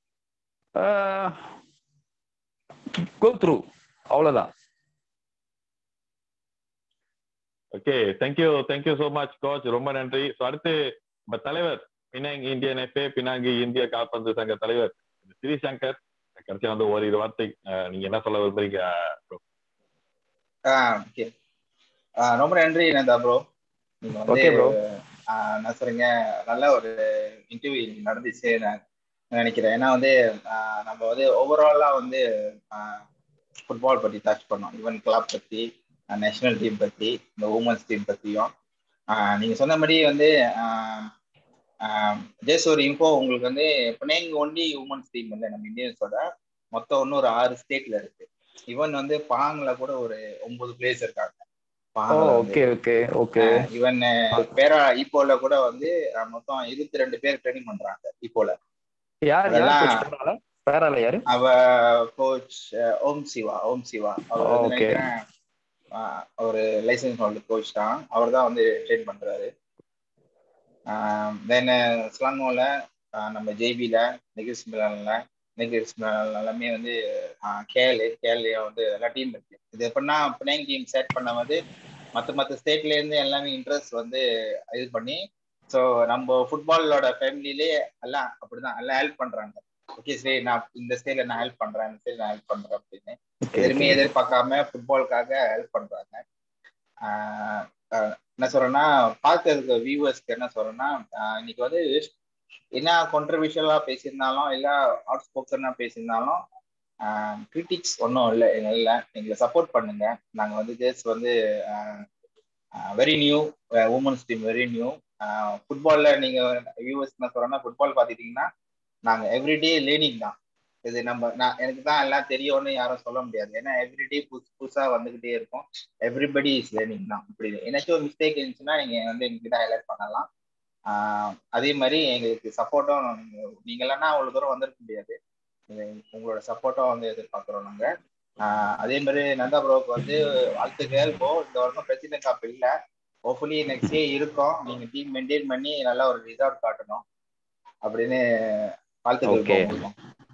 கோ த்ரூ அவ்வளவுதான் okay thank you thank you so much coach ரொம்ப நன்றி ஸோ அடுத்து நம்ம தலைவர் பினாங் இந்தியன் எஃப்ஏ பினாங்கி இந்திய கால்பந்து சங்க தலைவர் ஸ்ரீசங்கர் கடைசியா வந்து ஓரிரு வார்த்தை நீங்க என்ன சொல்ல விரும்புறீங்க ஓகே ரொம்ப நன்றி நந்தா ப்ரோ நீங்க வந்து என்ன சொல்றீங்க நல்ல ஒரு இன்டர்வியூ நடந்துச்சு நான் நினைக்கிறேன் ஏன்னா வந்து நம்ம வந்து ஓவராலா வந்து ஃபுட்பால் பத்தி டச் பண்ணோம் ஈவன் கிளப் பத்தி நேஷனல் டீம் பத்தி இந்த உமன்ஸ் டீம் பத்தியும் நீங்க சொன்ன மாதிரி வந்து ஜெஸ் ஒரு இன்ஃபோ உங்களுக்கு வந்து பிணைங் ஒன்லி உமன்ஸ் டீம் இல்லை நம்ம இந்தியன்ஸோட மொத்தம் ஒன்னும் ஒரு ஆறு ஸ்டேட்ல இருக்கு ஈவன் வந்து பாங்ல கூட ஒரு ஒன்பது பிளேஸ் இருக்காங்க ஈவன் பேரா ஈப்போல கூட வந்து மொத்தம் இருபத்தி ரெண்டு பேர் ட்ரைனிங் பண்றாங்க ஈப்போல அவ கோச் ஓம் சிவா ஓம் சிவா அவர் வந்து நினைக்கிறேன் ஒரு லைசன்ஸ் ஹோல்டர் கோச் தான் அவர் தான் வந்து ட்ரெயின் பண்றாரு தென் ஸ்லாங்கோல நம்ம ஜெய்பில நெகிழ்ஸ் மிலான்ல நெகிழ்ஸ் மிலான் எல்லாமே வந்து கேலு கேலியா வந்து எல்லா டீம் இருக்கு இது எப்படின்னா பிளேயிங் டீம் செட் பண்ண வந்து மற்ற மற்ற ஸ்டேட்ல இருந்து எல்லாமே இன்ட்ரெஸ்ட் வந்து இது பண்ணி ஸோ நம்ம ஃபுட்பாலோட ஃபேமிலிலே எல்லாம் அப்படிதான் எல்லாம் ஹெல்ப் பண்றாங்க ஓகே சரி நான் இந்த ஸ்டேட்ல நான் ஹெல்ப் பண்றேன் இந்த ஸ்டேட்ல நான் ஹெல்ப் பண்றேன் அப்படின்னு எதுவுமே எதிர்பார்க்காம ஃபுட்பாலுக்காக ஹெல்ப் பண்றாங்க என்ன சொல்றேன்னா பார்க்கறதுக்கு வியூவர்ஸ்க்கு என்ன சொல்றேன்னா இன்னைக்கு வந்து என்ன கான்ட்ரவர்ஷியலா பேசியிருந்தாலும் இல்ல அவுட் ஸ்போக்கனா பேசியிருந்தாலும் கிரிட்டிக்ஸ் ஒன்றும் இல்லை இல்லை எங்களை சப்போர்ட் பண்ணுங்க நாங்கள் வந்து ஜஸ்ட் வந்து very new women's team very new ஃபுட்பால்ல நீங்க வியூவர்ஸ் என்ன சொல்றோம்னா ஃபுட்பால் பார்த்துட்டீங்கன்னா நாங்கள் எவ்ரிடே லேர்னிங் தான் இது நம்ம நான் எனக்கு தான் எல்லாம் தெரியும்னு யாரும் சொல்ல முடியாது ஏன்னா எவ்ரிடே புதுசு புதுசாக வந்துகிட்டே இருக்கும் எவ்ரிபடி இஸ் லேர்னிங் தான் இப்படி ஏன்னாச்சும் ஒரு மிஸ்டேக் இருந்துச்சுன்னா நீங்க வந்து எங்ககிட்ட ஹைலைட் பண்ணலாம் அதே மாதிரி எங்களுக்கு சப்போர்ட்டும் நீங்க இல்லைன்னா அவ்வளோ தூரம் வந்திருக்க முடியாது உங்களோட சப்போர்ட்டும் வந்து எதிர்பார்க்குறோம் நாங்க அதே மாதிரி நந்தா ப்ரோக்கு வந்து வாழ்த்துக்கள் இப்போ இந்த வருஷம் பிரசிடென்ட் கப் இல்லை ஹோப்ஃபுல்லி நெக்ஸ்ட் இயர் இருக்கும் நீங்க டீம் மெயின்டைன் பண்ணி நல்ல ஒரு ரிசல்ட் காட்டணும் அப்படின்னு வாழ்த்துக்கள்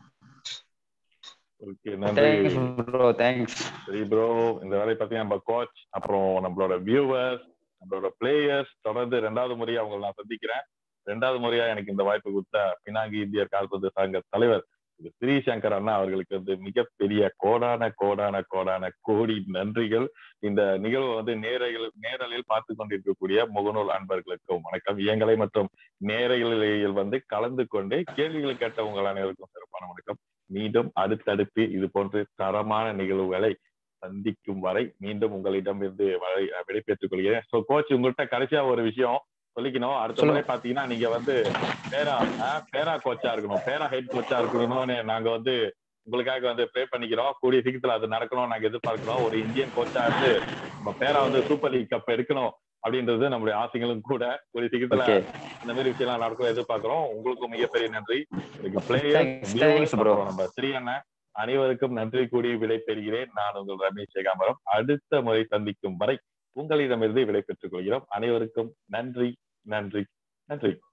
ஓகே நன்றி ப்ரோ தேங்க்ஸ் சரி ப்ரோ இந்த வேலையை பத்தி நம்ம கோச் அப்புறம் நம்மளோட வியூவர்ஸ் நம்மளோட பிளேயர்ஸ் தொடர்ந்து ரெண்டாவது முறையா அவங்களை நான் சந்திக்கிறேன் ரெண்டாவது முறையா எனக்கு இந்த வாய்ப்பு கொடுத்த பினாங்கி இந்தியர் கால்பந்து சங்க தலைவர் ஸ்ரீ சங்கர் அண்ணா அவர்களுக்கு வந்து மிகப்பெரிய கோடான கோடான கோடான கோடி நன்றிகள் இந்த நிகழ்வை வந்து நேரல் நேரலில் பார்த்து கொண்டிருக்கக்கூடிய முகநூல் அன்பர்களுக்கும் வணக்கம் இயங்கலை மற்றும் நேரலில் வந்து கலந்து கொண்டு கேள்விகள் கேட்ட உங்கள் அனைவருக்கும் சிறப்பான வணக்கம் மீண்டும் அடுத்தடுத்து இது போன்ற தரமான நிகழ்வுகளை சந்திக்கும் வரை மீண்டும் உங்களிடம் இருந்து விடைபெற்றுக் கொள்கிறேன் ஸோ கோச் உங்கள்கிட்ட கடைசியா ஒரு விஷயம் சொல்லிக்கணும் அடுத்த முறை பாத்தீங்கன்னா நீங்க வந்து பேரா பேரா கோச்சா இருக்கணும் பேரா ஹெட் கோச்சா இருக்கணும்னு நாங்க வந்து உங்களுக்காக வந்து ப்ரே பண்ணிக்கிறோம் கூடிய சீக்கிரத்துல அது நடக்கணும் நாங்க எதிர்பார்க்கிறோம் ஒரு இந்தியன் கோச்சா இருந்து நம்ம பேரா வந்து சூப்பர் லீக் கப் எடுக்கணும் அப்படின்றது நம்மளுடைய ஆசைகளும் கூட கூடிய சீக்கிரத்துல இந்த மாதிரி விஷயம் நடக்கும் எதிர்பார்க்கிறோம் உங்களுக்கும் மிகப்பெரிய நன்றி பிளேயர் நம்ம ஸ்ரீ அண்ணன் அனைவருக்கும் நன்றி கூடி விடை பெறுகிறேன் நான் உங்கள் ரமேஷ் ஏகாம்பரம் அடுத்த முறை சந்திக்கும் வரை உங்களிடமிருந்து விடை பெற்றுக் கொள்கிறோம் அனைவருக்கும் நன்றி நன்றி நன்றி